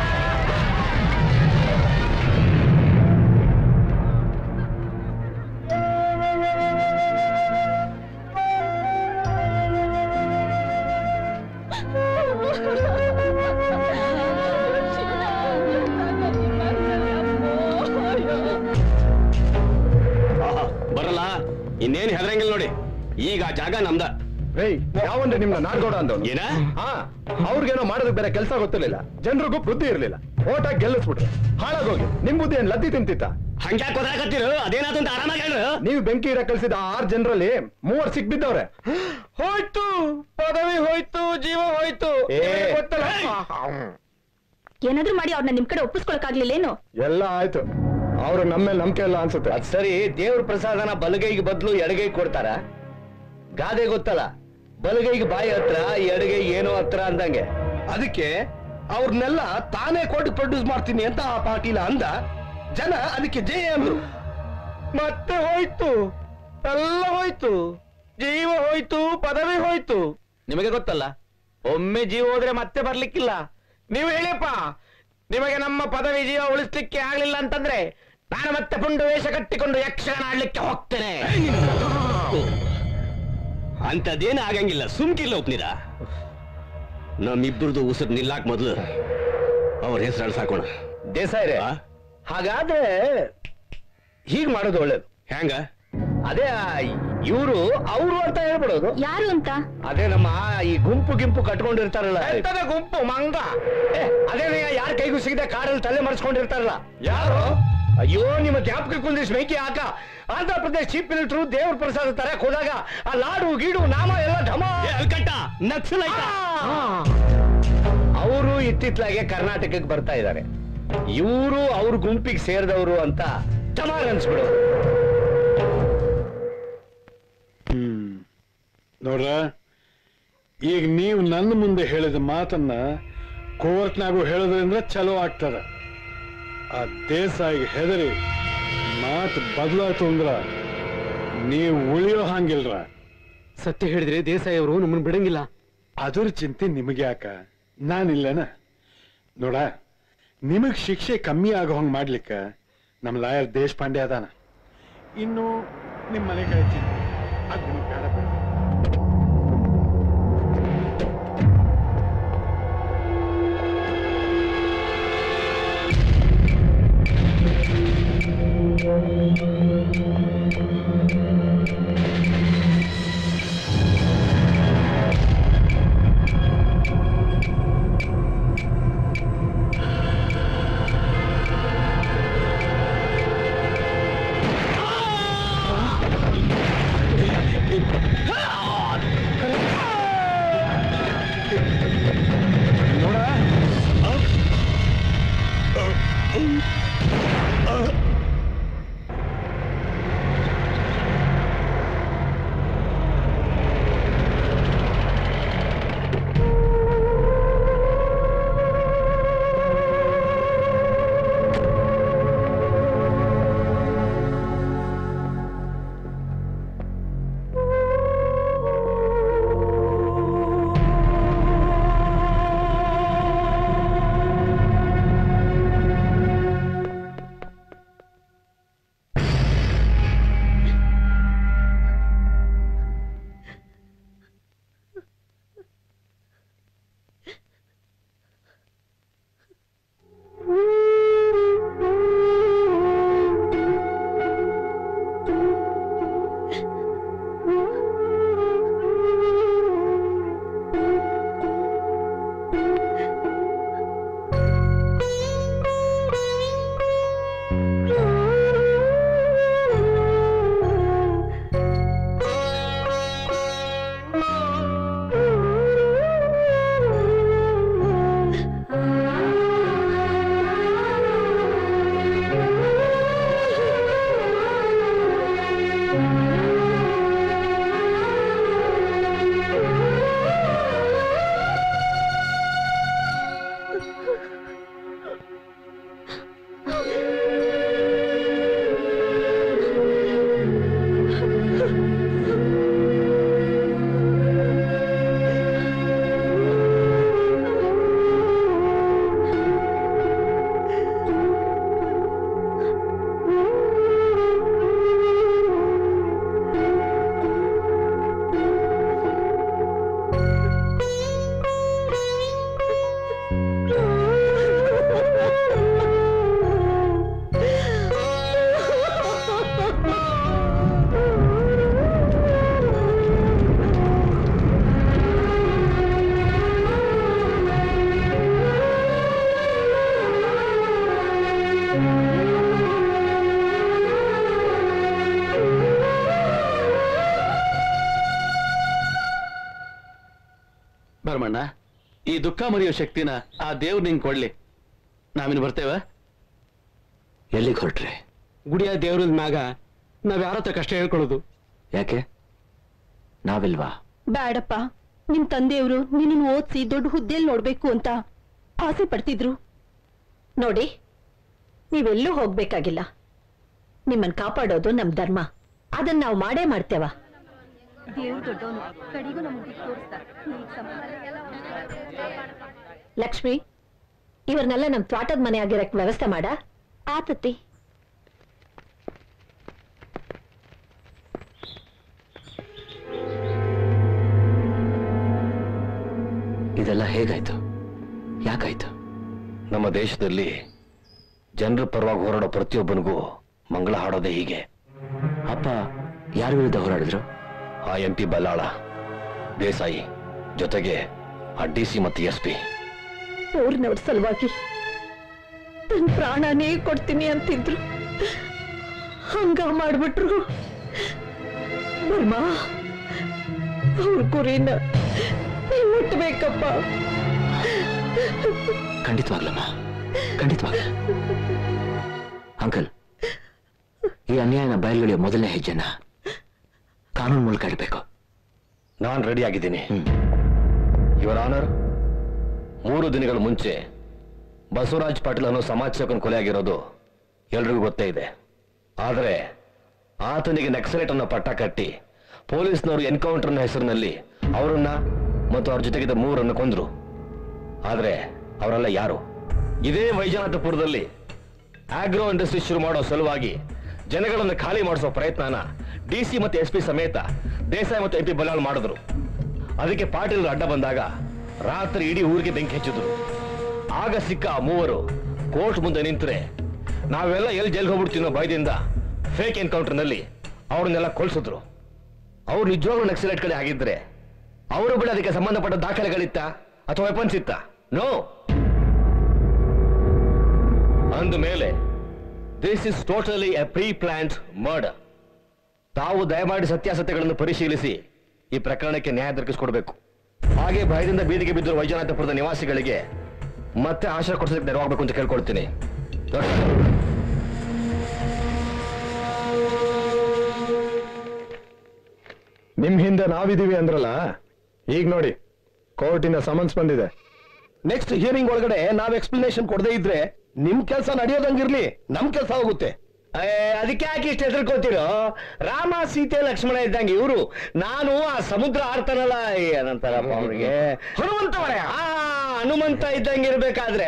ಆಹಾ, ಬರಲ್ಲ ಇನ್ನೇನ್ ಹೆದರಂಗಿಲ್ಲ ನೋಡಿ ಈಗ ಆ ಜಾಗ ನಮ್ದ ಏಯ್ ಯಾವಂದ್ರೆ ನಿಮ್ನ ನಾಡ್ಗೌಡ ಅಂದವನು ಏನ ಹಾ ಅವ್ರಿಗೇನೋ ಮಾಡೋದಕ್ಕೆ ಬೇರೆ ಕೆಲಸ ಗೊತ್ತಿರ್ಲಿಲ್ಲ ಜನರಿಗೂ ಬುದ್ಧಿ ಇರ್ಲಿಲ್ಲ ಓಟ ಗೆಲ್ಲಿಸ್ಬಿಟ್ರು ಹಾಳಾಗೋಗಿ ನಿಮ್ ಬುದ್ಧಿ ಏನ್ ಲದ್ದಿ ತಿಂತಿತ್ತ ಹಂಗ್ಯಾಕ್ ಹೋದಾಕತ್ತೀರು ಅದೇನಾದ್ರು ಅಂತ ಆರಾಮಾಗಿ ಹೇಳು ನೀವು ಬೆಂಕಿ ಇರ ಕಳ್ಸಿದ ಆರ್ ಜನರಲ್ಲಿ ಮೂವರ್ ಸಿಕ್ಬಿದ್ದವ್ರೆ ಹೋಯ್ತು ಪದವಿ ಹೋಯ್ತು ಜೀವ ಹೋಯ್ತು ಏ. ಗೊತ್ತಲ್ಲ ಏನಾದ್ರೂ ಮಾಡಿ ಅವ್ರನ್ನ ನಿಮ್ ಕಡೆ ಒಪ್ಪಿಸ್ಕೊಳಕ್ಕಾಗ್ಲಿಲ್ಲೇನು ಎಲ್ಲ ಆಯ್ತು ಅವ್ರು ನಮ್ಮ ಮೇಲೆ ನಂಬಿಕೆ ಇಲ್ಲ ಅನ್ಸುತ್ತೆ ಅದ್ ಸರಿ ದೇವ್ರ ಪ್ರಸಾದನ ಬಲಗೈಗೆ ಬದಲು ಎಡಗೈ ಕೊಡ್ತಾರ ಗಾದೆ ಗೊತ್ತಲ್ಲ ಬಲಗೈಗೆ ಬಾಯಿ ಹತ್ರ ಎಡಗೈಗೆ ಏನೋ ಹತ್ರ ಅಂದಂಗೆ ಅದಕ್ಕೆ ಅವ್ರನ್ನೆಲ್ಲ ತಾನೇ ಕೊಟ್ಟು ಪ್ರೊಡ್ಯೂಸ್ ಮಾಡ್ತೀನಿ ಅಂತ ಆ ಪಾಟೀಲ ಅಂದ ಜನ ಅದಕ್ಕೆ ಜಯ ಅಂದ್ರು ಮತ್ತೆ ಹೋಯ್ತು ಎಲ್ಲ ಹೋಯ್ತು ಜೀವ ಹೋಯ್ತು ಪದವಿ ಹೋಯ್ತು ನಿಮಗೆ ಗೊತ್ತಲ್ಲ ಒಮ್ಮೆ ಜೀವ ಹೋದ್ರೆ ಮತ್ತೆ ಬರ್ಲಿಕ್ಕಿಲ್ಲ ನೀವು ಹೇಳಿಯಪ್ಪ ನಿಮಗೆ ನಮ್ಮ ಪದವಿ ಜೀವ ಉಳಿಸ್ಲಿಕ್ಕೆ ಆಗ್ಲಿಲ್ಲ ಅಂತಂದ್ರೆ ನಾನು ಮತ್ತೆ ಪುಂಡು ವೇಷ ಕಟ್ಟಿಕೊಂಡು ಯಕ್ಷಗಾನ ಆಡ್ಲಿಕ್ಕೆ ಹೋಗ್ತೇನೆ ಅಂತದೇನು ಆಗಂಗಿಲ್ಲ ಸುಮ್ಕಿಲ್ಲ ಒಪ್ನಿರ ನಮ್ಮಿಬ್ಬರದು ಉಸಿರು ನಿಲ್ಲಾಕ್ ಮೊದ್ಲು ಅವ್ರ ಹೆಸರು ಸಾಕೋಣ ದೇಸಾಯ್ರೆ ಆ? ಹಾಗಾದ್ರೆ ಹೀಗ್ ಮಾಡೋದು ಒಳ್ಳೇದು ಹೆಂಗ ಅದೇ ಇವರು ಅವರು ಅಂತ ಹೇಳ್ಬಿಡೋದು ಯಾರು ಅಂತ ಅದೇ ನಮ್ಮ ಈ ಗುಂಪು ಗಿಂಪು ಕಟ್ಕೊಂಡಿರ್ತಾರಲ್ಲ ಎಂತದ ಗುಂಪು ಮಂಗ ಏ, ಅದೇನೇ ಯಾರ ಕೈಗೂ ಸಿಗದೆ ಕಾರಲ್ಲಿ ತಲೆ ಮರೆಸ್ಕೊಂಡಿರ್ತಾರಲ್ಲ ಯಾರು ಅಯ್ಯೋ ನಿಮ್ಮ ಜ್ಞಾಪಕಕ್ಕೆ ಒಂದಿಷ್ಟು ಮೈಕಿ ಹಾಕ ಆಂಧ್ರ ಪ್ರದೇಶ್ ಚೀಫ್ ಮಿನಿಸ್ಟರ್ ದೇವ್ರ ಪ್ರಸಾದ ತರಕ್ ಹೋದಾಗ ಆ ಲಾಡು ಗೀಡು ನಾಮ ಎಲ್ಲ ಢಮ ಅಲ್ಕಟ್ಟ ನಕ್ಸಲ್ ಅವರು ಇತ್ತಿತ್ಲಾಗೆ ಕರ್ನಾಟಕಕ್ಕೆ ಬರ್ತಾ ಇದ್ದಾರೆ ಇವರು ಅವ್ರ ಗುಂಪಿಗೆ ಸೇರಿದವರು ಅಂತ ಟಮಾರ್ ಅನ್ಸ್ಬಿಡು ಹ್ಮ್ ನೋಡ್ರ ಈಗ ನೀವು ನನ್ನ ಮುಂದೆ ಹೇಳಿದ ಮಾತನ್ನ ಕೋರ್ಟ್ನಾಗೂ ಹೇಳೋದ್ರಿಂದ ಚಲೋ ಆಗ್ತದ ಆ ದೇಸಾಯಿಗೆ ಹೆದರಿ ಮಾತು ಬದಲಾಯ್ತು ಅಂದ್ರ ನೀವು ಉಳಿಯೋ ಹಂಗಿಲ್ರ ಸತ್ಯ ಹೇಳಿದ್ರೆ ದೇಸಾಯಿ ಅವರು ನಮ್ಮನ್ನ ಬಿಡಂಗಿಲ್ಲ ಅದ್ರ ಚಿಂತೆ ನಿಮಗೆ ಯಾಕ ನಾನಿಲ್ಲನ ನೋಡ ನಿಮಗ್ ಶಿಕ್ಷೆ ಕಮ್ಮಿ ಆಗೋ ಹಂಗ್ ಮಾಡ್ಲಿಕ್ಕ ನಮ್ಮ ಲಾಯರ್ ದೇಶಪಾಂಡೆ ಅದಾನ ಇನ್ನು ನಿಮ್ ಮನೆ ಕಡೆ ಚಿಂತೆ ಅದ್ ನಿಮಗ್ ಬೇಡ ಬೇಡ ಬರ್ಮಣ್ಣ ಈ ದುಃಖ ಮರೆಯೋ ಶಕ್ತಿನ ಆ ದೇವ್ರು ನಿಂಗೆ ಕೊಡ್ಲಿ ನಾವಿನ್ ಬರ್ತೇವ ಎಲ್ಲಿಗೆ ಹೊರಟ್ರಿ ಗುಡಿಯ ದೇವ್ರದ ಮ್ಯಾಗ ನಾವ್ ಯಾರ ಹತ್ರ ಕಷ್ಟ ಹೇಳ್ಕೊಳ್ಳೋದು ಯಾಕೆ ನಾವಿಲ್ವಾ ಬೇಡಪ್ಪ ನಿಮ್ ತಂದೆಯವರು ನಿನ್ನನ್ನು ಓದಿಸಿ ದೊಡ್ಡ ಹುದ್ದೆಯಲ್ಲಿ ನೋಡ್ಬೇಕು ಅಂತ ಆಸೆ ಪಡ್ತಿದ್ರು ನೋಡಿ ನೀವೆಲ್ಲೂ ಹೋಗ್ಬೇಕಾಗಿಲ್ಲ ನಿಮ್ಮನ್ ಕಾಪಾಡೋದು ನಮ್ ಧರ್ಮ ಅದನ್ನ ನಾವು ಮಾಡೇ ಮಾಡ್ತೇವ ದೇವ್ರು ದೊಡ್ಡವನು ಕಡಿಗೂ ನಮಗೆ ಲಕ್ಷ್ಮಿ ಇವ್ರನ್ನೆಲ್ಲ ನಮ್ ತ್ವಾಟದ ಮನೆ ಆಗಿರಕ್ ವ್ಯವಸ್ಥೆ ಮಾಡ ಆತತಿ ಇದೆಲ್ಲ ಹೇಗಾಯ್ತು ಯಾಕಾಯ್ತು ನಮ್ಮ ದೇಶದಲ್ಲಿ ಜನರ ಪರವಾಗಿ ಹೋರಾಡೋ ಪ್ರತಿಯೊಬ್ಬನಿಗೂ ಮಂಗಳ ಹಾಡೋದೇ ಹೀಗೆ ಅಪ್ಪ ಯಾರ ವಿರುದ್ಧ ಹೋರಾಡಿದ್ರು ಆ ಎಂ ಪಿ ಬಲ್ಲಾಳ ದೇಸಾಯಿ ಜೊತೆಗೆ ಆ ಡಿ ಸಿ ಮತ್ತು ಎಸ್ ಪಿ ಊರ್ನವ್ರ ಸಲುವಾಗಿ ನನ್ ಪ್ರಾಣನೇ ಕೊಡ್ತೀನಿ ಅಂತಿದ್ರು ಹಂಗ ಮಾಡ್ಬಿಟ್ರು ಬರ್ಮಾ ಅವ್ರ ಗುರಿನ ನೀವ್ ಮುಟ್ಬೇಕಪ್ಪ ಖಂಡಿತವಾಗ್ಲಮ್ಮ ಖಂಡಿತವಾಗ ಅಂಕಲ್ ಈ ಅನ್ಯಾಯನ ಬಯಲುಗೆಳೆಯೋ ಮೊದಲನೇ ಹೆಜ್ಜೆನ ಕಾನೂನು ಮೂಲಕ ಇಡಬೇಕು ನಾನು ರೆಡಿ ಆಗಿದ್ದೀನಿ ಯುವರ್ ಆನರ್ ಮೂರು ದಿನಗಳ ಮುಂಚೆ ಬಸವರಾಜ್ ಪಾಟೀಲ್ ಅನ್ನೋ ಸಮಾಜ ಸೇವಕನ ಕೊಲೆಯಾಗಿರೋದು ಎಲ್ರಿಗೂ ಗೊತ್ತೇ ಇದೆ ಆದರೆ ಆತನಿಗೆ ನಕ್ಸಲೇಟ್ ಅನ್ನೋ ಪಟ್ಟ ಕಟ್ಟಿ ಪೊಲೀಸ್ನವರು ಎನ್ಕೌಂಟರ್ನ ಹೆಸರಿನಲ್ಲಿ ಅವರನ್ನ ಮತ್ತು ಅವ್ರ ಜೊತೆಗಿದ್ದ ಮೂರನ್ನು ಕೊಂದ್ರು ಆದರೆ ಅವರೆಲ್ಲ ಯಾರು ಇದೇ ವೈಜನಾಥಪುರದಲ್ಲಿ ಆಗ್ರೋ ಇಂಡಸ್ಟ್ರಿ ಶುರು ಮಾಡೋ ಸಲುವಾಗಿ ಜನಗಳನ್ನು ಖಾಲಿ ಮಾಡಿಸೋ ಪ್ರಯತ್ನನ ಡಿ ಸಿ ಮತ್ತು ಎಸ್ ಪಿ ಸಮೇತ ದೇಸಾಯಿ ಮತ್ತು ಎಂ ಪಿ ಬಲಾಲ್ ಮಾಡಿದ್ರು ಅದಕ್ಕೆ ಪಾಟೀಲ್ ಅಡ್ಡ ಬಂದಾಗ ರಾತ್ರಿ ಇಡೀ ಊರಿಗೆ ಬೆಂಕಿ ಹಚ್ಚಿದ್ರು ಆಗ ಸಿಕ್ಕ ಆ ಮೂವರು ಕೋರ್ಟ್ ಮುಂದೆ ನಿಂತರೆ ನಾವೆಲ್ಲ ಎಲ್ಲಿ ಜೈಲ್ಗೆ ಹೋಗ್ಬಿಡ್ತೀನೋ ಭಯದಿಂದ ಫೇಕ್ ಎನ್ಕೌಂಟರ್ನಲ್ಲಿ ಅವ್ರನ್ನೆಲ್ಲ ಕೊಲ್ಸಿದ್ರು ಅವ್ರು ನಿಜವಾಗ್ಲೂ ನಕ್ಸಲೈಟ್ ಕಡೆ ಆಗಿದ್ರೆ ಅವರು ಬಳಿ ಅದಕ್ಕೆ ಸಂಬಂಧಪಟ್ಟ ದಾಖಲೆಗಳಿತ್ತ ಅಥವಾ ವೆಪನ್ಸ್ ಇತ್ತ ನೋ ಅಂದ ಮೇಲೆ this is totally a pre planned murder ತಾವು ದಯಮಾಡಿ ಸತ್ಯಾಸತ್ಯಗಳನ್ನು ಪರಿಶೀಲಿಸಿ ಈ ಪ್ರಕರಣಕ್ಕೆ ನ್ಯಾಯ ದೊರಕಿಸಿಕೊಡ್ಬೇಕು ಹಾಗೆ ಭಯದಿಂದ ಬೀದಿಗೆ ಬಿದ್ದಿರುವ ವೈಜನಾಥಪುರದ ನಿವಾಸಿಗಳಿಗೆ ಮತ್ತೆ ಆಶ್ರಯ ಕೊಡಿಸೋದಕ್ಕೆ ನೆರವಾಗಬೇಕು ಅಂತ ಕೇಳ್ಕೊಳ್ತೀನಿ ದೊಡ್ಡ ನಿಮ್ ಹಿಂದೆ ನಾವಿದೀವಿ ಅಂದ್ರಲ್ಲ ಈಗ ನೋಡಿ ಕೋರ್ಟಿನ ಸಮನ್ಸ್ ಬಂದಿದೆ ನೆಕ್ಸ್ಟ್ ಹಿಯರಿಂಗ್ ಒಳಗಡೆ ನಾವ್ ಎಕ್ಸ್ಪ್ಲನೇಷನ್ ಕೊಡದೇ ಇದ್ರೆ ನಿಮ್ ಕೆಲಸ ನಡೆಯೋದಂಗಿರ್ಲಿ ನಮ್ ಕೆಲಸ ಹೋಗುತ್ತೆ ಅದಕ್ಕೆ ಯಾಕೆ ಇಷ್ಟು ಹೆದರ್ಕೋತಿರೋ ರಾಮ ಸೀತೆ ಲಕ್ಷ್ಮಣ ಇದ್ದಂಗೆ ಇವರು ನಾನು ಆ ಸಮುದ್ರ ಆಡ್ತಾನಲ್ಲ ಏನಂತಾರಪ್ಪ ಅವ್ರಿಗೆ ಹನುಮಂತ ಆ ಹನುಮಂತ ಇದ್ದಂಗೆ ಇರ್ಬೇಕಾದ್ರೆ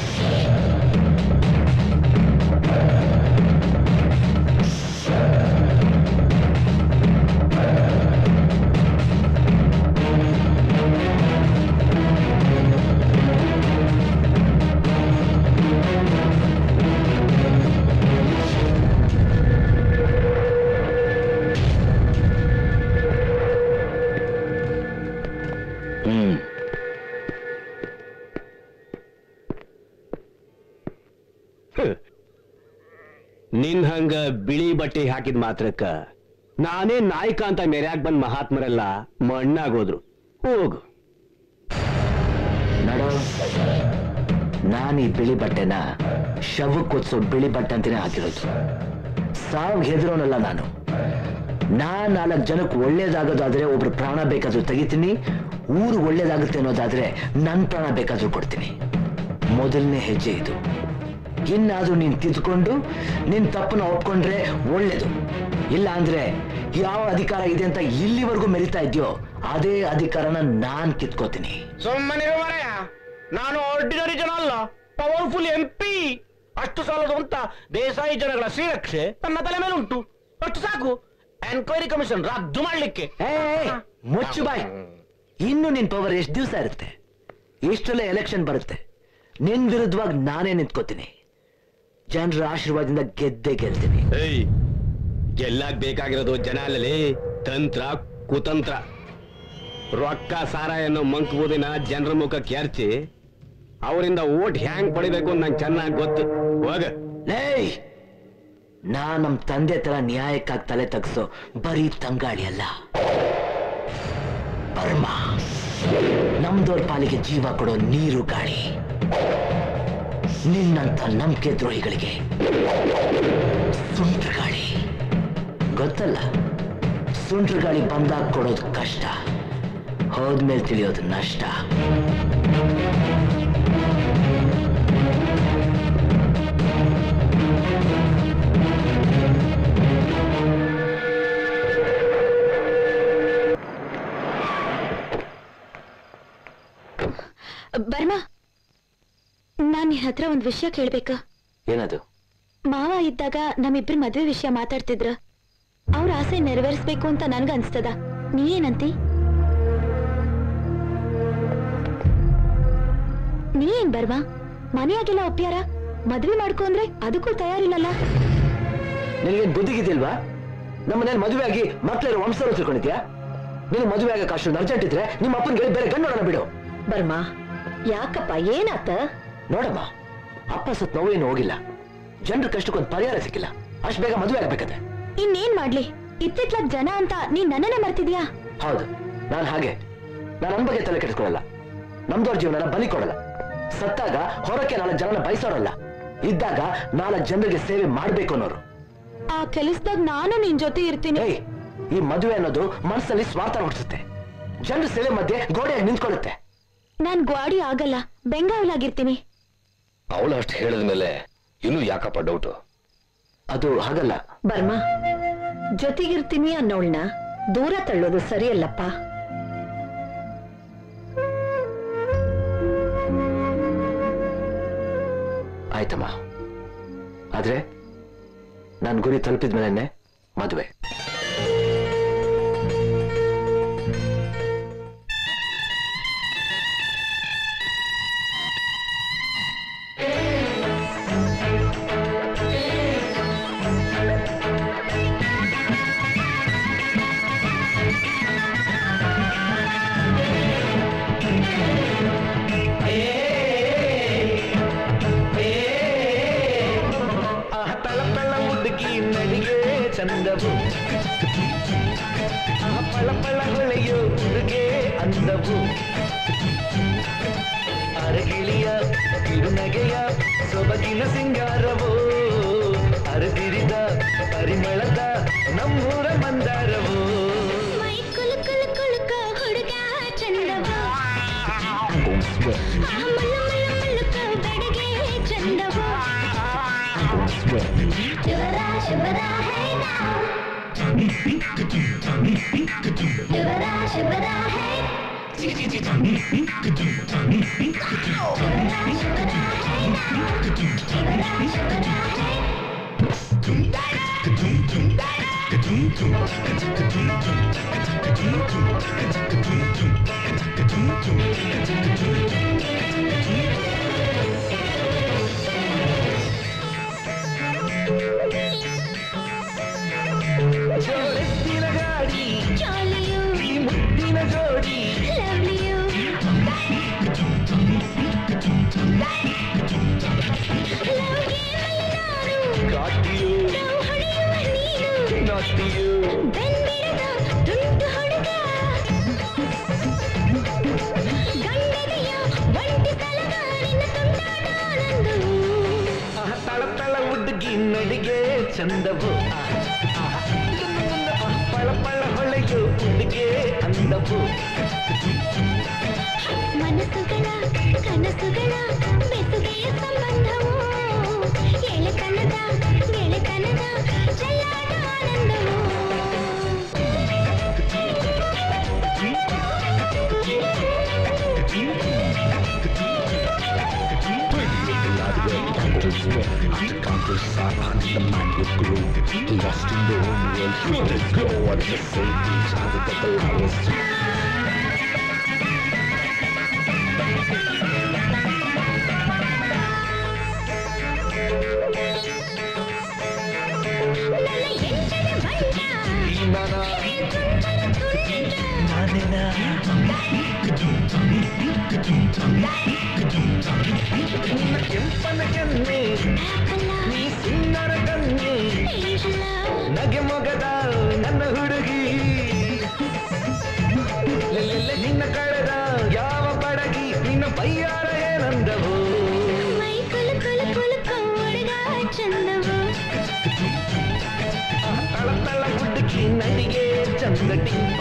ಹ್ಮ್ ನಿನ್ ಹಂಗ ಬಿಳಿ ಬಟ್ಟೆ ಹಾಕಿದ ಮಾತ್ರಕ್ಕ ನಾನೇ ನಾಯಕ ಅಂತ ಮೆರ್ಯಾಕ್ ಬಂದ್ ಮಹಾತ್ಮರೆಲ್ಲ ಮಣ್ಣಾಗೋದ್ರು ಹೋಗು ನಡೋ ನಾನು ಈ ಬಿಳಿ ಬಟ್ಟೆನ ಶವಕ್ಕೆ ಕೊಚ್ಚೋ ಬಿಳಿ ಬಟ್ಟೆ ಅಂತಾನೆ ಹಾಕಿರೋದು ಸಾವು ಹೆದರೋನಲ್ಲ ನಾನು ನಾನ್ ನಾಲ್ಕು ಜನಕ್ಕೆ ಒಳ್ಳೇದಾಗೋದಾದ್ರೆ ಒಬ್ರು ಪ್ರಾಣ ಬೇಕಾದ್ರೂ ತೆಗಿತೀನಿ ಊರು ಒಳ್ಳೇದಾಗುತ್ತೆ ಅನ್ನೋದಾದ್ರೆ ನನ್ನ ಪ್ರಾಣ ಬೇಕಾದ್ರೂ ಕೊಡ್ತೀನಿ ಮೊದಲನೇ ಹೆಜ್ಜೆ ಇದು ಇನ್ನಾದ್ರೂ ನೀನ್ ತಿದ್ಕೊಂಡು ನಿನ್ ತಪ್ಪನ್ನ ಒಪ್ಕೊಂಡ್ರೆ ಒಳ್ಳೇದು ಇಲ್ಲ ಅಂದ್ರೆ ಯಾವ ಅಧಿಕಾರ ಇದೆ ಅಂತ ಇಲ್ಲಿವರೆಗೂ ಮೆರಿತಾ ಇದೆಯೋ ಅದೇ ಅಧಿಕಾರನ ನಾನ್ ಕಿತ್ಕೋತೀನಿ ಸುಮ್ಮನೆ ಮರೆಯ ನಾನು ಆರ್ಡಿನರಿ ಜನ ಅಲ್ಲ ಪವರ್ಫುಲ್ ಎಂ ಪಿ ಅಷ್ಟು ಸಾಲದು ಅಂತ ದೇಸಾಯಿ ಜನಗಳ ಶ್ರೀರಕ್ಷೆ ನನ್ನ ತಲೆ ಮೇಲೆ ಉಂಟು ಅಷ್ಟು ಸಾಕು ಎನ್ಕ್ವೈರಿ ಕಮಿಷನ್ ರದ್ದು ಮಾಡ್ಲಿಕ್ಕೆ ಏ, ಏ, ಮುಚ್ಚು ಬಾಯ್ ಇನ್ನು ನಿನ್ ಪವರ್ ಎಷ್ಟು ದಿವಸ ಇರುತ್ತೆ ಇಷ್ಟೆಲ್ಲ ಎಲೆಕ್ಷನ್ ಬರುತ್ತೆ ನಿನ್ ವಿರುದ್ಧವಾಗಿ ನಾನೇ ನಿಂತ್ಕೋತೀನಿ ಜನರ ಆಶೀರ್ವಾದದಿಂದ ಗೆದ್ದೇ ಗೆಲ್ತೀನಿ ಏಯ್ ಗೆಲ್ಲಾಕ್ ಬೇಕಾಗಿರೋದು ಜನ ಅಲ್ಲಲ್ಲಿ ತಂತ್ರ ಕುತಂತ್ರ ರೊಕ್ಕ ಸಾರಾಯನ್ನು ಮಂಕ್ ಬೂದಿನ ಜನರ ಮುಖಕ್ಕೆ ಎರಚಿ ಅವರಿಂದ ಓಟ್ ಹ್ಯಾಂಗ್ ಪಡಿಬೇಕು ಅಂತ ನಂಗೆ ಚೆನ್ನಾಗಿ ಗೊತ್ತು ಹೋಗ ಲೇಯ್ ನಾ ನಮ್ ತಂದೆ ತರ ನ್ಯಾಯಕ್ಕಾಗಿ ತಲೆ ತಗ್ಸೋ ಬರೀ ತಂಗಾಳಿ ಅಲ್ಲ ಬರ್ಮ ನಮ್ದೋರ್ ಪಾಲಿಗೆ ಜೀವ ಕೊಡೋ ನೀರು ಗಾಳಿ ನಿನ್ನಂತ ನಂಬಿಕೆ ದ್ರೋಹಿಗಳಿಗೆ ಸುಂಟ್ರ ಗಾಳಿ ಗೊತ್ತಲ್ಲ ಸುಂಟ್ರ ಗಾಳಿ ಬಂದಾಗ ಕೊಡೋದು ಕಷ್ಟ ಹೋದ್ಮೇಲೆ ತಿಳಿಯೋದು ನಷ್ಟ ಬರ್ಮಾ ನಾನ್ ನಿನ್ ಹತ್ರ ಒಂದ್ ವಿಷಯ ಕೇಳ್ಬೇಕ ಏನದು ಮಾವ ಇದ್ದಾಗ ನಮ್ಮಿಬ್ರ ಮದ್ವೆ ವಿಷಯ ಮಾತಾಡ್ತಿದ್ರ ಅವ್ರ ಆಸೆ ನೆರವೇರಿಸ್ಬೇಕು ಅಂತ ನನ್ಗ ಅನ್ಸ್ತದ ನೀ ಏನಂತಿ ನೀ ಏನ್ ಬರ್ಮಾ ಮನೆಯಾಗೆಲ್ಲ ಒಪ್ಪ್ಯಾರ ಮದ್ವೆ ಮಾಡ್ಕೊ ಅಂದ್ರೆ ಅದಕ್ಕೂ ತಯಾರಿಲ್ಲಲ್ಲ ನಿನಗೆ ಬುದ್ಧಿಗಿದ್ದಿಲ್ವಾ ನಮ್ಮ ಮನೇಲಿ ಮದುವೆ ಆಗಿ ಮಕ್ಳಿರೋ ವಂಶದವ್ರು ತಿಳ್ಕೊಂಡಿದ್ಯಾ ನೀನು ಮದುವೆ ಆಗಕ್ಕೆ ಅಷ್ಟು ಅರ್ಜೆಂಟ್ ಇದ್ರೆ ನಿಮ್ಮ ಅಪ್ಪನಿಗೆ ಬೇರೆ ಗಂಡು ನೋಡೋಣ ಬಿಡು ಬರ್ಮಾ ಯಾಕಪ್ಪ ಏನಾತ ನೋಡಮ್ಮ ಅಪ್ಪ ಸತ್ ನೋವೇನು ಹೋಗಿಲ್ಲ ಜನರ ಕಷ್ಟಕ್ಕೊಂದು ಪರಿಹಾರ ಸಿಕ್ಕಿಲ್ಲ ಅಷ್ಟು ಬೇಗ ಮದುವೆ ಆಗ್ಬೇಕಂತೆ ಇನ್ನೇನ್ ಮಾಡ್ಲಿ ಇತ್ತಿತ್ಲಾಗ್ ಜನ ಅಂತ ನೀ ನನ್ನನ್ನೇ ಮರ್ತಿದ್ಯಾ ಹೌದು ನಾನು ಹಾಗೆ ನಾನು ನನ್ನ ಬಗ್ಗೆ ತಲೆ ಕೆಡಿಸ್ಕೊಳ್ಳಲ್ಲ ನಮ್ದವ್ರ ಜೀವನ ಬಲಿ ಕೊಡಲ್ಲ ಸತ್ತಾಗ ಹೊರಕ್ಕೆ ನಾಲ್ಕು ಜನನ ಬಯಸೋರಲ್ಲ ಇದ್ದಾಗ ನಾಲ್ಕು ಜನರಿಗೆ ಸೇವೆ ಮಾಡ್ಬೇಕು ಅನ್ನೋರು ಆ ಕೆಲಸದಾಗ ನಾನು ನಿನ್ ಜೊತೆ ಇರ್ತೀನಿ ಏಯ್ ಈ ಮದುವೆ ಅನ್ನೋದು ಮನಸ್ಸಲ್ಲಿ ಸ್ವಾರ್ಥ ಹುಟ್ಟಿಸುತ್ತೆ ಜನರ ಸೇವೆ ಮಧ್ಯೆ ಗೋಡೆಯಾಗಿ ನಿಂತ್ಕೊಳ್ಳುತ್ತೆ ನಾನ್ ಗ್ವಾಡಿ ಆಗಲ್ಲ ಬೆಂಗಾವಲಾಗಿರ್ತೀನಿ ಅವಳು ಅಷ್ಟು ಹೇಳಿದ ಮೇಲೆ ಇನ್ನೂ ಯಾಕಪ್ಪ ಡೌಟು ಅದು ಹಾಗಲ್ಲ ಬರ್ಮಾ ಜೊತೆಗಿರ್ತೀನಿ ಅನ್ನೋಳ್ನ ದೂರ ತಳ್ಳೋದು ಸರಿಯಲ್ಲಪ್ಪ ಆಯ್ತಮ್ಮ ಆದ್ರೆ ನಾನು ಗುರಿ ತಲುಪಿದ ಮೇಲೆ ಮದುವೆ ಆ ತಳಪಳ ಹುಡುಗಿ ನಡಿಗೆ ಚಂದವು ಆ ಪಳ ಪಳ ಹೊಳೆಯೋ ಹುಡುಗೆ ಅಂದವು ಅರಗಿಳಿಯ ಕಿರುನಗೆಯ ಸೊಬಗಿನ ಸಿಂಗಾರವು ಅರದಿರಿದ ಪರಿಮಳದ ನಮ್ಮೂರ ಮಂದಾರವು ಕುಲು ಕುಲು ಕುಲುಕ ಹುಡುಗ ಚಂದವ ಮಲ್ಲ ಮಲ್ಲ ಮಲ್ಲಕ ಬಡಗೆ ಚಂದವ ಶಿವರ ಶಿವರ ಹೇ ನಾವು ಶಿವರ ಶಿವರ ಹೇ ಜೋಡೆತ್ತಿನ ಗಾಡಿ ಚಾಲಿಯು ಈ ಮುದ್ದಿನ ಜೋಡಿ ಲವ್ಲಿಯು ಲವ್ಗೆ ಮಲೆನಾಡು ಕಾಟಿಯು ಲವ್ ಹೊಡೆಯುವ ನೀನು ನಾಟಿಯು ಬೆನ್ಬಿಡದ ತುಂಟು ಹುಡುಗ ಗಂಡದೆಯ ಒಂಟಿ ಸಲಗ ನಿನ್ನ ತುಂಟಾಟ ನಂದು ಆ ತಳ ತಳ ಹುಡುಗಿ ನಡಿಗೆ ಚಂದವು ಆ, ಆ, ಆ, ಪಳ ಪಳ ಹೊಳೆಯೋ ಹುಡುಗೆ ಅಂದವು ಮನಸ್ಸುಗಳ ಕನಸುಗಳ ಬೆಸುಗೆಯ ಸಂಬಂಧವು ಎಳೆತನದ ಗೆಳೆತನದ ಚೆಲ್ಲಾಟ ಆನಂದವು ನನ್ನ ಎಂಟನೆ ಬಂಟ ಈ ನನ ತುಂಟರ ತುಂಟ ನಾನಿನ ನಿನ್ನ ಕೆಂಪನ ಕೆನ್ನೆ ಆಪಲ ನೀ ಸುಂದರ ಕನ್ನೆ ಏಂಜಲ ನಗೆ ಮೊಗದ ನನ್ನ ಹುಡುಗಿ ಲೆಲ್ಲೆಲ್ಲೆ ನಿನ್ನ ಕಳೆದ ಯಾವ ಪಡಗಿ ನಿನ್ನ ಬೈಯಾರ ಏನಂದವು ಮೈ ಕುಲು ಕುಲು ಕುಲು ಹುಡುಗ ಚಂದವು ಆ ತಳ ತಳ ಹುಡುಗಿ ನಡಿಗೆ ಚಂದ ಟಿಂಗ್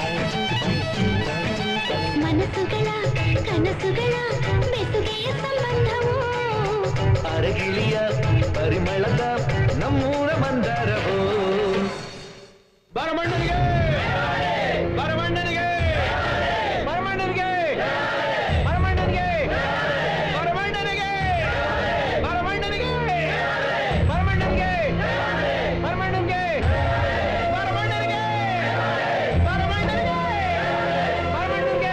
ಮನಸ್ಸುಗಳ ಕನಸುಗಳ ಬೆಸುಗೆಯ ಸಂಬಂಧವು ಅರಗಿಳಿಯ ಪರಿಮಳದ ನಮ್ಮೂರ ಮಂದಾರವು ಬರಮಣ್ಣನಿಗೆ ಬರಮಣ್ಣನಿಗೆ ಬರಮಣ್ಣನಿಗೆ ಬರಮಣ್ಣನಿಗೆ ಬರಮಣ್ಣನಿಗೆ ಬರಮಣ್ಣನಿಗೆ ಬರಮಣ್ಣನಿಗೆ ಬರಮಣ್ಣನಿಗೆ ಬರಮಣ್ಣನಿಗೆ ಬರಮಣ್ಣನಿಗೆ ಬರಮಣ್ಣನಿಗೆ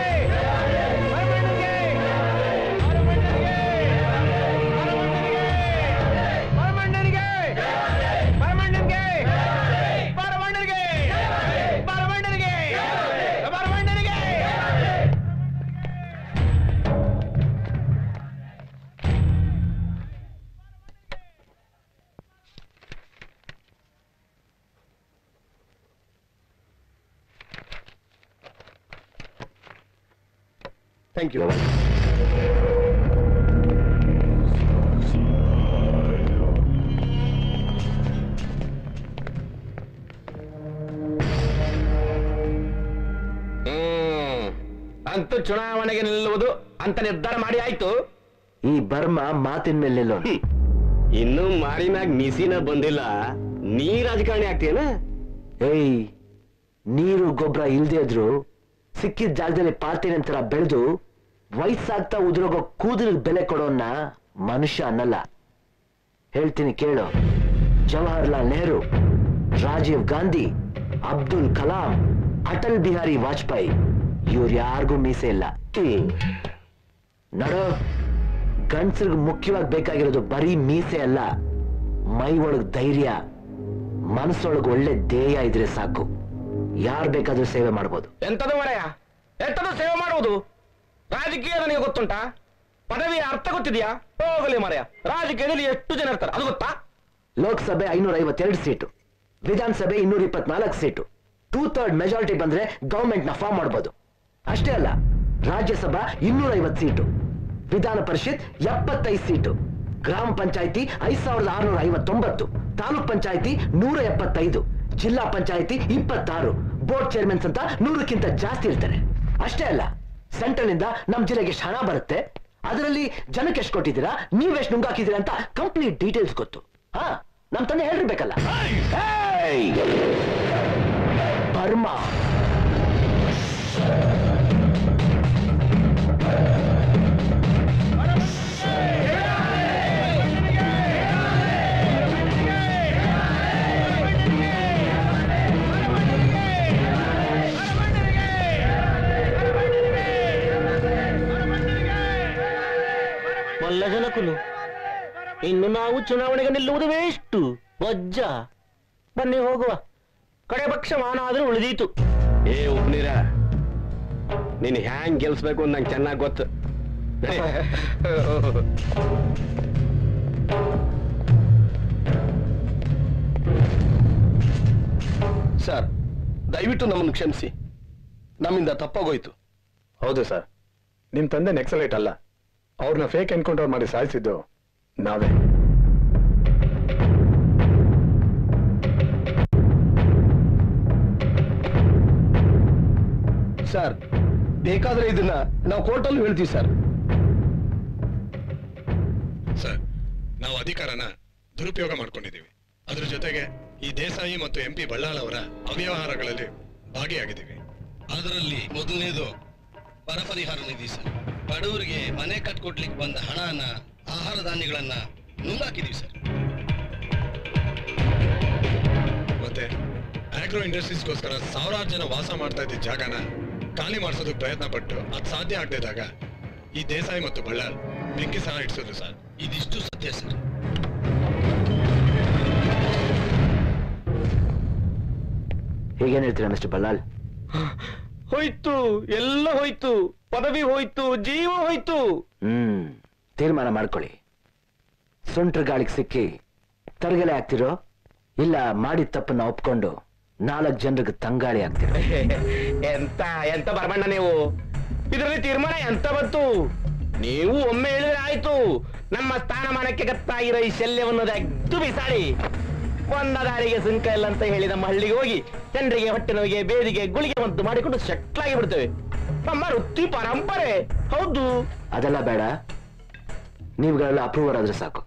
ಥ್ಯಾಂಕ್ ಯು ಅಂತೂ ಚುನಾವಣೆಗೆ ನಿಲ್ಲುವುದು ಅಂತ ನಿರ್ಧಾರ ಮಾಡಿ ಆಯ್ತು ಈ ಬರ್ಮ ಮಾತಿನ ಮೇಲೆ ನಿಲ್ಲೋನು ಇನ್ನು ಮಾರಿನಾಗ ಮಿಸಿನ ಬಂದಿಲ್ಲ ನೀ ರಾಜಕಾರಣಿ ಆಗ್ತೀಯನ ಏಯ್ ನೀರು ಗೊಬ್ಬರ ಇಲ್ದೇ ಇದ್ರು ಸಿಕ್ಕಿದ ಜಾಗದಲ್ಲಿ ಪಾರ್ಟಿನ ತರ ಬೆಳೆದು ವಯಸ್ಸಾಗ್ತಾ ಉದುರೋಗೋ ಕೂದಲಿಗೆ ಬೆಲೆ ಕೊಡೋನ್ನ ಮನುಷ್ಯ ಅನ್ನಲ್ಲ ಹೇಳ್ತೀನಿ ಕೇಳು ಜವಾಹರ್ಲಾಲ್ ನೆಹರು ರಾಜೀವ್ ಗಾಂಧಿ ಅಬ್ದುಲ್ ಕಲಾಂ ಅಟಲ್ ಬಿಹಾರಿ ವಾಜಪೇಯಿ ಇವ್ರು ಯಾರಿಗೂ ಮೀಸೆ ಇಲ್ಲ ನಡೋ ಗಂಡಸ್ರಿಗೆ ಮುಖ್ಯವಾಗಿ ಬೇಕಾಗಿರೋದು ಬರೀ ಮೀಸೆ ಅಲ್ಲ ಮೈ ಒಳಗ್ ಧೈರ್ಯ ಮನಸ್ಸೊಳಗ್ ಒಳ್ಳೆ ಧ್ಯೇಯ ಇದ್ರೆ ಸಾಕು ಯಾರ್ ಬೇಕಾದ್ರೂ ಸೇವೆ ಮಾಡ್ಬೋದು ಎಂತದು ಮರೆಯ ಎಂತದು ಸೇವೆ ಮಾಡುವುದು ರಾಜಕೀಯ ನನಗೆ ಗೊತ್ತುಂಟಾ ಪದವಿಯ ಅರ್ಥ ಗೊತ್ತಿದೆಯಾ ಹೋಗಲಿ ಮರೆಯ ರಾಜಕೀಯದಲ್ಲಿ ಎಷ್ಟು ಜನ ಇರ್ತಾರೆ ಅದು ಗೊತ್ತಾ ಲೋಕಸಭೆ ಐನೂರ ಐವತ್ತೆರಡು ಸೀಟು ವಿಧಾನಸಭೆ ಇನ್ನೂರ ಇಪ್ಪತ್ನಾಲ್ಕು ಸೀಟು ಟೂ ಥರ್ಡ್ ಮೆಜಾರಿಟಿ ಬಂದ್ರೆ ಗವರ್ಮೆಂಟ್ ನ ಫಾರ್ಮ್ ಮಾಡ್ಬೋದು ಅಷ್ಟೇ ಅಲ್ಲ ರಾಜ್ಯಸಭಾ ಇನ್ನೂರ ಐವತ್ತು ಸೀಟು ವಿಧಾನ ಪರಿಷತ್ ಎಪ್ಪತ್ತೈದು ಸೀಟು ಗ್ರಾಮ ಪಂಚಾಯಿತಿ ಐದ್ ಸಾವಿರದ ಆರುನೂರ ಐವತ್ತೊಂಬತ್ತು ತಾಲೂಕ್ ಪಂಚಾಯಿತಿ ನೂರ ಎಪ್ಪತ್ತೈದು ಜಿಲ್ಲಾ ಪಂಚಾಯಿತಿ ಇಪ್ಪತ್ತಾರು ಬೋರ್ಡ್ ಚೇರ್ಮನ್ಸ್ ಅಂತ ನೂರಕ್ಕಿಂತ ಜಾಸ್ತಿ ಇರ್ತಾರೆ ಅಷ್ಟೇ ಅಲ್ಲ ಸೆಂಟ್ರಲ್ ನಿಂದ ನಮ್ ಜಿಲ್ಲೆಗೆ ಎಷ್ಟು ಹಣ ಬರುತ್ತೆ ಅದರಲ್ಲಿ ಜನಕ್ಕೆ ಎಷ್ಟು ಕೊಟ್ಟಿದ್ದೀರಾ ನೀವೆಷ್ಟು ನುಂಗಾಕಿದ್ದೀರಾ ಅಂತ ಕಂಪ್ಲೀಟ್ ಡೀಟೇಲ್ಸ್ ಗೊತ್ತು ಹಾ ನಮ್ ತಂದೆ ಹೇಳಿರ್ಬೇಕಲ್ಲ ಹೇಯ್! ಬರ್ಮಾ ಮಲ್ಲ ಜನಕುಲು ಇನ್ನು ನಾವು ಚುನಾವಣೆಗೆ ನಿಲ್ಲುವುದು ವೇಷ್ಟು ಬೊಜ್ಜ ಬನ್ನಿ ಹೋಗುವ ಕಡೆ ಪಕ್ಷ ಮಾನ ಆದ್ರೂ ಉಳಿದೀತು ಏ ಉಪ್ನೀರ ನೀನ್ ಹ್ಯಾಂಗ್ ಗೆಲ್ಸ್ಬೇಕು ಅಂತ ನಂಗೆ ಚೆನ್ನಾಗಿ ಗೊತ್ತು ನಡಿ. ಸರ್ ದಯವಿಟ್ಟು ನಮ್ಮನ್ನು ಕ್ಷಮಿಸಿ ನಮ್ಮಿಂದ ತಪ್ಪಾಗೋಯ್ತು ಹೌದು ಸರ್ ನಿಮ್ ತಂದೆ ನೆಕ್ಸಲೈಟ್ ಅಲ್ಲ ಅವ್ರನ್ನ ಫೇಕ್ ಎನ್ಕೌಂಟರ್ ಮಾಡಿ ಸಾಯಿಸಿದ್ದು ನಾವೇ ಸರ್ ಬೇಕಾದ್ರೆ ಇದನ್ನ ನಾವು ಕೋರ್ಟಲ್ಲಿ ಹೇಳ್ತೀವಿ ಸರ್ ಸರ್ ನಾವು ಅಧಿಕಾರನ ದುರುಪಯೋಗ ಮಾಡ್ಕೊಂಡಿದ್ದೀವಿ ಅದ್ರ ಜೊತೆಗೆ ಈ ದೇಸಾಯಿ ಮತ್ತು ಎಂ ಪಿ ಬಳ್ಳಾಲ್ ಅವರ ಅವ್ಯವಹಾರಗಳಲ್ಲಿ ಭಾಗಿಯಾಗಿದ್ದೀವಿ ಅದರಲ್ಲಿ ಮೊದಲನೇದು ಬರ ಪರಿಹಾರ ನಿಧಿ ಸರ್ ಬಡವರಿಗೆ ಮನೆ ಕಟ್ಕೊಡ್ಲಿಕ್ಕೆ ಬಂದ ಹಣನ ಆಹಾರ ಧಾನ್ಯಗಳನ್ನ ನುಂಗಾಕಿದೀವಿ ಸರ್ ಮತ್ತೆ ಆಗ್ರೋ ಇಂಡಸ್ಟ್ರೀಸ್ಗೋಸ್ಕರ ಸಾವಿರಾರು ಜನ ವಾಸ ಮಾಡ್ತಾ ಇದ್ದ ಜಾಗನ ಖಾಲಿ ಮಾಡಿಸೋದಕ್ಕೆ ಪ್ರಯತ್ನ ಪಟ್ಟು ಅದು ಸಾಧ್ಯ ಆಗದಿದ್ದಾಗ ಈ ದೇಸಾಯಿ ಮತ್ತು ಬಳ್ಳಾಲ್ ಬೆಂಕಿ ಸಹ ಇಡ್ಸೋದು ಸರ್ ಇದಿಷ್ಟು ಸತ್ಯ ಸರ್ ಹೇಗೇನ್ ಹೇಳ್ತೀರಾ ಮಿಸ್ಟರ್ ಬಲ್ಲಾಲ್ ಹೋಯ್ತು ಎಲ್ಲ ಹೋಯ್ತು ಪದವಿ ಹೋಯ್ತು ಜೀವ ಹೋಯ್ತು ಹ್ಮ್ ತೀರ್ಮಾನ ಮಾಡ್ಕೊಳ್ಳಿ ಸುಂಟ್ರ ಗಾಳಿಗೆ ಸಿಕ್ಕಿ ತರಗಲೆ ಆಗ್ತಿರೋ ಇಲ್ಲ ಮಾಡಿದ ತಪ್ಪನ್ನ ಒಪ್ಕೊಂಡು ನಾಲ್ಕು ಜನರಿಗೆ ತಂಗಾಳಿ ಆಗ್ತಿರೋ ಎಂತ ಎಂತ ಬರಬಣ್ಣ ನೀವು ಇದರಲ್ಲಿ ತೀರ್ಮಾನ ಎಂತ ಬಂತು ನೀವು ಒಮ್ಮೆ ಹೇಳಿದ್ರೆ ಆಯ್ತು ನಮ್ಮ ಸ್ಥಾನಮಾನಕ್ಕೆ ಗತ್ತಾಗಿರೋ ಈ ಶಲ್ಯವನ್ನು ಎದ್ದು ಬಿಸಾಡಿ ಒಂದ ದಾರಿಗೆ ಸುಂಕ ಇಲ್ಲ ಅಂತ ಹೇಳಿ ನಮ್ಮ ಹಳ್ಳಿಗೆ ಹೋಗಿ ಜನರಿಗೆ ಹೊಟ್ಟೆ ನೋವಿಗೆ ಬೇದಿಗೆ ಗುಳಿಗೆ ಮದ್ದು ಮಾಡಿಕೊಂಡು ಶಟ್ಲಾಗಿ ಬಿಡ್ತೇವೆ ನಮ್ಮ ವೃತ್ತಿ ಪರಂಪರೆ ಹೌದು ಅದೆಲ್ಲ ಬೇಡ ನೀವುಗಳೆಲ್ಲ ಅಪ್ರೂವರ್ ಆದ್ರೆ ಸಾಕು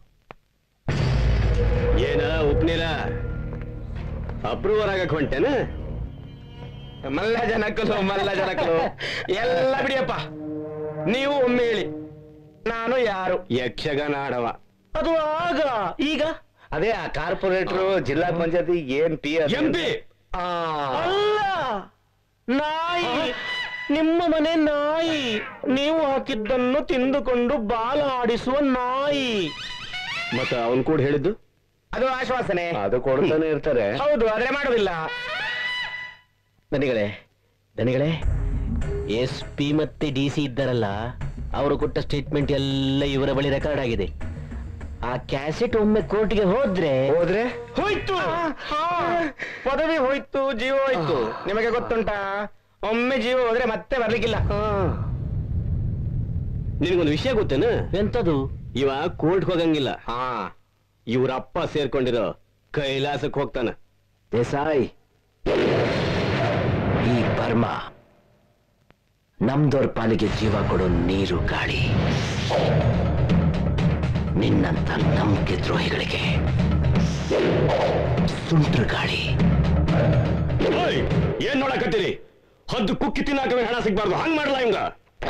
ಏನ ಉಪ್ನೀರ ಅಪ್ರೂವರ್ ಆಗಕ್ ಹೊಂಟೇನ ಮಲ್ಲ ಜನಕ್ಕಲು ಮಲ್ಲ ಜನಕ್ಕಲು ಎಲ್ಲ ಬಿಡಿಯಪ್ಪ ನೀವು ಒಮ್ಮೆ ಹೇಳಿ ನಾನು ಯಾರು ಯಕ್ಷಗಾನ ಆಡವ ಅದು ಆಗ ಈಗ ಅದೇ ಆ ಕಾರ್ಪೊರೇಟರ್ ಜಿಲ್ಲಾ ಪಂಚಾಯತಿ ಏನ್ ಪಿ ಎಂಪಿ ಅಲ್ಲ ನಾಯಿ ನಿಮ್ಮ ಮನೆ ನಾಯಿ ನೀವು ಹಾಕಿದ್ದನ್ನು ತಿಂದುಕೊಂಡು ಬಾಲ ಆಡಿಸುವ ನಾಯಿ ಮತ್ತ ಅವನ್ ಕೂಡ ಹೇಳಿದ್ದು ಅದು ಆಶ್ವಾಸನೆ ಅದು ಕೊಡ್ತಾನೆ ಇರ್ತಾರೆ ಹೌದು ಆದ್ರೆ ಮಾಡೋದಿಲ್ಲ ದನಿಗಳೇ ದನಿಗಳೇ ಎಸ್ ಪಿ ಮತ್ತೆ ಡಿ ಸಿ ಇದ್ದಾರಲ್ಲ ಅವರು ಕೊಟ್ಟ ಸ್ಟೇಟ್ಮೆಂಟ್ ಎಲ್ಲ ಇವರ ಬಳಿ ರೆಕಾರ್ಡ್ ಆಗಿದೆ ಆ ಕ್ಯಾಸೆಟ್ ಒಮ್ಮೆ ಕೋರ್ಟ್ಗೆ ಹೋದ್ರೆ ಹೋದ್ರೆ ಹೋಯ್ತು ಪದವಿ ಹೋಯ್ತು ಜೀವ ಹೋಯ್ತು ನಿಮಗೆ ಗೊತ್ತುಂಟಾ ಒಮ್ಮೆ ಜೀವ ಹೋದ್ರೆ ಮತ್ತೆ ಬರ್ಲಿಕ್ಕಿಲ್ಲ ನಿನಗೊಂದು ವಿಷಯ ಗೊತ್ತೇನ ಎಂತದು ಇವ ಕೋರ್ಟ್ ಹೋಗಂಗಿಲ್ಲ ಹಾ ಇವ್ರ ಅಪ್ಪ ಸೇರ್ಕೊಂಡಿರೋ ಕೈಲಾಸಕ್ಕೆ ಹೋಗ್ತಾನ ದೇಸಾಯಿ ಈ ಬರ್ಮಾ ನಮ್ದವ್ರ ಪಾಲಿಗೆ ಜೀವ ಕೊಡೋ ನೀರು ಗಾಳಿ ನಿನ್ನಂತ ನಂಬಿಕೆ ದ್ರೋಹಿಗಳಿಗೆ ಸುಂಟ್ರ ಗಾಳಿ ಓಯ್, ಏನ್ ನೋಡಕತ್ತೀರಿ ಹದ್ದು ಕುಕ್ಕಿ ತಿನ್ನಾಕವೇ ಹಣ ಸಿಗ್ಬಾರ್ದು ಹಂಗ್ ಮಾಡಲ್ಲ ಹಿಂಗ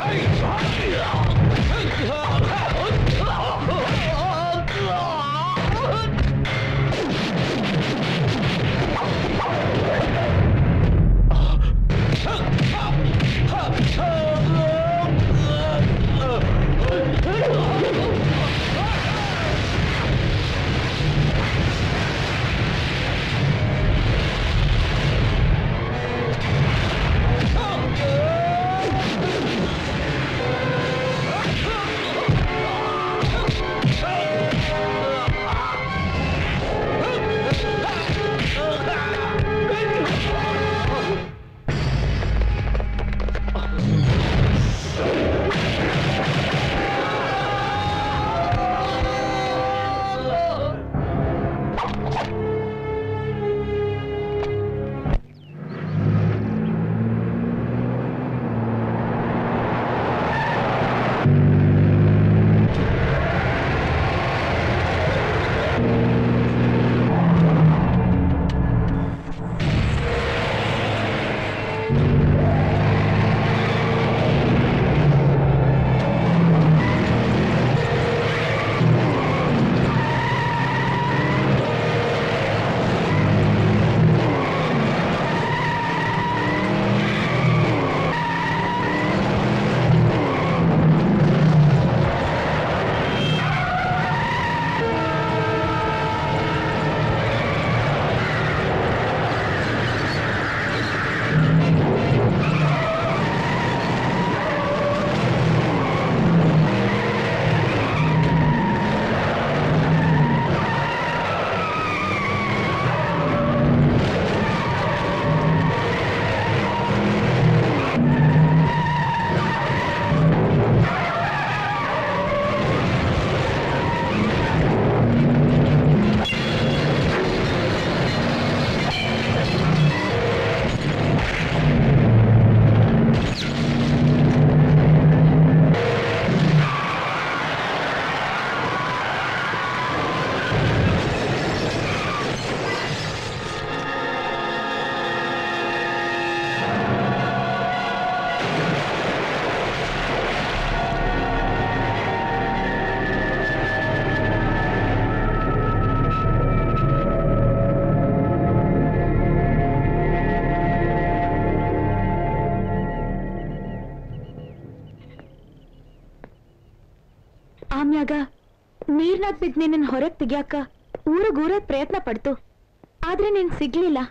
ಆಮ್ಯಾಗ ನೀರ್ನಾಗ್ ಬಿದ್ದು ನಿನ್ನ ಹೊರಗ್ ತೆಗ್ಯಾಕ ಊರಿಗೂರದ್ ಪ್ರಯತ್ನ ಪಡ್ತು ಆದ್ರೆ ನೀನ್ ಸಿಗ್ಲಿಲ್ಲ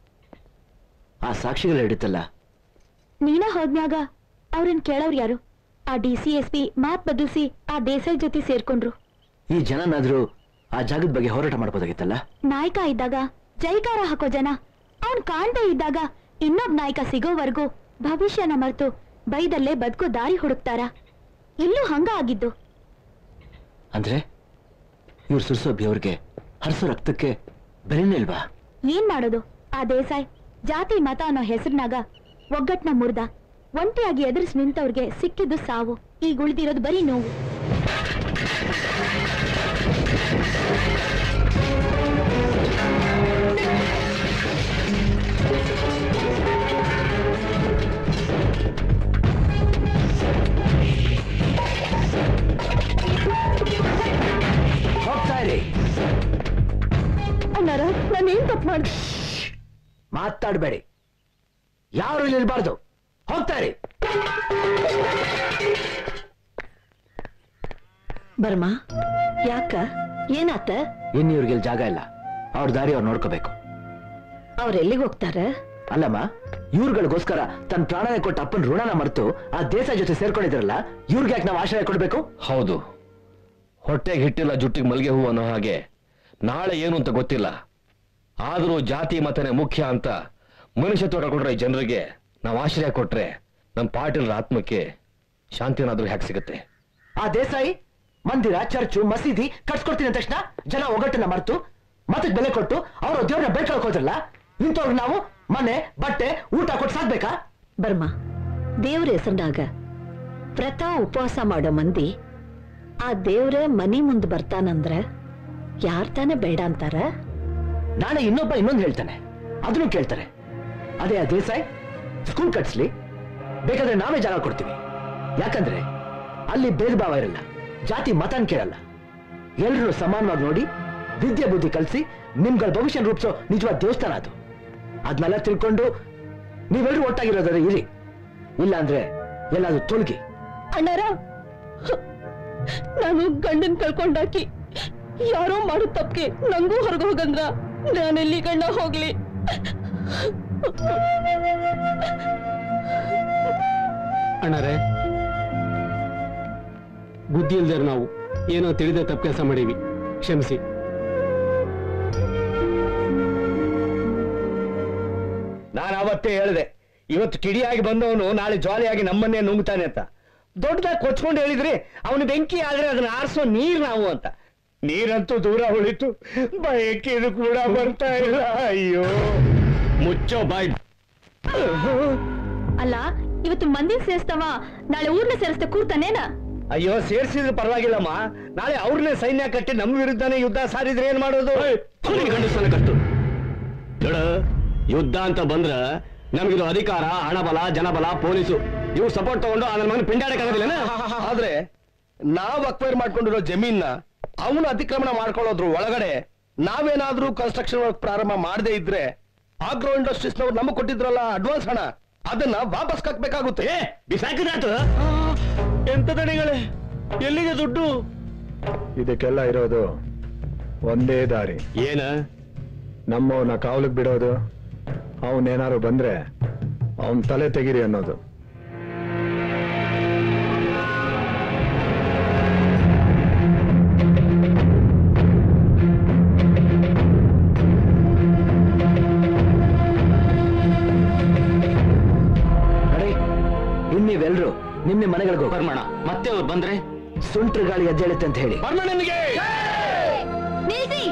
ಆ ಸಾಕ್ಷಿಗಳು ಹಿಡಿತಲ್ಲ ನೀನ ಹೋದ್ಮ್ಯಾಗ ಅವ್ರನ್ ಕೇಳವ್ರು ಯಾರು ಆ ಡಿ ಸಿ ಎಸ್ ಪಿ ಮಾತ್ ಬದಲಿಸಿ ಆ ದೇಸಾಯಿ ಜೊತೆ ಸೇರ್ಕೊಂಡ್ರು ಈ ಜನನಾದ್ರೂ ಆ ಜಾಗದ ಬಗ್ಗೆ ಹೋರಾಟ ಮಾಡ್ಬೋದಾಗಿತ್ತಲ್ಲ ನಾಯಕ ಇದ್ದಾಗ ಜೈಕಾರ ಹಾಕೋ ಜನ ಅವ್ನ್ ಕಾಣ್ದೇ ಇದ್ದಾಗ ಇನ್ನೊಬ್ ನಾಯಕ ಸಿಗೋವರೆಗೂ ಭವಿಷ್ಯನ ಮರ್ತು ಬೈದಲ್ಲೇ ಬದುಕೋ ದಾರಿ ಹುಡುಕ್ತಾರ ಇಲ್ಲೂ ಹಂಗ ಆಗಿದ್ದು ಅಂದ್ರೆ ಇವ್ರು ಸುರ್ಸೋ ಬೆವ್ರಿಗೆ ಹರ್ಸೋ ರಕ್ತಕ್ಕೆ ಬೆಲೆನೇ ಇಲ್ವಾ ಏನ್ ಮಾಡೋದು ಆ ದೇಸಾಯ್ ಜಾತಿ ಮತ ಅನ್ನೋ ಹೆಸರಿನಾಗ ಒಗ್ಗಟ್ನ ಮುರ್ದ ಒಂಟಿಯಾಗಿ ಎದುರಿಸಿ ನಿಂತವ್ರಿಗೆ ಸಿಕ್ಕಿದ್ದು ಸಾವು ಈಗ ಉಳಿದಿರೋದು ಬರೀ ನೋವು ಹೋಗ್ತಾ ಇರಿ ಅಣ್ಣಾರ ನಾನೇನ್ ತಪ್ಪು ಮಾಡ್ದೆ ಮಾತಾಡಬೇಡಿ ಯಾರು ಇಲ್ಲಿ ಇರಬಾರ್ದು ಹೋಗ್ತಾ ಇರಿ ಬರ್ಮಾ ಯಾಕ ಏನಾತ ಇನ್ನು ಇವ್ರಿಗೆ ಇಲ್ಲಿ ಜಾಗ ಇಲ್ಲ ಅವ್ರ ದಾರಿ ಅವ್ರು ನೋಡ್ಕೋಬೇಕು ಅವ್ರ ಎಲ್ಲಿಗೆ ಹೋಗ್ತಾರ ಅಲ್ಲಮ್ಮ ಇವ್ರುಗಳಿಗೋಸ್ಕರ ತನ್ನ ಪ್ರಾಣನೇ ಕೊಟ್ಟ ಅಪ್ಪನ ಋಣನ ಮರೆತು ಆ ದೇಶ ಜೊತೆ ಸೇರ್ಕೊಂಡಿದ್ರಲ್ಲ ಇವ್ರಿಗೆ ಯಾಕೆ ನಾವು ಆಶ್ರಯ ಕೊಡ್ಬೇಕು ಹೌದು ಹೊಟ್ಟೆಗೆ ಹಿಟ್ಟಿಲ್ಲ ಜುಟ್ಟಿಗೆ ಮಲ್ಗೆ ಹೂ ಅನ್ನೋ ಹಾಗೆ ನಾಳೆ ಏನು ಅಂತ ಗೊತ್ತಿಲ್ಲ ಆದರೂ ಜಾತಿ ಮತನೇ ಮುಖ್ಯ ಅಂತ ಮನುಷ್ಯತ್ವ ಕಳ್ಕೊಂಡ್ರೆ ಈ ಜನರಿಗೆ ನಾವು ಆಶ್ರಯ ಕೊಟ್ರೆ ನಮ್ಮ ಪಾಟೀಲರ ಆತ್ಮಕ್ಕೆ ಶಾಂತಿನಾದ್ರೂ ಹ್ಯಾಕ್ ಸಿಗುತ್ತೆ ಆ ದೇಸಾಯಿ ಮಂದಿರ ಚರ್ಚು ಮಸೀದಿ ಕಟ್ಸ್ಕೊಡ್ತೀನಿ ಅಂದ ತಕ್ಷಣ ಜನ ಒಗ್ಗಟ್ಟನ್ನ ಮರೆತು ಮತಕ್ಕೆ ಬೆಲೆ ಕೊಟ್ಟು ಅವರು ದೇವ್ರನ್ನ ಬೇಡ್ಕೊಳಕ್ ಹೋದ್ರಲ್ಲ ಇಂಥವ್ರಿಗೆ ನಾವು ಮನೆ ಬಟ್ಟೆ ಊಟ ಕೊಟ್ಟು ಸಾಕ್ಬೇಕಾ ಬರ್ಮಾ ದೇವ್ರ ಹೆಸರಿನಾಗ ವ್ರತ ಉಪವಾಸ ಮಾಡೋ ಮಂದಿ ಆ ದೇವ್ರ ಮನಿ ಮುಂದ್ ಬರ್ತಾನಂದ್ರ ಯಾರ್ ತಾನೇ ಬೇಡ ಅಂತಾರ ನಾಳೆ ಇನ್ನೊಬ್ಬ ಇನ್ನೊಂದು ಹೇಳ್ತಾನೆ ಅದನ್ನು ಕೇಳ್ತಾರೆ ಅದೇ ಆ ದೇಸಾಯಿ ಸ್ಕೂಲ್ ಕಟ್ಸ್ಲಿ ಬೇಕಾದ್ರೆ ನಾವೇ ಜಾಗ ಕೊಡ್ತೀವಿ ಯಾಕಂದ್ರೆ ಅಲ್ಲಿ ಭೇದ ಭಾವ ಇರಲ್ಲ ಜಾತಿ ಮತನ್ ಕೇಳಲ್ಲ ಎಲ್ರೂ ಸಮಾನವಾಗಿ ನೋಡಿ ವಿದ್ಯೆ ಬುದ್ಧಿ ಕಲಿಸಿ ನಿಮ್ಗಳ ಭವಿಷ್ಯ ರೂಪಿಸೋ ನಿಜವಾದ ದೇವಸ್ಥಾನ ಅದು ಅದನ್ನೆಲ್ಲ ತಿಳ್ಕೊಂಡು ನೀವೆಲ್ಲರೂ ಒಟ್ಟಾಗಿರೋದಾದ್ರೆ ಇರಿ ಇಲ್ಲ ಅಂದ್ರೆ ಎಲ್ಲಾದ್ರೂ ತೊಲಗಿ ಅಣ್ಣಾರ ನಾನು ಗಂಡನ್ ಕಳ್ಕೊಂಡಾಕಿ ಯಾರೋ ಮಾಡೋ ತಪ್ಪಿಗೆ ನಂಗೂ ಹೊರಗೆ ಹೋಗಂದ್ರ ನಾನೆಲ್ಲಿ ಗಂಡ ಹೋಗ್ಲಿ ಅಣ್ಣರೇ ಬುದ್ಧಿ ಇಲ್ದೇರು ನಾವು ಏನೋ ತಿಳಿದ ತಪ್ಪು ಕೆಲಸ ಮಾಡೀವಿ ಕ್ಷಮಿಸಿ ನಾನು ಅವತ್ತೇ ಹೇಳಿದೆ ಇವತ್ತು ಕಿಡಿಯಾಗಿ ಬಂದವನು ನಾಳೆ ಜಾಲಿಯಾಗಿ ನಮ್ಮನ್ನೇ ನುಂಗ್ತಾನೆ ಅಂತ ದೊಡ್ಡದಾಗಿ ಕೊಚ್ಕೊಂಡು ಹೇಳಿದ್ರಿ ಅವನು ಬೆಂಕಿ ಆದ್ರೆ ಅದನ್ನ ಆರಿಸೋ ನೀರ್ ನಾವು ಅಂತ ನೀರಂತೂ ದೂರ ಉಳಿತು ಬಯಕಿದು ಕೂಡ ಬರ್ತಾ ಇಲ್ಲ ಅಯ್ಯೋ ಮುಚ್ಚೋ ಬಾಯ್ ಅಲ್ಲ ಇವತ್ತು ಮಂದಿ ಸೇರಿಸ್ತವ ನಾಳೆ ಊರ್ನ ಸೇರಿಸ್ತೆ ಕೂರ್ತಾನೇನ ಅಯ್ಯೋ ಸೇರ್ಸಿದ್ರೆ ಪರವಾಗಿಲ್ಲಮ್ಮ ನಾಳೆ ಅವ್ರನ್ನೇ ಸೈನ್ಯ ಕಟ್ಟಿ ನಮ್ಮ ವಿರುದ್ಧನೇ ಯುದ್ಧ ಸಾರಿದ್ರೆ ಏನ್ ಮಾಡೋದು ಗಂಡಸ್ತಾನ ಕಟ್ಟು ನೋಡ ಯುದ್ಧ ಅಂತ ಬಂದ್ರ ನಮಗಿರೋ ಅಧಿಕಾರ ಹಣಬಲ ಜನಬಲ ಪೊಲೀಸು ಇವು ಸಪೋರ್ಟ್ ತಗೊಂಡು ಅದನ್ನ ಮಗನ ಪಿಂಡಾಡಕ್ಕಾಗೋದಿಲ್ಲ ಆದ್ರೆ ನಾವ್ ಅಕ್ವೈರ್ ಮಾಡ್ಕೊಂಡಿರೋ ಜಮೀನ್ನ ಅವನು ಅತಿಕ್ರಮಣ ಮಾಡ್ಕೊಳ್ಳೋದ್ರ ಒಳಗಡೆ ನಾವೇನಾದ್ರೂ ಕನ್ಸ್ಟ್ರಕ್ಷನ್ ವರ್ಕ್ ಪ್ರಾರಂಭ ಮಾಡದೇ ಇದ್ರೆ ಆಗ್ರೋ ಇಂಡಸ್ಟ್ರೀಸ್ ನವ್ರು ನಮಗ್ ಕೊಟ್ಟಿದ್ರಲ್ಲ ಅಡ್ವಾನ್ಸ್ ಹಣ ಅದನ್ನ ವಾಪಸ್ ಕಟ್ಬೇಕಾಗುತ್ತೆ ಬಿಸಾಕಿದಾತು ಎಂತ ದಣಿಗಳೇ ಎಲ್ಲಿಗೆ ದುಡ್ಡು ಇದಕ್ಕೆಲ್ಲ ಇರೋದು ಒಂದೇ ದಾರಿ ಏನ ನಮ್ಮವನ್ನ ಕಾವಲಿಗೆ ಬಿಡೋದು ಅವನೇನಾರು ಬಂದ್ರೆ ಅವನ್ ತಲೆ ತೆಗಿರಿ ಅನ್ನೋದು ನೋಡಿ ಇನ್ ನೀವೆಲ್ರು ನಿಮ್ ನಿಮ್ ಮನೆಗಳಿಗೆ ಹೋಗಿ ಬರ್ಮಣ ಮತ್ತೆ ಅವ್ರು ಬಂದ್ರೆ ಸುಂಟ್ರ ಗಾಳಿ ಎದ್ದೇಳುತ್ತೆ ಅಂತ ಹೇಳಿ ಬರ್ಮಣ್ಣನಿಗೆ ನಿಲ್ಸಿ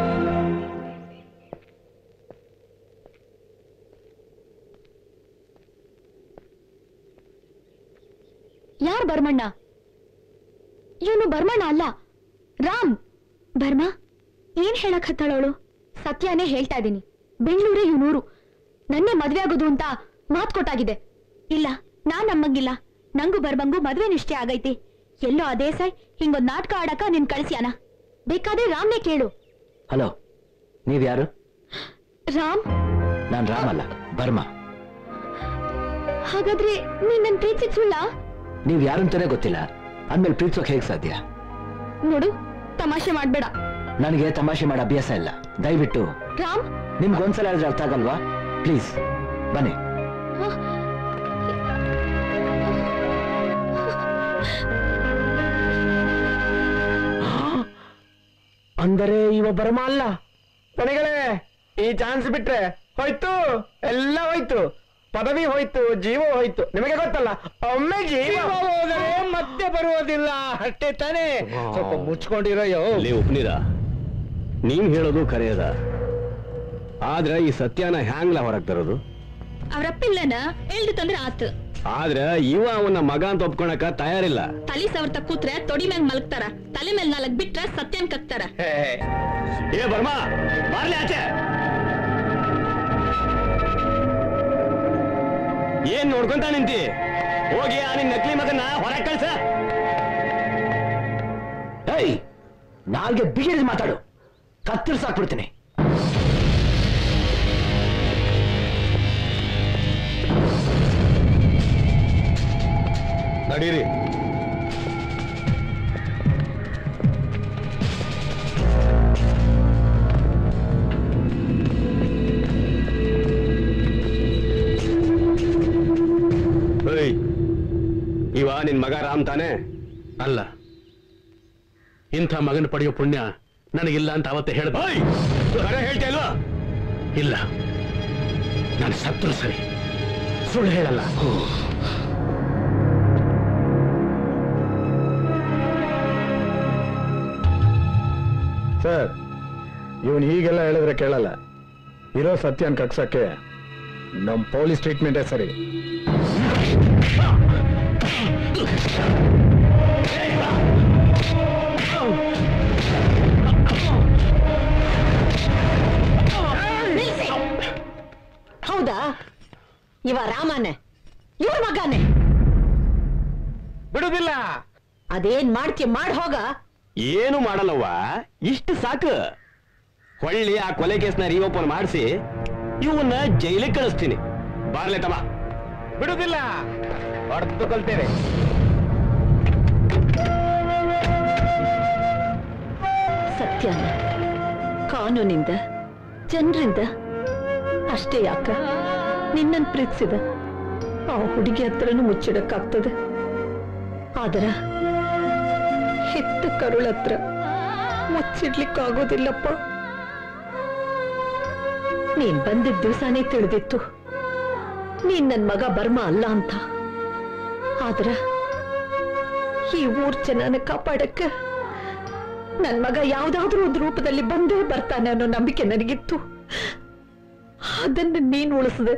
ಯಾರ್ ಬರ್ಮಣ್ಣ ಇವನು ಬರ್ಮಣ್ಣ ಅಲ್ಲ ರಾಮ್ ಬರ್ಮ ಏನ್ ಹೇಳಕ್ ಹತ್ತಾಳವಳು ಸತ್ಯನೇ ಹೇಳ್ತಾ ಇದೀನಿ ಬೆಂಗಳೂರೇ ಇವನೂರು ನನ್ನೇ ಮದ್ವೆ ಆಗೋದು ಅಂತ ಮಾತ್ ಕೊಟ್ಟಾಗಿದೆ ಇಲ್ಲ ನಾನ್ ನಮ್ಮಂಗಿಲ್ಲ ನಂಗೂ ಬರ್ಬಂಗು ಮದ್ವೆ ನಿಶ್ಚಯ ಆಗೈತಿ ಎಲ್ಲೋ ಅದೇ ಸಾಯ್ ಹಿಂಗೊಂದ್ ನಾಟಕ ಆಡಕ ನಿನ್ ಕಳಿಸ್ಯಾನ ಬೇಕಾದ್ರೆ ರಾಮ್ನೇ ಕೇಳು ಹಲೋ ನೀವ್ ಯಾರು ರಾಮ್ ನಾನ್ ರಾಮ್ ಅಲ್ಲ ಬರ್ಮಾ ಹಾಗಾದ್ರೆ ನೀನ್ ನನ್ ಪ್ರೀತಿಸಿದ್ ಸುಳ್ಳ ನೀವ್ ಯಾರಂತಾನೆ ಗೊತ್ತಿಲ್ಲ ಅಂದ್ಮೇಲೆ ಪ್ರೀತಿಸೋಕ್ ಹೇಗ್ ಸಾಧ್ಯ ನೋಡು ತಮಾಷೆ ಮಾಡ್ಬೇಡ ನನಗೆ ತಮಾಷೆ ಮಾಡೋ ಅಭ್ಯಾಸ ಇಲ್ಲ ದಯವಿಟ್ಟು ರಾಮ್ ನಿಮ್ಗೊಂದ್ಸಲ ಹೇಳಿದ್ರೆ ಅರ್ಥ ಆಗಲ್ವಾ ಪ್ಲೀಸ್ ಬನ್ನಿ ಅಂದರೆ ಇವ ಬರ್ಮ ಅಲ್ಲ ಕೊನೆಗಳೇ ಈ ಚಾನ್ಸ್ ಬಿಟ್ರೆ ಹೋಯ್ತು ಎಲ್ಲ ಹೋಯ್ತು ಪದವಿ ಹೋಯ್ತು ಜೀವ ಹೋಯ್ತು ನಿಮಗೆ ಗೊತ್ತಲ್ಲ ಒಮ್ಮೆ ಜೀವ ಹೋದರೆ ಮತ್ತೆ ಬರುವುದಿಲ್ಲ ಅಷ್ಟೇ ತಾನೇ ಸ್ವಲ್ಪ ಮುಚ್ಕೊಂಡಿರೋ ಯೋ ಲೇ ಉಪ್ನಿದ ನೀನ್ ಹೇಳೋದು ಖರೆಯದ ಆದ್ರೆ ಈ ಸತ್ಯನ ಹ್ಯಾಂಗ್ಲ ಹೊರಗ್ ತರೋದು ಅವ್ರಪ್ಪಿಲ್ಲನ ಎಳ್ದು ತಂದ್ರೆ ಆತ್ ಆದ್ರೆ ಇವ ಅವನ ಮಗ ಅಂತ ಒಪ್ಕೊಳಕ ತಯಾರಿಲ್ಲ ತಲಿ ಸವರ್ತ ಕೂತ್ರೆ ತೊಡಿ ಮ್ಯಾಗ್ ಮಲಗ್ತಾರ ತಲೆ ಮೇಲ್ ನಾಲ್ಕ್ ಬಿಟ್ರೆ ಸತ್ಯನ್ ಕಕ್ತಾರ ಏ ಬರ್ಮಾ ಬಾರ್ಲಿ ಆಚೆ ಏನ್ ನೋಡ್ಕೊಂತ ನಿಂತಿ ಹೋಗಿ ಆ ನಿನ್ ನಕಲಿ ಮಗನ ಹೊರಗ್ ಕಳ್ಸ ಏಯ್ ನಾಲ್ಗೆ ಬಿಗಿಡಿದು ಮಾತಾಡು ಕತ್ತರಿಸಾಕ್ಬಿಡ್ತೀನಿ ನಡೀರಿ ಏಯ್, ಇವ ನಿನ್ ಮಗ ರಾಮ್ ತಾನೆ ಅಲ್ಲ ಇಂಥ ಮಗನ ಪಡೆಯೋ ಪುಣ್ಯ ನನಗಿಲ್ಲ ಅಂತ ಅವತ್ತೇ ಹೇಳ್ದ ಖರೆ ಹೇಳ್ತಾ ಇಲ್ವಾ ಇಲ್ಲ ನಾನು ಸತ್ರು ಸರಿ ಸುಳ್ಳು ಹೇಳಲ್ಲ ಸರ್ ಇವನ್ ಹೀಗೆಲ್ಲ ಹೇಳಿದ್ರೆ ಕೇಳಲ್ಲ ಇರೋ ಸತ್ಯನ್ ಕಗ್ಸಕ್ಕೆ ನಮ್ ಪೊಲೀಸ್ ಟ್ರೀಟ್ಮೆಂಟೇ ಸರಿ ತಾನೆ ಬಿಡುದಿಲ್ಲ ಅದೇನ್ ಮಾಡ್ತೀಯ ಮಾಡ್ ಹೋಗ ಏನು ಮಾಡಲ್ಲವ್ವ ಇಷ್ಟು ಸಾಕು ಹೊಳ್ಳಿ ಆ ಕೊಲೆ ಕೇಸ್ನ ರೀಓಪನ್ ಮಾಡಿಸಿ ಇವನ್ನ ಜೈಲಿಗೆ ಕಳಿಸ್ತೀನಿ ಬಾರ್ಲೆ ತಮ್ಮ ಬಿಡುದಿಲ್ಲ ಹೊಡೆದು ಕಲ್ತೇವೆ ಸತ್ಯನ ಕಾನೂನಿಂದ ಜನರಿಂದ ಅಷ್ಟೇ ಯಾಕ ನಿನ್ನನ್ ಪ್ರೀತಿಸಿದ ಆ ಹುಡುಗಿ ಹತ್ರನೂ ಮುಚ್ಚಿಡಕ್ಕಾಗ್ತದೆ ಆದರ ಹೆತ್ತ ಕರುಳ ಹತ್ರ ಮುಚ್ಚಿಡ್ಲಿಕ್ಕಾಗೋದಿಲ್ಲಪ್ಪ ನೀನ್ ಬಂದಿದ್ದ ದಿವಸನೇ ತಿಳಿದಿತ್ತು ನೀನ್ ನನ್ ಮಗ ಬರ್ಮ ಅಲ್ಲ ಅಂತ ಆದ್ರ ಈ ಊರ್ ಜನನ ಕಾಪಾಡಕ್ಕ ನನ್ ಮಗ ಯಾವ್ದಾದ್ರೂ ಒಂದು ರೂಪದಲ್ಲಿ ಬಂದೇ ಬರ್ತಾನೆ ಅನ್ನೋ ನಂಬಿಕೆ ನನಗಿತ್ತು ಅದನ್ನ ನೀನ್ ಉಳಿಸಿದೆ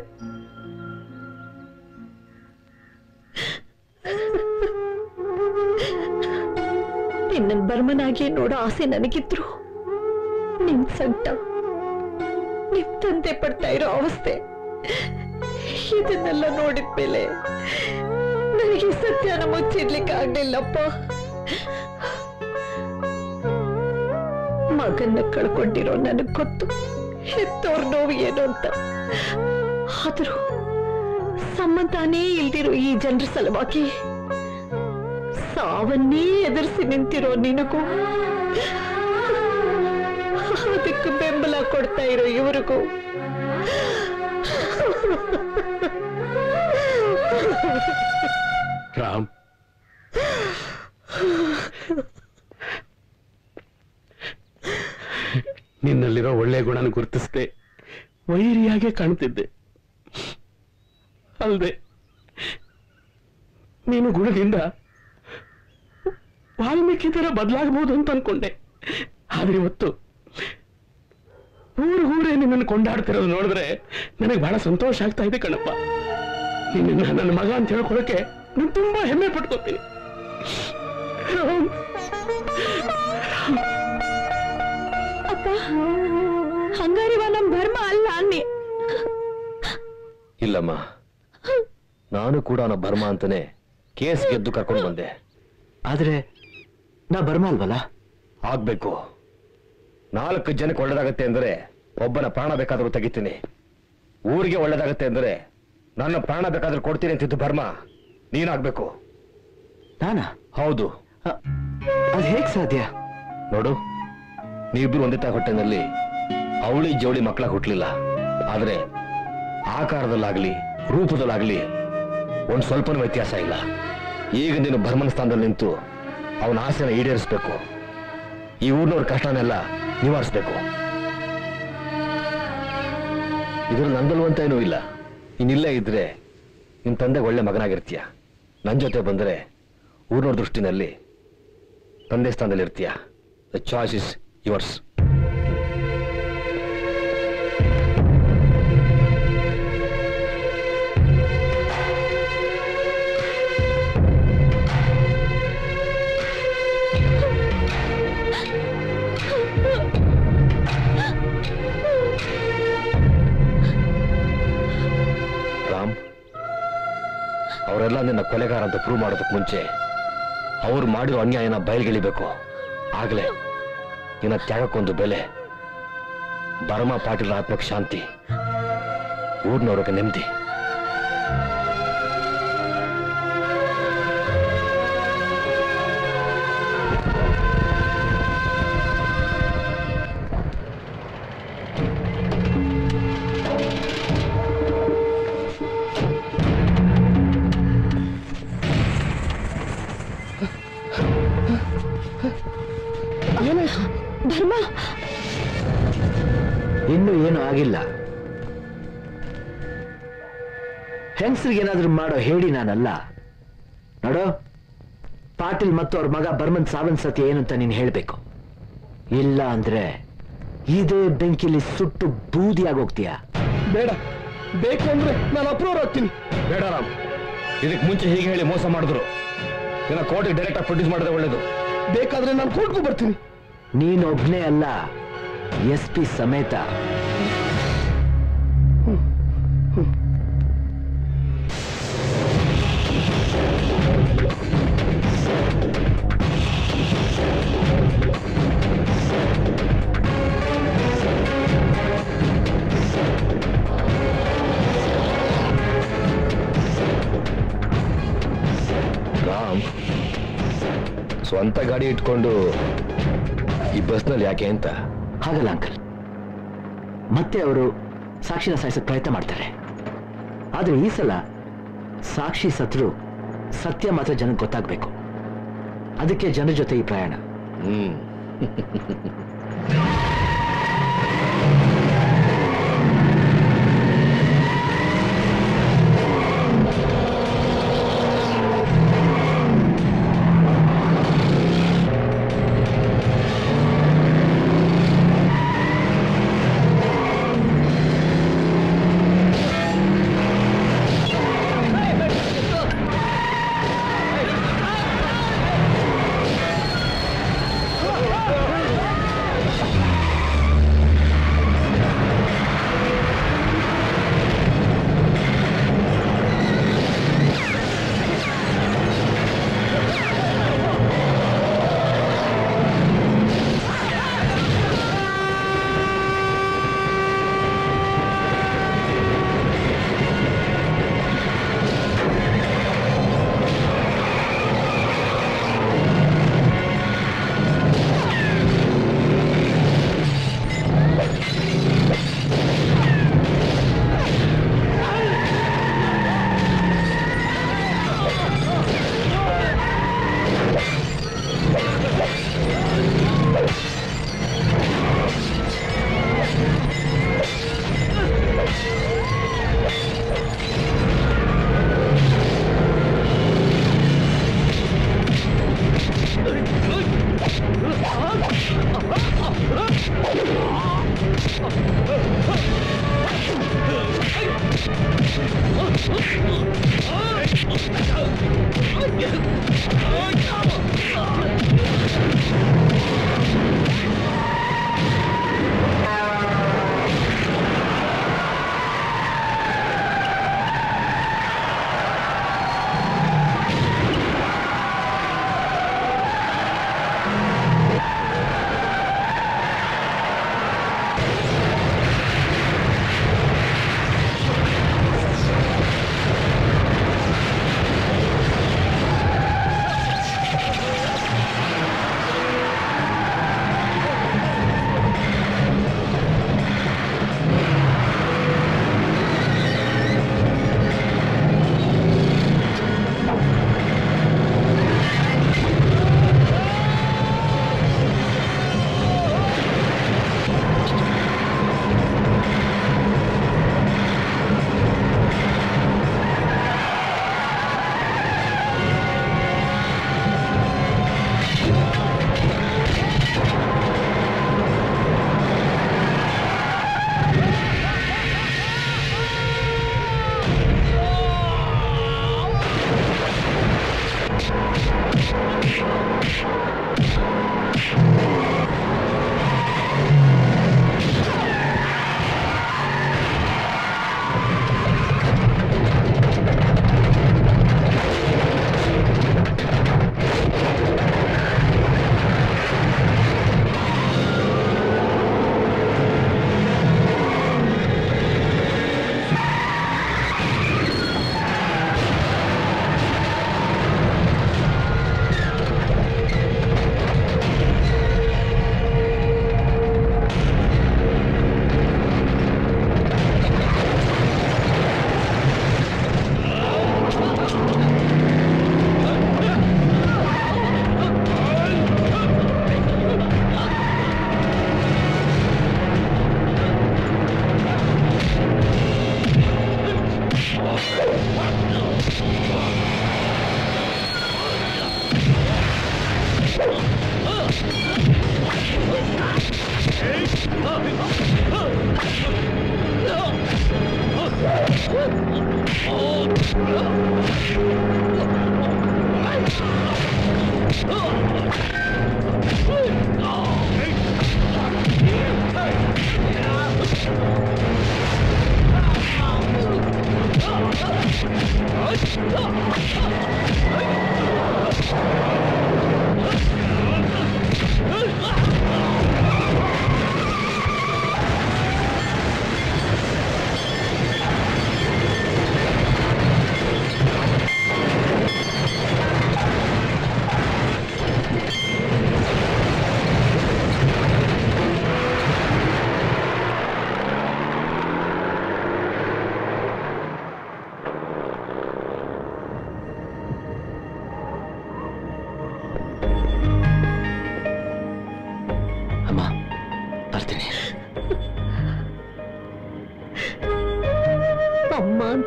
ನಿನ್ನ ಬರ್ಮನಾಗಿ ನೋಡೋ ಆಸೆ ನನಗಿದ್ರು ನಿನ್ ಸಂಕಟ ನಿಮ್ ತಂದೆ ಪಡ್ತಾ ಇರೋ ಅವಸ್ಥೆ ಇದನ್ನೆಲ್ಲ ನೋಡಿದ್ಮೇಲೆ ನನಗೆ ಸತ್ಯನ ಮುಚ್ಚಿಡ್ಲಿಕ್ಕೆ ಆಗ್ಲಿಲ್ಲಪ್ಪ ಮಗನ್ನ ಕಳ್ಕೊಂಡಿರೋ ನನಗ್ ಗೊತ್ತು ಹೆತ್ತೋರ್ ನೋವು ಏನು ಅಂತ ಆದ್ರೂ ಸಂಬಂಧನೇ ಇಲ್ದಿರೋ ಈ ಜನರ ಸಲುವಾಗಿ ಸಾವನ್ನೇ ಎದುರಿಸಿ ನಿಂತಿರೋ ನಿನಗೂ ಅದಕ್ಕೆ ಬೆಂಬಲ ಕೊಡ್ತಾ ಇರೋ ಇವ್ರಿಗೂ ರಾಮ್ ನಿನ್ನಲ್ಲಿರೋ ಒಳ್ಳೆ ಗುಣನ ಗುರುತಿಸ್ದೆ ವೈರಿಯಾಗೆ ಕಾಣ್ತಿದ್ದೆ ಅಲ್ದೆ ನೀನು ಗುಣದಿಂದ ವಾಲ್ಮೀಕಿ ತರ ಬದಲಾಗಬಹುದು ಅಂತ ಅನ್ಕೊಂಡೆ ಆದ್ರೆ ಇವತ್ತು ಊರಿಗೂರೇ ನಿನ್ನನ್ನು ಕೊಂಡಾಡ್ತಿರೋದು ನೋಡಿದ್ರೆ ನನಗೆ ಬಹಳ ಸಂತೋಷ ಆಗ್ತಾ ಇದೆ ಕಣಪ್ಪ ನಿನ್ನ ನನ್ನ ಮಗ ಅಂತ ಹೇಳ್ಕೊಳಕ್ಕೆ ನಾನು ತುಂಬಾ ಹೆಮ್ಮೆ ಪಟ್ಕೋತೀನಿ ರಾಮ್, ಅಪ್ಪ ಹಂಗಾರಿವ ನಮ್ ಧರ್ಮ ಅಲ್ಲ ಅನ್ನಿ ಇಲ್ಲಮ್ಮ ನಾನು ಕೂಡ ಅವನ ಬರ್ಮ ಅಂತಾನೆ ಕೇಸ್ ಗೆದ್ದು ಕರ್ಕೊಂಡು ಬಂದೆ ಆದ್ರೆ ನಾ ಬರ್ಮ ಅಲ್ವಲ್ಲ ಆಗ್ಬೇಕು ನಾಲ್ಕು ಜನಕ್ಕೆ ಒಳ್ಳೇದಾಗತ್ತೆ ಅಂದ್ರೆ ಒಬ್ಬನ ಪ್ರಾಣ ಬೇಕಾದ್ರೂ ತೆಗಿತೀನಿ ಊರಿಗೆ ಒಳ್ಳೇದಾಗತ್ತೆ ಅಂದ್ರೆ ನನ್ನ ಪ್ರಾಣ ಬೇಕಾದ್ರೂ ಕೊಡ್ತೀನಿ ಅಂತಿದ್ದು ಬರ್ಮ ನೀನಾಗ್ಬೇಕು ನಾನಾ ಹೌದು ಅದ್ ಹೇಗ್ ಸಾಧ್ಯ ನೋಡು ನೀವಿಬ್ರು ಒಂದೇ ತಾಯಿ ಹೊಟ್ಟೆನಲ್ಲಿ ಅವಳಿ ಜವಳಿ ಮಕ್ಕಳ ಹುಟ್ಲಿಲ್ಲ ಆದ್ರೆ ಆಕಾರದಲ್ಲಾಗ್ಲಿ ರೂಪದಲ್ಲಾಗ್ಲಿ ಒಂದ್ ಸ್ವಲ್ಪನೂ ವ್ಯತ್ಯಾಸ ಇಲ್ಲ ಈಗ ನೀನು ಭರ್ಮನ ಸ್ಥಾನದಲ್ಲಿ ನಿಂತು ಅವನ ಆಸೆನ ಈಡೇರಿಸ್ಬೇಕು ಈ ಊರಿನವ್ರ ಕಷ್ಟನೆಲ್ಲ ನಿವಾರಿಸ್ಬೇಕು ಇದ್ರಲ್ಲಿ ನಂದಲ್ವಂತ ಏನೂ ಇಲ್ಲ ಇನ್ನಿಲ್ಲೇ ಇದ್ರೆ ನಿನ್ ತಂದೆ ಒಳ್ಳೆ ಮಗನಾಗಿರ್ತೀಯ ನನ್ ಜೊತೆ ಬಂದ್ರೆ ಊರಿನವ್ರ ದೃಷ್ಟಿನಲ್ಲಿ ತಂದೆ ಸ್ಥಾನದಲ್ಲಿ ಇರ್ತೀಯ the choice is yours Ram ಅವರೆಲ್ಲ ನಿನ್ನ ಕೊಲೆಗಾರ ಅಂತ ಪ್ರೂವ್ ಮಾಡೋದಕ್ಕೆ ಮುಂಚೆ ಅವ್ರು ಮಾಡಿರೋ ಅನ್ಯಾಯನ ಬಯಲ್ಗಿಳಿಬೇಕು ಆಗ್ಲೇ ನಿನ್ನ ತ್ಯಾಗಕ್ಕೊಂದು ಬೆಲೆ ಬರಮ ಪಾಟೀಲ್ ಆತ್ಮಕ್ಕೆ ಶಾಂತಿ ಊರ್ನವ್ರಿಗೆ ನೆಮ್ಮದಿ ಧರ್ಮ ಇನ್ನೂ ಏನು ಆಗಿಲ್ಲ ಹೆಂಗಸ್ರಿಗೇನಾದ್ರೂ ಮಾಡೋ ಹೇಳಿ ನಾನಲ್ಲ ನೋಡು ಪಾಟೀಲ್ ಮತ್ತು ಅವ್ರ ಮಗ ಬರ್ಮನ್ ಸಾವನ್ ಸತ್ಯ ಏನು ಅಂತ ನೀನು ಹೇಳ್ಬೇಕು ಇಲ್ಲ ಅಂದ್ರೆ ಇದೇ ಬೆಂಕಿಲಿ ಸುಟ್ಟು ಬೂದಿಯಾಗಿ ಹೋಗ್ತೀಯ ಬೇಡ ಬೇಕು ಅಂದ್ರೆ ನಾನು ಅಪ್ರೂವ್ ಆಗ್ತೀನಿ ಬೇಡ ರಾಮ್ ಇದಕ್ಕೆ ಮುಂಚೆ ಹೀಗೆ ಹೇಳಿ ಮೋಸ ಮಾಡಿದ್ರು ನಿನ್ನ ಕೋರ್ಟಿಗೆ ಡೈರೆಕ್ಟ್ ಆಗಿ ಪ್ರೊಡ್ಯೂಸ್ ಮಾಡಿದ್ರೆ ಒಳ್ಳೇದು ಬೇಕಾದ್ರೆ ನಾನು ಕೋರ್ಟ್ಗೂ ಬರ್ತೀನಿ ನೀನೊಬ್ನೇ ಅಲ್ಲ ಎಸ್ ಪಿ ಸಮೇತ ರಾಮ್ ಸ್ವಂತ ಗಾಡಿ ಇಟ್ಕೊಂಡು ಈ ಬಸ್ನಲ್ಲಿ ಯಾಕೆ ಅಂತ ಹಾಗಲ್ಲ ಅಂಕಲ್ ಮತ್ತೆ ಅವರು ಸಾಕ್ಷಿನ ಸಾಯಿಸೋಕೆ ಪ್ರಯತ್ನ ಮಾಡ್ತಾರೆ ಆದ್ರೆ ಈ ಸಲ ಸಾಕ್ಷಿ ಸತ್ರು ಸತ್ಯ ಮಾತ್ರ ಜನಕ್ಕೆ ಗೊತ್ತಾಗ್ಬೇಕು ಅದಕ್ಕೆ ಜನರ ಜೊತೆ ಈ ಪ್ರಯಾಣ ಹ್ಮ್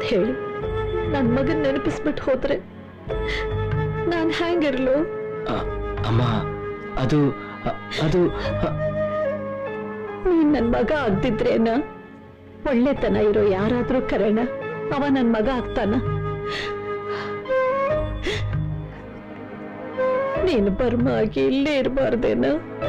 ಹೇಳಿ ನನ್ ಮಗನ್ ನೆನಪಿಸ್ಬಿಟ್ಟು ಹೋದ್ರೆ ನಾನ್ ಹ್ಯಾಂಗಿರ್ಲು ಅಮ್ಮ ಅದು ಅ- ಅದು ಅ- ನೀನ್ ನನ್ ಮಗ ಆಗ್ದಿದ್ರೇನ ಒಳ್ಳೆತನ ಇರೋ ಯಾರಾದ್ರೂ ಕರೆಣ ಅವ ನನ್ ಮಗ ಆಗ್ತಾನ ನೀನು ಬರ್ಮ ಆಗಿ ಇಲ್ಲೇ ಇರಬಾರ್ದೇನ